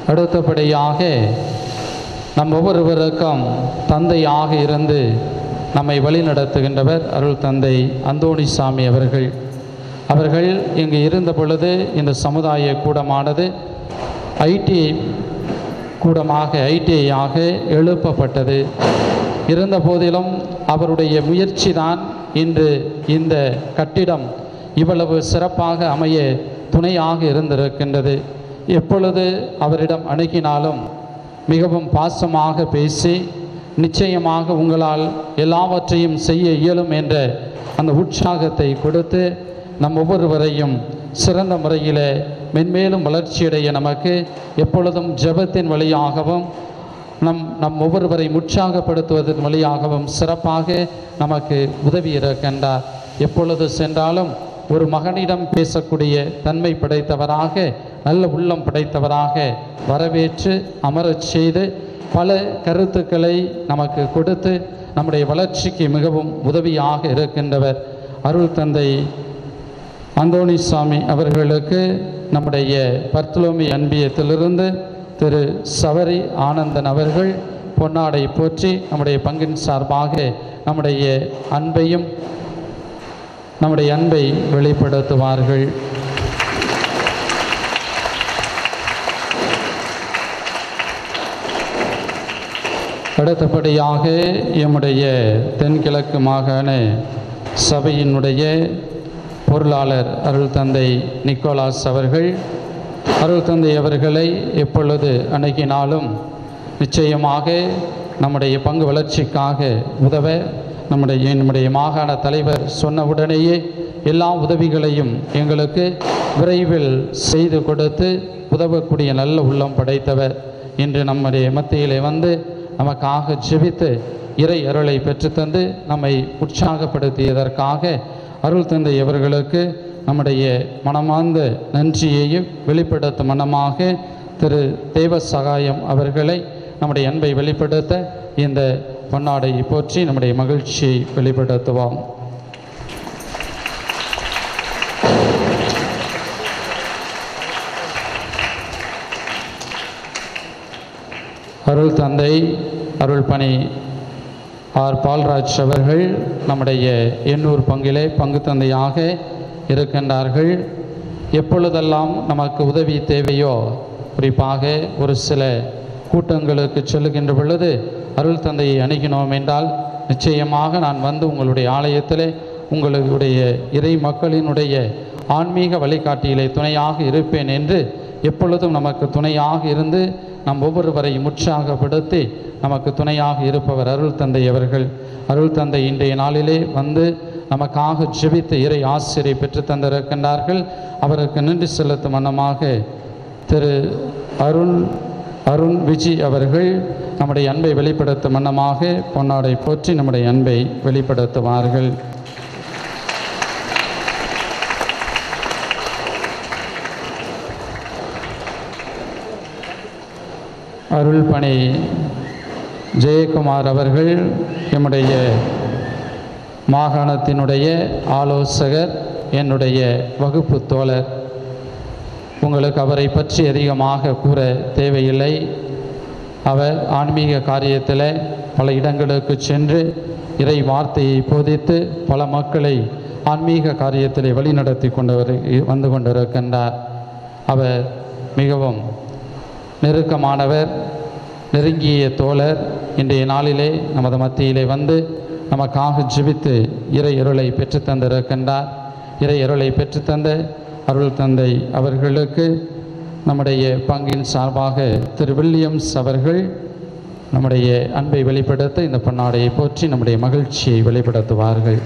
அடுத்தபடியாக நம் ஒவ்வொருவருக்கும் தந்தையாக இருந்து நம்மை வழிநடத்துகின்றவர் அருள் தந்தை அந்தோணிசாமி அவர்கள் அவர்கள் இங்கு இருந்த பொழுது இந்த சமுதாய கூடமானது ஐடி கூடமாக ஐடிஐயாக எழுப்பப்பட்டது இருந்த போதிலும் அவருடைய முயற்சி தான் இன்று இந்த கட்டிடம் இவ்வளவு சிறப்பாக அமைய துணையாக இருந்திருக்கின்றது எப்பொழுது அவரிடம் அணுகினாலும் மிகவும் பாசமாக பேசி நிச்சயமாக உங்களால் எல்லாவற்றையும் செய்ய இயலும் என்ற அந்த உற்சாகத்தை கொடுத்து நம் ஒவ்வொருவரையும் சிறந்த முறையில் மென்மேலும் வளர்ச்சியடைய நமக்கு எப்பொழுதும் ஜெபத்தின் வழியாகவும் நம் நம் ஒவ்வொருவரை உற்சாகப்படுத்துவதன் வழியாகவும் சிறப்பாக நமக்கு உதவி இருக்கின்றார் எப்பொழுது சென்றாலும் ஒரு மகனிடம் பேசக்கூடிய தன்மை படைத்தவராக நல்ல உள்ளம் படைத்தவராக வரவேற்று அமரச் செய்து பல கருத்துக்களை நமக்கு கொடுத்து நம்முடைய வளர்ச்சிக்கு மிகவும் உதவியாக இருக்கின்றவர் அருள் தந்தை அந்தோணிசாமி அவர்களுக்கு நம்முடைய பர்த்தலோமி அன்பியத்திலிருந்து திரு சவரி ஆனந்தன் அவர்கள் பொன்னாடை போற்றி நம்முடைய பங்கின் சார்பாக நம்முடைய அன்பையும் நம்முடைய அன்பை வெளிப்படுத்துவார்கள் அடுத்தபடியாக எம்முடைய தென்கிழக்கு மாகாண சபையினுடைய பொருளாளர் அருள் தந்தை நிக்கோலாஸ் அவர்கள் அருள் தந்தை அவர்களை எப்பொழுது அணுகினாலும் நிச்சயமாக நம்முடைய பங்கு வளர்ச்சிக்காக உதவ நம்முடைய நம்முடைய மாகாண தலைவர் சொன்னவுடனேயே எல்லா உதவிகளையும் எங்களுக்கு விரைவில் செய்து கொடுத்து உதவக்கூடிய நல்ல உள்ளம் படைத்தவர் இன்று நம்முடைய மத்தியிலே வந்து நமக்காக ஜெபித்து இறை அருளை பெற்றுத்தந்து நம்மை உற்சாகப்படுத்தியதற்காக அருள் தந்தை அவர்களுக்கு நம்முடைய மனமார்ந்த நன்றியையும் வெளிப்படுத்தும் மனமாக திரு தேவ சகாயம் அவர்களை நம்முடைய அன்பை வெளிப்படுத்த இந்த பொன்னாடையை போற்றி நம்முடைய மகிழ்ச்சியை வெளிப்படுத்துவோம் அருள் தந்தை அருள் பணி ஆர் பால்ராஜ் அவர்கள் நம்முடைய எண்ணூர் பங்கிலே பங்கு தந்தையாக இருக்கின்றார்கள் எப்பொழுதெல்லாம் நமக்கு உதவி தேவையோ குறிப்பாக ஒரு சில கூட்டங்களுக்கு செல்லுகின்ற பொழுது அருள் தந்தையை அணுகினோம் என்றால் நிச்சயமாக நான் வந்து உங்களுடைய ஆலயத்திலே உங்களுடைய இறை மக்களினுடைய ஆன்மீக வழிகாட்டியிலே துணையாக இருப்பேன் என்று எப்பொழுதும் நமக்கு துணையாக இருந்து நம் ஒவ்வொருவரையும் உற்சாகப்படுத்தி நமக்கு துணையாக இருப்பவர் அருள் தந்தை அவர்கள் அருள் தந்தை இன்றைய நாளிலே வந்து நமக்காக ஜெபித்த இறை ஆசிரியை பெற்று தந்திருக்கின்றார்கள் அவருக்கு நன்றி செலுத்தும் வண்ணமாக திரு அருண் அருண் விஜி அவர்கள் நம்முடைய அன்பை வெளிப்படுத்தும் வண்ணமாக பொன்னாடை போற்றி நம்முடைய அன்பை வெளிப்படுத்துவார்கள் அருள் பணி ஜெயக்குமார் அவர்கள் எம்முடைய மாகாணத்தினுடைய ஆலோசகர் என்னுடைய வகுப்பு தோழர் உங்களுக்கு அவரை பற்றி அதிகமாக கூற தேவையில்லை அவர் ஆன்மீக காரியத்தில் பல இடங்களுக்கு சென்று இறை வார்த்தையை போதித்து பல மக்களை ஆன்மீக காரியத்தில் வழிநடத்தி கொண்டவர் வந்து கொண்டிருக்கின்றார் அவர் மிகவும் நெருக்கமானவர் நெருங்கிய தோழர் இன்றைய நாளிலே நமது மத்தியிலே வந்து நமக்காக ஜெபித்து இறை அருளை பெற்றுத்தந்திருக்கின்றார் இறை அருளை பெற்றுத்தந்த அருள் தந்தை அவர்களுக்கு நம்முடைய பங்கின் சார்பாக திரு வில்லியம்ஸ் அவர்கள் நம்முடைய அன்பை வெளிப்படுத்த இந்த பொன்னாடையை போற்றி நம்முடைய மகிழ்ச்சியை வெளிப்படுத்துவார்கள்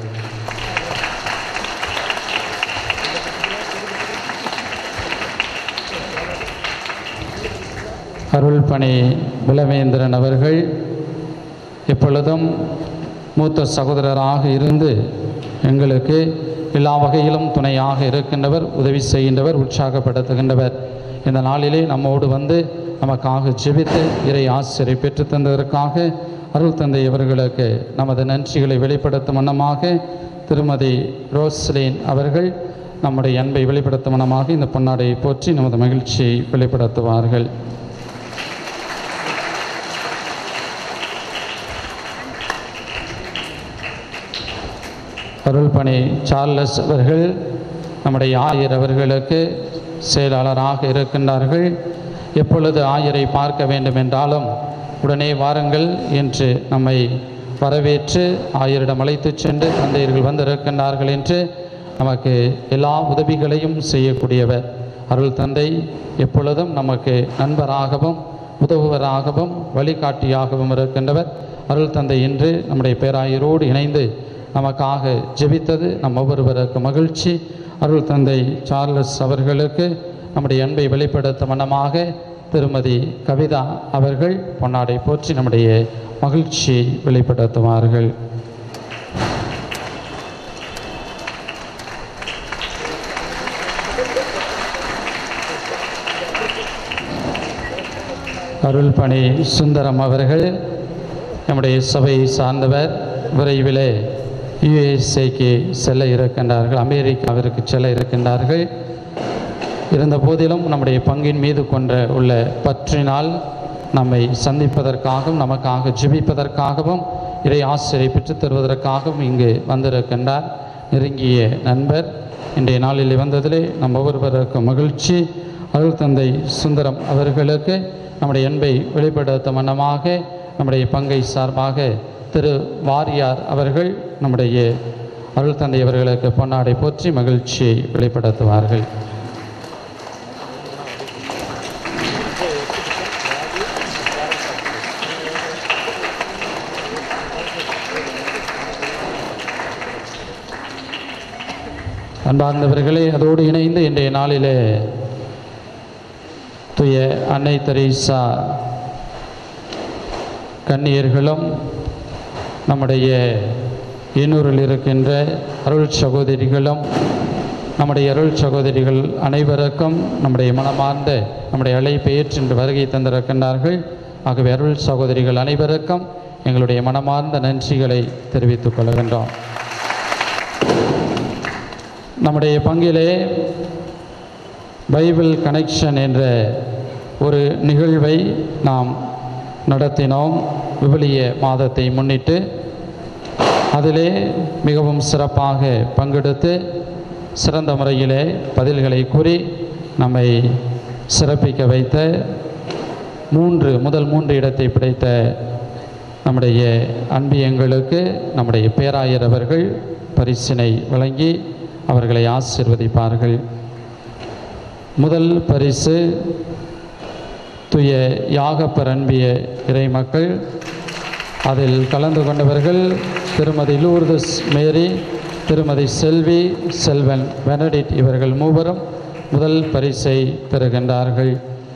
அருள் பணி புலவேந்திரன் அவர்கள் எப்பொழுதும் மூத்த சகோதரராக இருந்து எங்களுக்கு எல்லா வகையிலும் துணையாக இருக்கின்றவர் உதவி செய்கின்றவர் உற்சாகப்படுத்துகின்றவர் இந்த நாளிலே நம்மோடு வந்து நமக்காக ஜெபித்து இறை ஆசிரியை பெற்று தந்ததற்காக அருள் தந்தை அவர்களுக்கு நமது நன்றிகளை வெளிப்படுத்தும் வண்ணமாக திருமதி ரோஸ்லின் அவர்கள் நம்முடைய அன்பை வெளிப்படுத்தும் வண்ணமாக இந்த பொன்னாடையை போற்றி நமது மகிழ்ச்சியை வெளிப்படுத்துவார்கள் அருள்பணி சார்லஸ் அவர்கள் நம்முடைய ஆயர் அவர்களுக்கு செயலாளராக இருக்கின்றார்கள் எப்பொழுது ஆயரை பார்க்க வேண்டும் என்றாலும் உடனே வாருங்கள் என்று நம்மை வரவேற்று ஆயரிடம் அழைத்துச் சென்று தந்தையர்கள் வந்திருக்கின்றார்கள் என்று நமக்கு எல்லா உதவிகளையும் செய்யக்கூடியவர் அருள் தந்தை எப்பொழுதும் நமக்கு நண்பராகவும் உதவுவராகவும் வழிகாட்டியாகவும் இருக்கின்றவர் அருள் தந்தை என்று நம்முடைய பேராயரோடு இணைந்து நமக்காக ஜெபித்தது நம் ஒவ்வொருவருக்கு மகிழ்ச்சி அருள் தந்தை சார்லஸ் அவர்களுக்கு நம்முடைய அன்பை வெளிப்படுத்தும் வண்ணமாக திருமதி கவிதா அவர்கள் பொன்னாடை போற்றி நம்முடைய மகிழ்ச்சியை வெளிப்படுத்துவார்கள் அருள்பணி சுந்தரம் அவர்கள் நம்முடைய சபையை சார்ந்தவர் விரைவிலே யுஎஸ்ஏக்கு செல்ல இருக்கின்றார்கள் அமெரிக்காவிற்கு செல்ல இருக்கின்றார்கள் இருந்த போதிலும் நம்முடைய பங்கின் மீது கொண்ட உள்ள பற்றினால் நம்மை சந்திப்பதற்காகவும் நமக்காக ஜெபிப்பதற்காகவும் இறை ஆசிரியை பெற்றுத் தருவதற்காகவும் இங்கு வந்திருக்கின்றார் நெருங்கிய நண்பர் இன்றைய நாளில் வந்ததிலே நம் ஒவ்வொருவருக்கும் மகிழ்ச்சி அருள் தந்தை சுந்தரம் அவர்களுக்கு நம்முடைய அன்பை வெளிப்படுத்தும் வண்ணமாக நம்முடைய பங்கை சார்பாக திரு வாரியார் அவர்கள் நம்முடைய அருள் தந்தை அவர்களுக்கு பொன்னாடை போற்றி மகிழ்ச்சியை வெளிப்படுத்துவார்கள் அன்பார்ந்தவர்களே அதோடு இணைந்து இன்றைய நாளிலே தூய அன்னை தெரேசா கன்னியர்களும் நம்முடைய ஈனூரில் இருக்கின்ற அருள் சகோதரிகளும் நம்முடைய அருள் சகோதரிகள் அனைவருக்கும் நம்முடைய மனமார்ந்த நம்முடைய அழைப்பை ஏற்று வருகை தந்திருக்கின்றார்கள் ஆகவே அருள் சகோதரிகள் அனைவருக்கும் எங்களுடைய மனமார்ந்த நன்றிகளை தெரிவித்துக் கொள்கின்றோம் நம்முடைய பங்கிலே பைபிள் கனெக்ஷன் என்ற ஒரு நிகழ்வை நாம் நடத்தினோம் விவிலிய மாதத்தை முன்னிட்டு அதிலே மிகவும் சிறப்பாக பங்கெடுத்து சிறந்த முறையிலே பதில்களை கூறி நம்மை சிறப்பிக்க வைத்த மூன்று முதல் மூன்று இடத்தை பிடித்த நம்முடைய அன்பியங்களுக்கு நம்முடைய பேராயர் அவர்கள் பரிசினை வழங்கி அவர்களை ஆசிர்வதிப்பார்கள் முதல் பரிசு துய யாகப்பர் அன்பிய இறைமக்கள் அதில் கலந்து கொண்டவர்கள் திருமதி லூர்தஸ் மேரி திருமதி செல்வி செல்வன் பெனடிட் இவர்கள் மூவரும் முதல் பரிசை பெறுகின்றார்கள்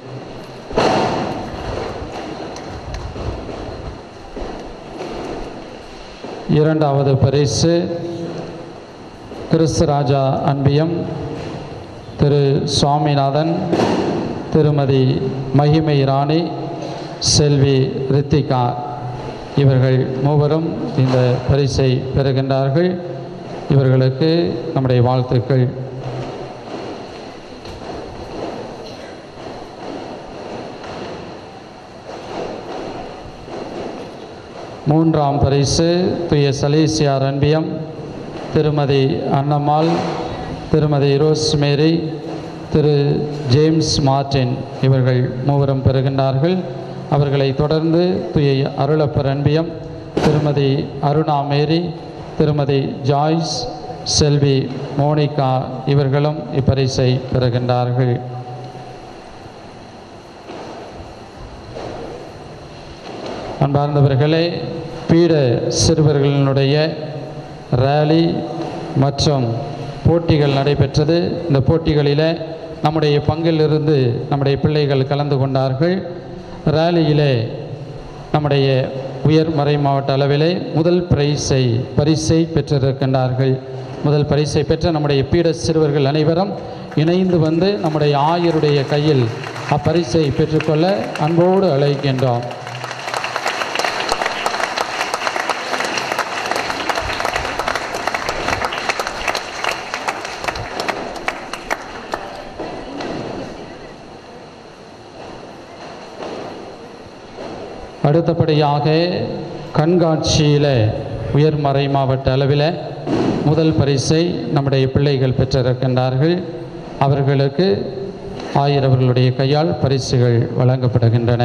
இரண்டாவது பரிசு கிறிஸ்துராஜா அன்பியம் திரு சுவாமிநாதன் திருமதி மகிமை ராணி செல்வி ரித்திகா இவர்கள் மூவரும் இந்த பரிசை பெறுகின்றார்கள் இவர்களுக்கு நம்முடைய வாழ்த்துக்கள் மூன்றாம் பரிசு துய சலேசியார் அன்பியம் திருமதி அன்னம்மாள் திருமதி ரோஸ்மேரி திரு ஜேம்ஸ் மார்டின் இவர்கள் மூவரும் பெறுகின்றார்கள் அவர்களை தொடர்ந்து துய அருளப்பர் அன்பியம் திருமதி அருணா மேரி திருமதி ஜாய்ஸ் செல்வி மோனிகா இவர்களும் இப்பரிசை பெறுகின்றார்கள் அன்பார்ந்தவர்களே பீட சிறுவர்களினுடைய ரேலி மற்றும் போட்டிகள் நடைபெற்றது இந்த போட்டிகளில் நம்முடைய பங்கிலிருந்து நம்முடைய பிள்ளைகள் கலந்து கொண்டார்கள் ரேலியிலே நம்முடைய உயர் மறை மாவட்ட அளவிலே முதல் பிரைஸை பரிசை பெற்றிருக்கின்றார்கள் முதல் பரிசை பெற்ற நம்முடைய பீட சிறுவர்கள் அனைவரும் இணைந்து வந்து நம்முடைய ஆயருடைய கையில் அப்பரிசை பெற்றுக்கொள்ள அன்போடு அழைக்கின்றோம் அடுத்தபடியாக கண்காட்சியில் உயர்மறை மாவட்ட அளவில் முதல் பரிசை நம்முடைய பிள்ளைகள் பெற்றிருக்கின்றார்கள் அவர்களுக்கு ஆயிரவர்களுடைய கையால் பரிசுகள் வழங்கப்படுகின்றன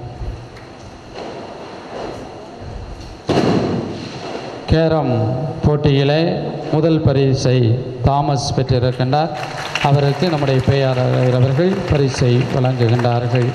கேரம் போட்டியிலே முதல் பரிசை தாமஸ் பெற்றிருக்கின்றார் அவருக்கு நம்முடைய பேயாளர் அவர்கள் பரிசை வழங்குகின்றார்கள்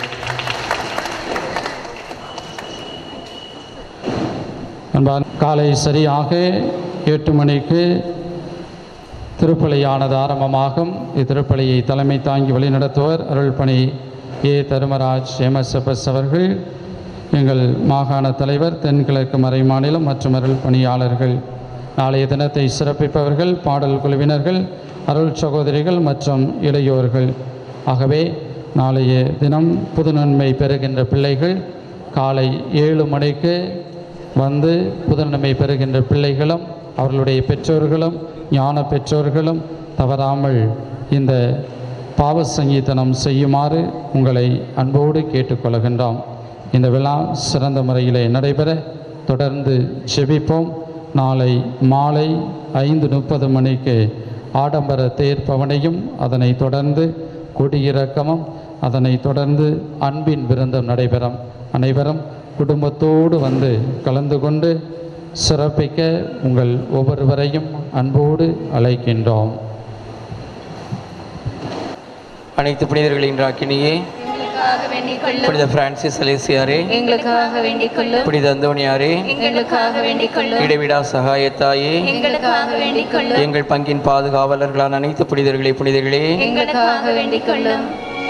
அன்பான காலை சரியாக எட்டு மணிக்கு திருப்பலியானது ஆரம்பமாகும் இத்திருப்பலியை தலைமை தாங்கி வழிநடத்துவர் அருள்பணி ஏ தருமராஜ் எம்எஸ்எஃப்எஸ் அவர்கள் எங்கள் மாகாண தலைவர் தென்கிழக்கு மறை மாநிலம் மற்றும் அருள் பணியாளர்கள் நாளைய தினத்தை சிறப்பிப்பவர்கள் பாடல் குழுவினர்கள் அருள் சகோதரிகள் மற்றும் இளையோர்கள் ஆகவே நாளைய தினம் புது நன்மை பெறுகின்ற பிள்ளைகள் காலை ஏழு மணிக்கு வந்து புதுநன்மை பெறுகின்ற பிள்ளைகளும் அவர்களுடைய பெற்றோர்களும் ஞான பெற்றோர்களும் தவறாமல் இந்த பாவ சங்கீதனம் செய்யுமாறு உங்களை அன்போடு கேட்டுக்கொள்கின்றோம் இந்த விழா சிறந்த முறையிலே நடைபெற தொடர்ந்து செபிப்போம் நாளை மாலை ஐந்து முப்பது மணிக்கு ஆடம்பர தேர் பவனையும் அதனைத் தொடர்ந்து கொடியிறக்கமும் அதனைத் தொடர்ந்து அன்பின் விருந்தம் நடைபெறும் அனைவரும் குடும்பத்தோடு வந்து கலந்து கொண்டு சிறப்பிக்க உங்கள் ஒவ்வொருவரையும் அன்போடு அழைக்கின்றோம் அனைத்து புனிதர்களின் ராக்கினியே எங்களுக்காக வேண்டிக் கொள்ளும் புனித பிரான்சிஸ் அலேசியாரே எங்களுக்காக வேண்டிக் கொள்ளும் புனித அந்தோணியாரே எங்களுக்காக வேண்டிக் கொள்ளும் இடைவிடா சகாயத்தாயே எங்களுக்காக வேண்டிக் கொள்ளும் எங்கள் பங்கின் பாதுகாவலர்களான அனைத்து புனிதர்களே புனிதர்களே எங்களுக்காக வேண்டிக் கொள்ளும்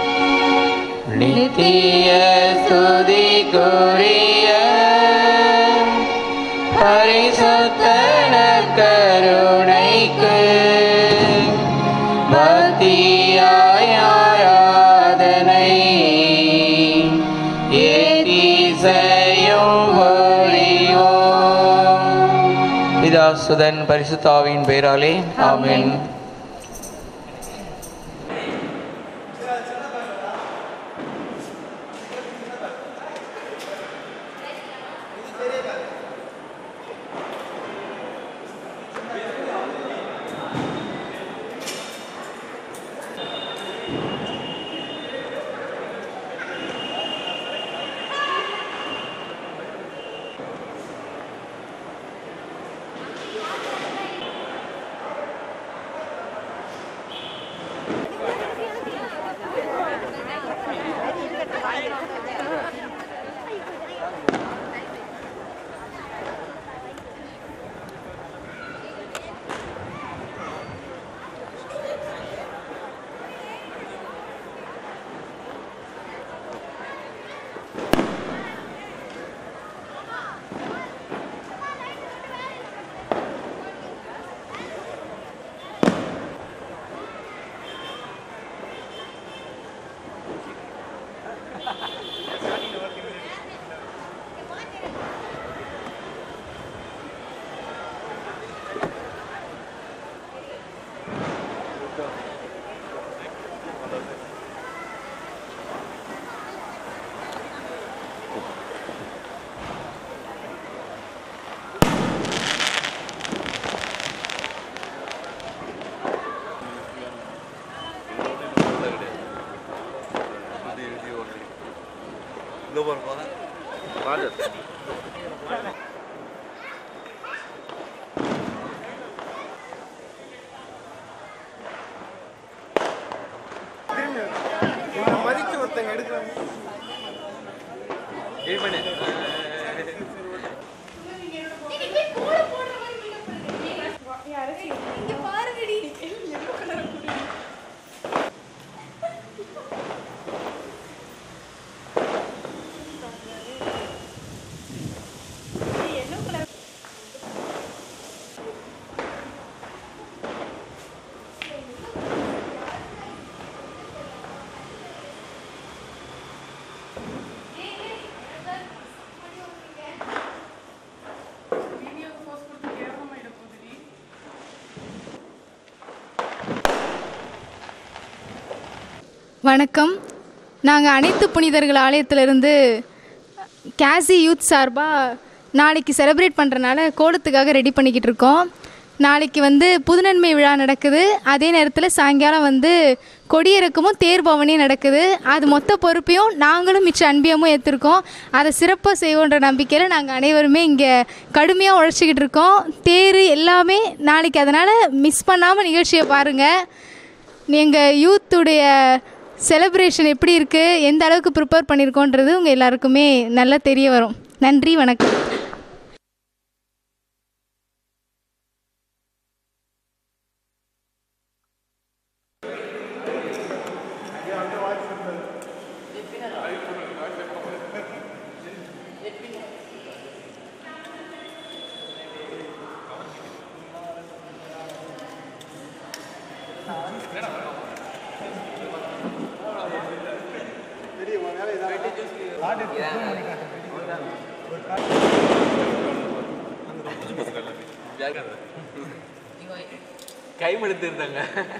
நித்திய சுதிக்குரிய பரிசுத்த கருணைக்கு பக்தியாய் ஆராதனை ஏத்தி செய்யும் புரிவோம் பிதா சுதன் பரிசுத்தாவின் பெயராலே ஆமென் மதிச்சு ஒருத்தங்க எடுக்கிறாங்க வணக்கம் நாங்கள் அனைத்து புனிதர்கள் ஆலயத்திலிருந்து கேசி யூத் சார்பாக நாளைக்கு செலிப்ரேட் பண்ணுறனால கோலத்துக்காக ரெடி பண்ணிக்கிட்டு இருக்கோம் நாளைக்கு வந்து புதுநன்மை விழா நடக்குது அதே நேரத்தில் சாயங்காலம் வந்து கொடியிறக்கமும் தேர் பவனியும் நடக்குது அது மொத்த பொறுப்பையும் நாங்களும் மிச்ச அன்பியமும் ஏற்றிருக்கோம் அதை சிறப்பாக செய்வோன்ற நம்பிக்கையில் நாங்கள் அனைவருமே இங்கே கடுமையாக உழைச்சிக்கிட்டு இருக்கோம் தேர் எல்லாமே நாளைக்கு அதனால் மிஸ் பண்ணாமல் நிகழ்ச்சியை பாருங்கள் எங்கள் யூத்துடைய செலிப்ரேஷன் எப்படி இருக்குது எந்த அளவுக்கு ப்ரிப்பேர் பண்ணியிருக்கோன்றது உங்கள் எல்லாருக்குமே நல்லா தெரிய வரும் நன்றி வணக்கம் கைமெடுத்து இருந்தாங்க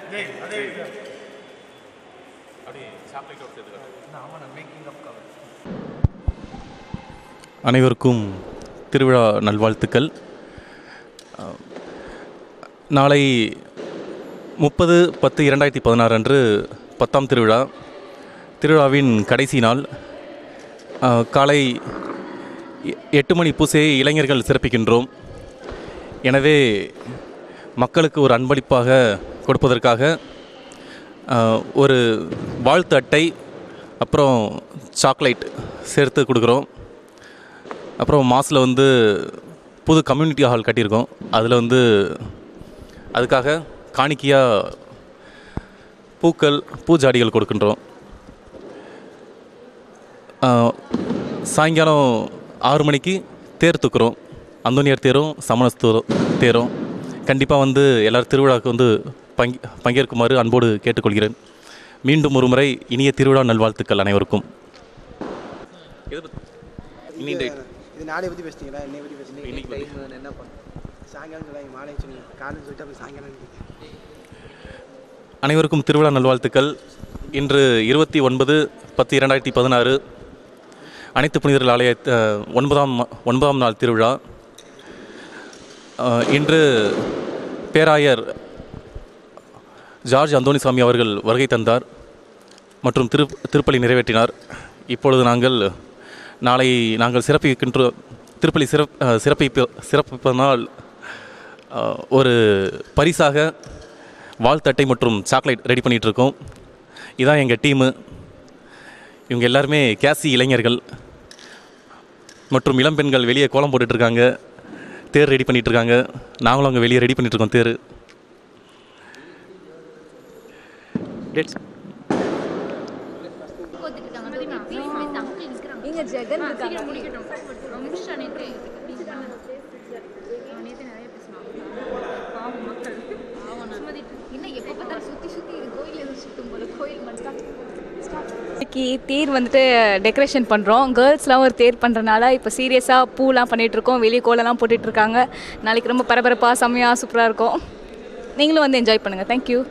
அனைவருக்கும் திருவிழா நல்வாழ்த்துக்கள் அஹ், நாளை முப்பது பத்து இரண்டாயிரத்தி பதினாறு அன்று பத்தாம் திருவிழா திருவிழாவின் கடைசி நாள் அஹ், காலை எ- எட்டு மணி பூசையை இளைஞர்கள் சிறப்பிக்கின்றோம் எனவே மக்களுக்கு ஒரு அன்பளிப்பாக கொடுப்பதற்காக அஹ், ஒரு வாழ்த்து அட்டை அப்புறம் சாக்லேட் சேர்த்து கொடுக்குறோம் அப்புறம் மாஸில் வந்து புது கம்யூனிட்டி ஹால் கட்டியிருக்கோம் அதில் வந்து அதுக்காக காணிக்கையாக பூக்கள் பூஜாடிகள் கொடுக்கின்றோம் ஆஹ், சாயங்காலம் ஆறு மணிக்கு தேர் தூக்குறோம் அந்தோனியார் தேரும் சமணஸ் தூ- தேரும் கண்டிப்பாக வந்து எல்லாரும் திருவிழாவுக்கு வந்து பங்கி பங்கேற்குமாறு அன்போடு கேட்டுக்கொள்கிறேன் மீண்டும் ஒரு முறை இனிய திருவிழா நல்வாழ்த்துக்கள் அனைவருக்கும் இனி date. இது நாளை பற்றி பேசிட்டீங்களா என்னை பற்றி பேசுறீங்க இன்னைக்கு டைம் என்ன பண்ண சாயங்காலம் சொல்லாங்க மாலை சொன்னீங்க காலையில் சொல்லிட்டு அப்புறம் சாயங்காலம் அனைவருக்கும் திருவிழா நல்வாழ்த்துக்கள் இன்று இருபத்தி ஒன்பது பத்து இரண்டாயிரத்தி பதினாறு அனைத்து புனிதர்கள் ஆலய அஹ், ஒன்பதாம் ம- ஒன்பதாம் நாள் திருவிழா அஹ், இன்று பேராயர் ஜார்ஜ் அந்தோணிசாமி அவர்கள் வருகை தந்தார் மற்றும் திரு திருப்பலி நிறைவேற்றினார் இப்பொழுது நாங்கள் நாளை நாங்கள் சிறப்பிக்கின்ற திருப்பலி சிறப் அஹ், சிறப்பிப்பு சிறப்பிப்பதனால் அஹ், ஒரு பரிசாக வாழ்த்தட்டை மற்றும் சாக்லேட் ரெடி பண்ணிகிட்டு இருக்கோம் இதான் எங்கள் டீமு இவங்க எல்லாருமே கேசி இளைஞர்கள் மற்றும் இளம்பெண்கள் வெளியே கோலம் போட்டுட்டு இருக்காங்க தேர் ரெடி பண்ணிட்டு இருக்காங்க நாங்களும் அங்கே வெளியே ரெடி பண்ணிட்டு இருக்கோம் தேர் டேட்ஸ் இங்க ஜெகன் இருக்காங்க முடிக்கட்டும் ஒரு நிமிஷம் நேத்து நேத்து நிறைய பேசினாங்க பாவம் மக்கள் பாவம் சுமதி இன்னும் எப்போ பார்த்தாலும் சுற்றி சுற்றி கோயில் எதுவும் சுற்றும் போல கோயில் மட்டும் இன்னைக்கு தேர் வந்துட்டு டெக்கரேஷன் பண்ணுறோம் கேர்ள்ஸ்லாம் ஒரு தேர் பண்ணுறனால இப்போ சீரியஸாக பூலாம் பண்ணிட்டு இருக்கோம் வெளியே கோலம்லாம் போட்டுட்டு இருக்காங்க நாளைக்கு ரொம்ப பரபரப்பாக செம்மையாக சூப்பராக இருக்கும் நீங்களும் வந்து என்ஜாய் பண்ணுங்கள் thank you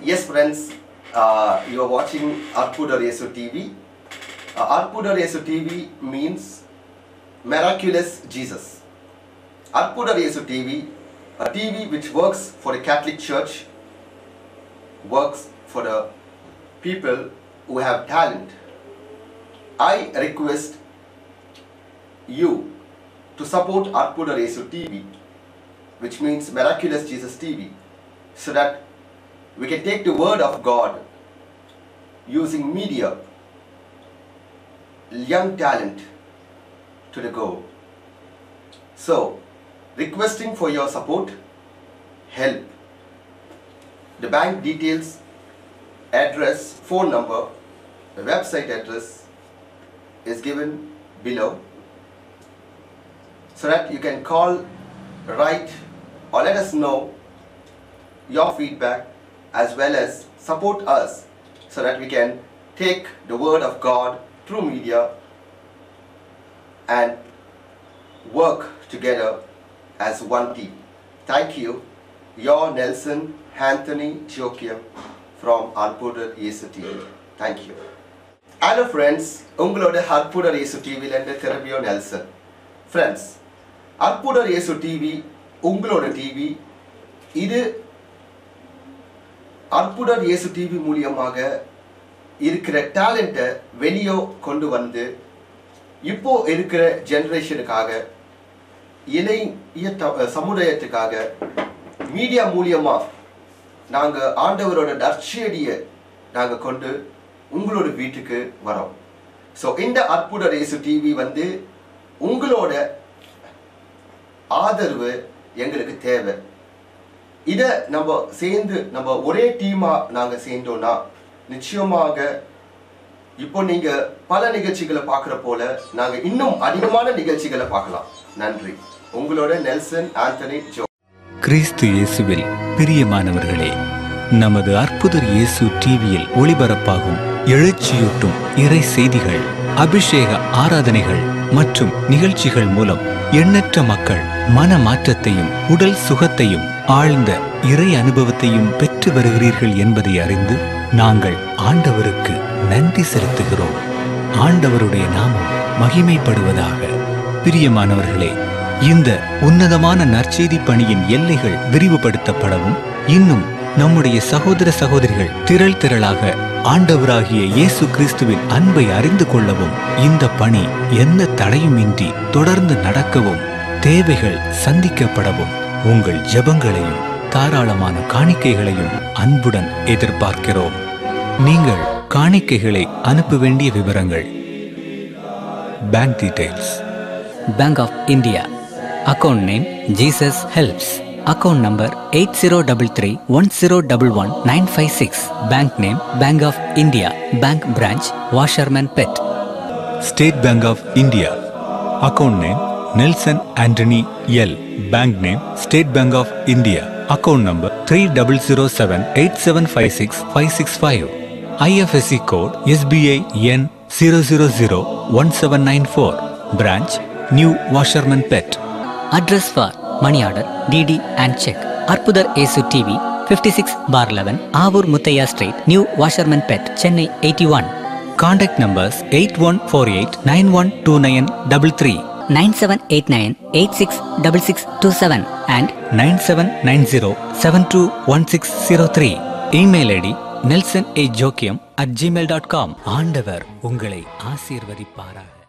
Yes, friends, uh, you are watching Arpudar Yesu TV. Uh, Arpudar Yesu TV means miraculous Jesus. Arpudar Yesu TV, a TV which works for the Catholic Church, works for the people who have talent. I request you to support Arpudar Yesu TV, which means Miraculous Jesus TV, so that we can take the word of God using media, young talent to the goal. So, requesting for your support, help. The bank details, address, phone number, the website address is given below so that you can call, write, or let us know your feedback as well as support us so that we can take the word of God through media and work together as one team. Thank you. Your Nelson Anthony Jokiam from Arpudar Yesu TV. Thank you. Hello friends உங்களோட அற்புதர் இயேசு டிவியில் இருந்து திரவியோ Nelson friends அற்புதர் இயேசு TV உங்களோட TV இது அற்புதர் இயேசு டிவி மூலியமாக இருக்கிற டேலண்ட்டை வெளியே கொண்டு வந்து இப்போ இருக்கிற ஜெனரேஷனுக்காக இளைய த- சமுதாயத்துக்காக மீடியா மூலியமா நாங்க ஆண்டவரோட நற்செடியை நாங்க கொண்டு உங்களோட வீட்டுக்கு வரோம் ஸோ இந்த அற்புத ரேசு டிவி வந்து உங்களோட ஆதரவு எங்களுக்கு தேவை இதை நம்ம சேர்ந்து நம்ம ஒரே டீமா நாங்க சேர்ந்தோம்னா நிச்சயமாக இப்போ நீங்க பல நிகழ்ச்சிகளை பார்க்குற போல நாங்க இன்னும் அதிகமான நிகழ்ச்சிகளை பார்க்கலாம் நன்றி உங்களோட நெல்சன் ஆண்டனி ஜோ கிறிஸ்து இயேசுவில் பிரியமானவர்களே நமது அற்புதர் இயேசு டிவியில் ஒளிபரப்பாகும் எழுச்சியூட்டும் இறை செய்திகள் அபிஷேக ஆராதனைகள் மற்றும் நிகழ்ச்சிகள் மூலம் எண்ணற்ற மக்கள் மன மாற்றத்தையும் உடல் சுகத்தையும் ஆழ்ந்த இறை அனுபவத்தையும் பெற்று வருகிறீர்கள் என்பதை அறிந்து நாங்கள் ஆண்டவருக்கு நன்றி செலுத்துகிறோம் ஆண்டவருடைய நாமம் மகிமைப்படுவதாக பிரியமானவர்களே இந்த உன்னதமான நற்செய்தி பணியின் எல்லைகள் விரிவுபடுத்தப்படவும் இன்னும் நம்முடைய சகோதர சகோதரிகள் திரள் திரளாக ஆண்டவராகிய இயேசு கிறிஸ்துவின் அன்பை அறிந்து கொள்ளவும் இந்த பணி எந்த தடையுமின்றி தொடர்ந்து நடக்கவும் தேவைகள் சந்திக்கப்படவும் உங்கள் ஜெபங்களையும் தாராளமான காணிக்கைகளையும் அன்புடன் எதிர்பார்க்கிறோம் நீங்கள் காணிக்கைகளை அனுப்ப வேண்டிய விவரங்கள் bank details Bank of India. Account name Jesus Helps. Account number 8033-1011-956. Bank name Bank of India. Bank branch Washerman Pet. State bank of India account name Nelson Antony L bank name state bank of India account number three double zero seven eight seven five six five six five IFSC code SBI N zero zero zero one seven nine four branch new Washerman Pet Address for money order, DD and check. Arpudar Esu TV, 56 bar 11, Avur Muthaya Street, New Washerman Pet, Chennai 81. Contact numbers 8148 912933 9789 866627 and 9790 721603 Email ID nelson at gmail.com ஆண்டவர் உங்களை ஆசீர்வதிப்பாராக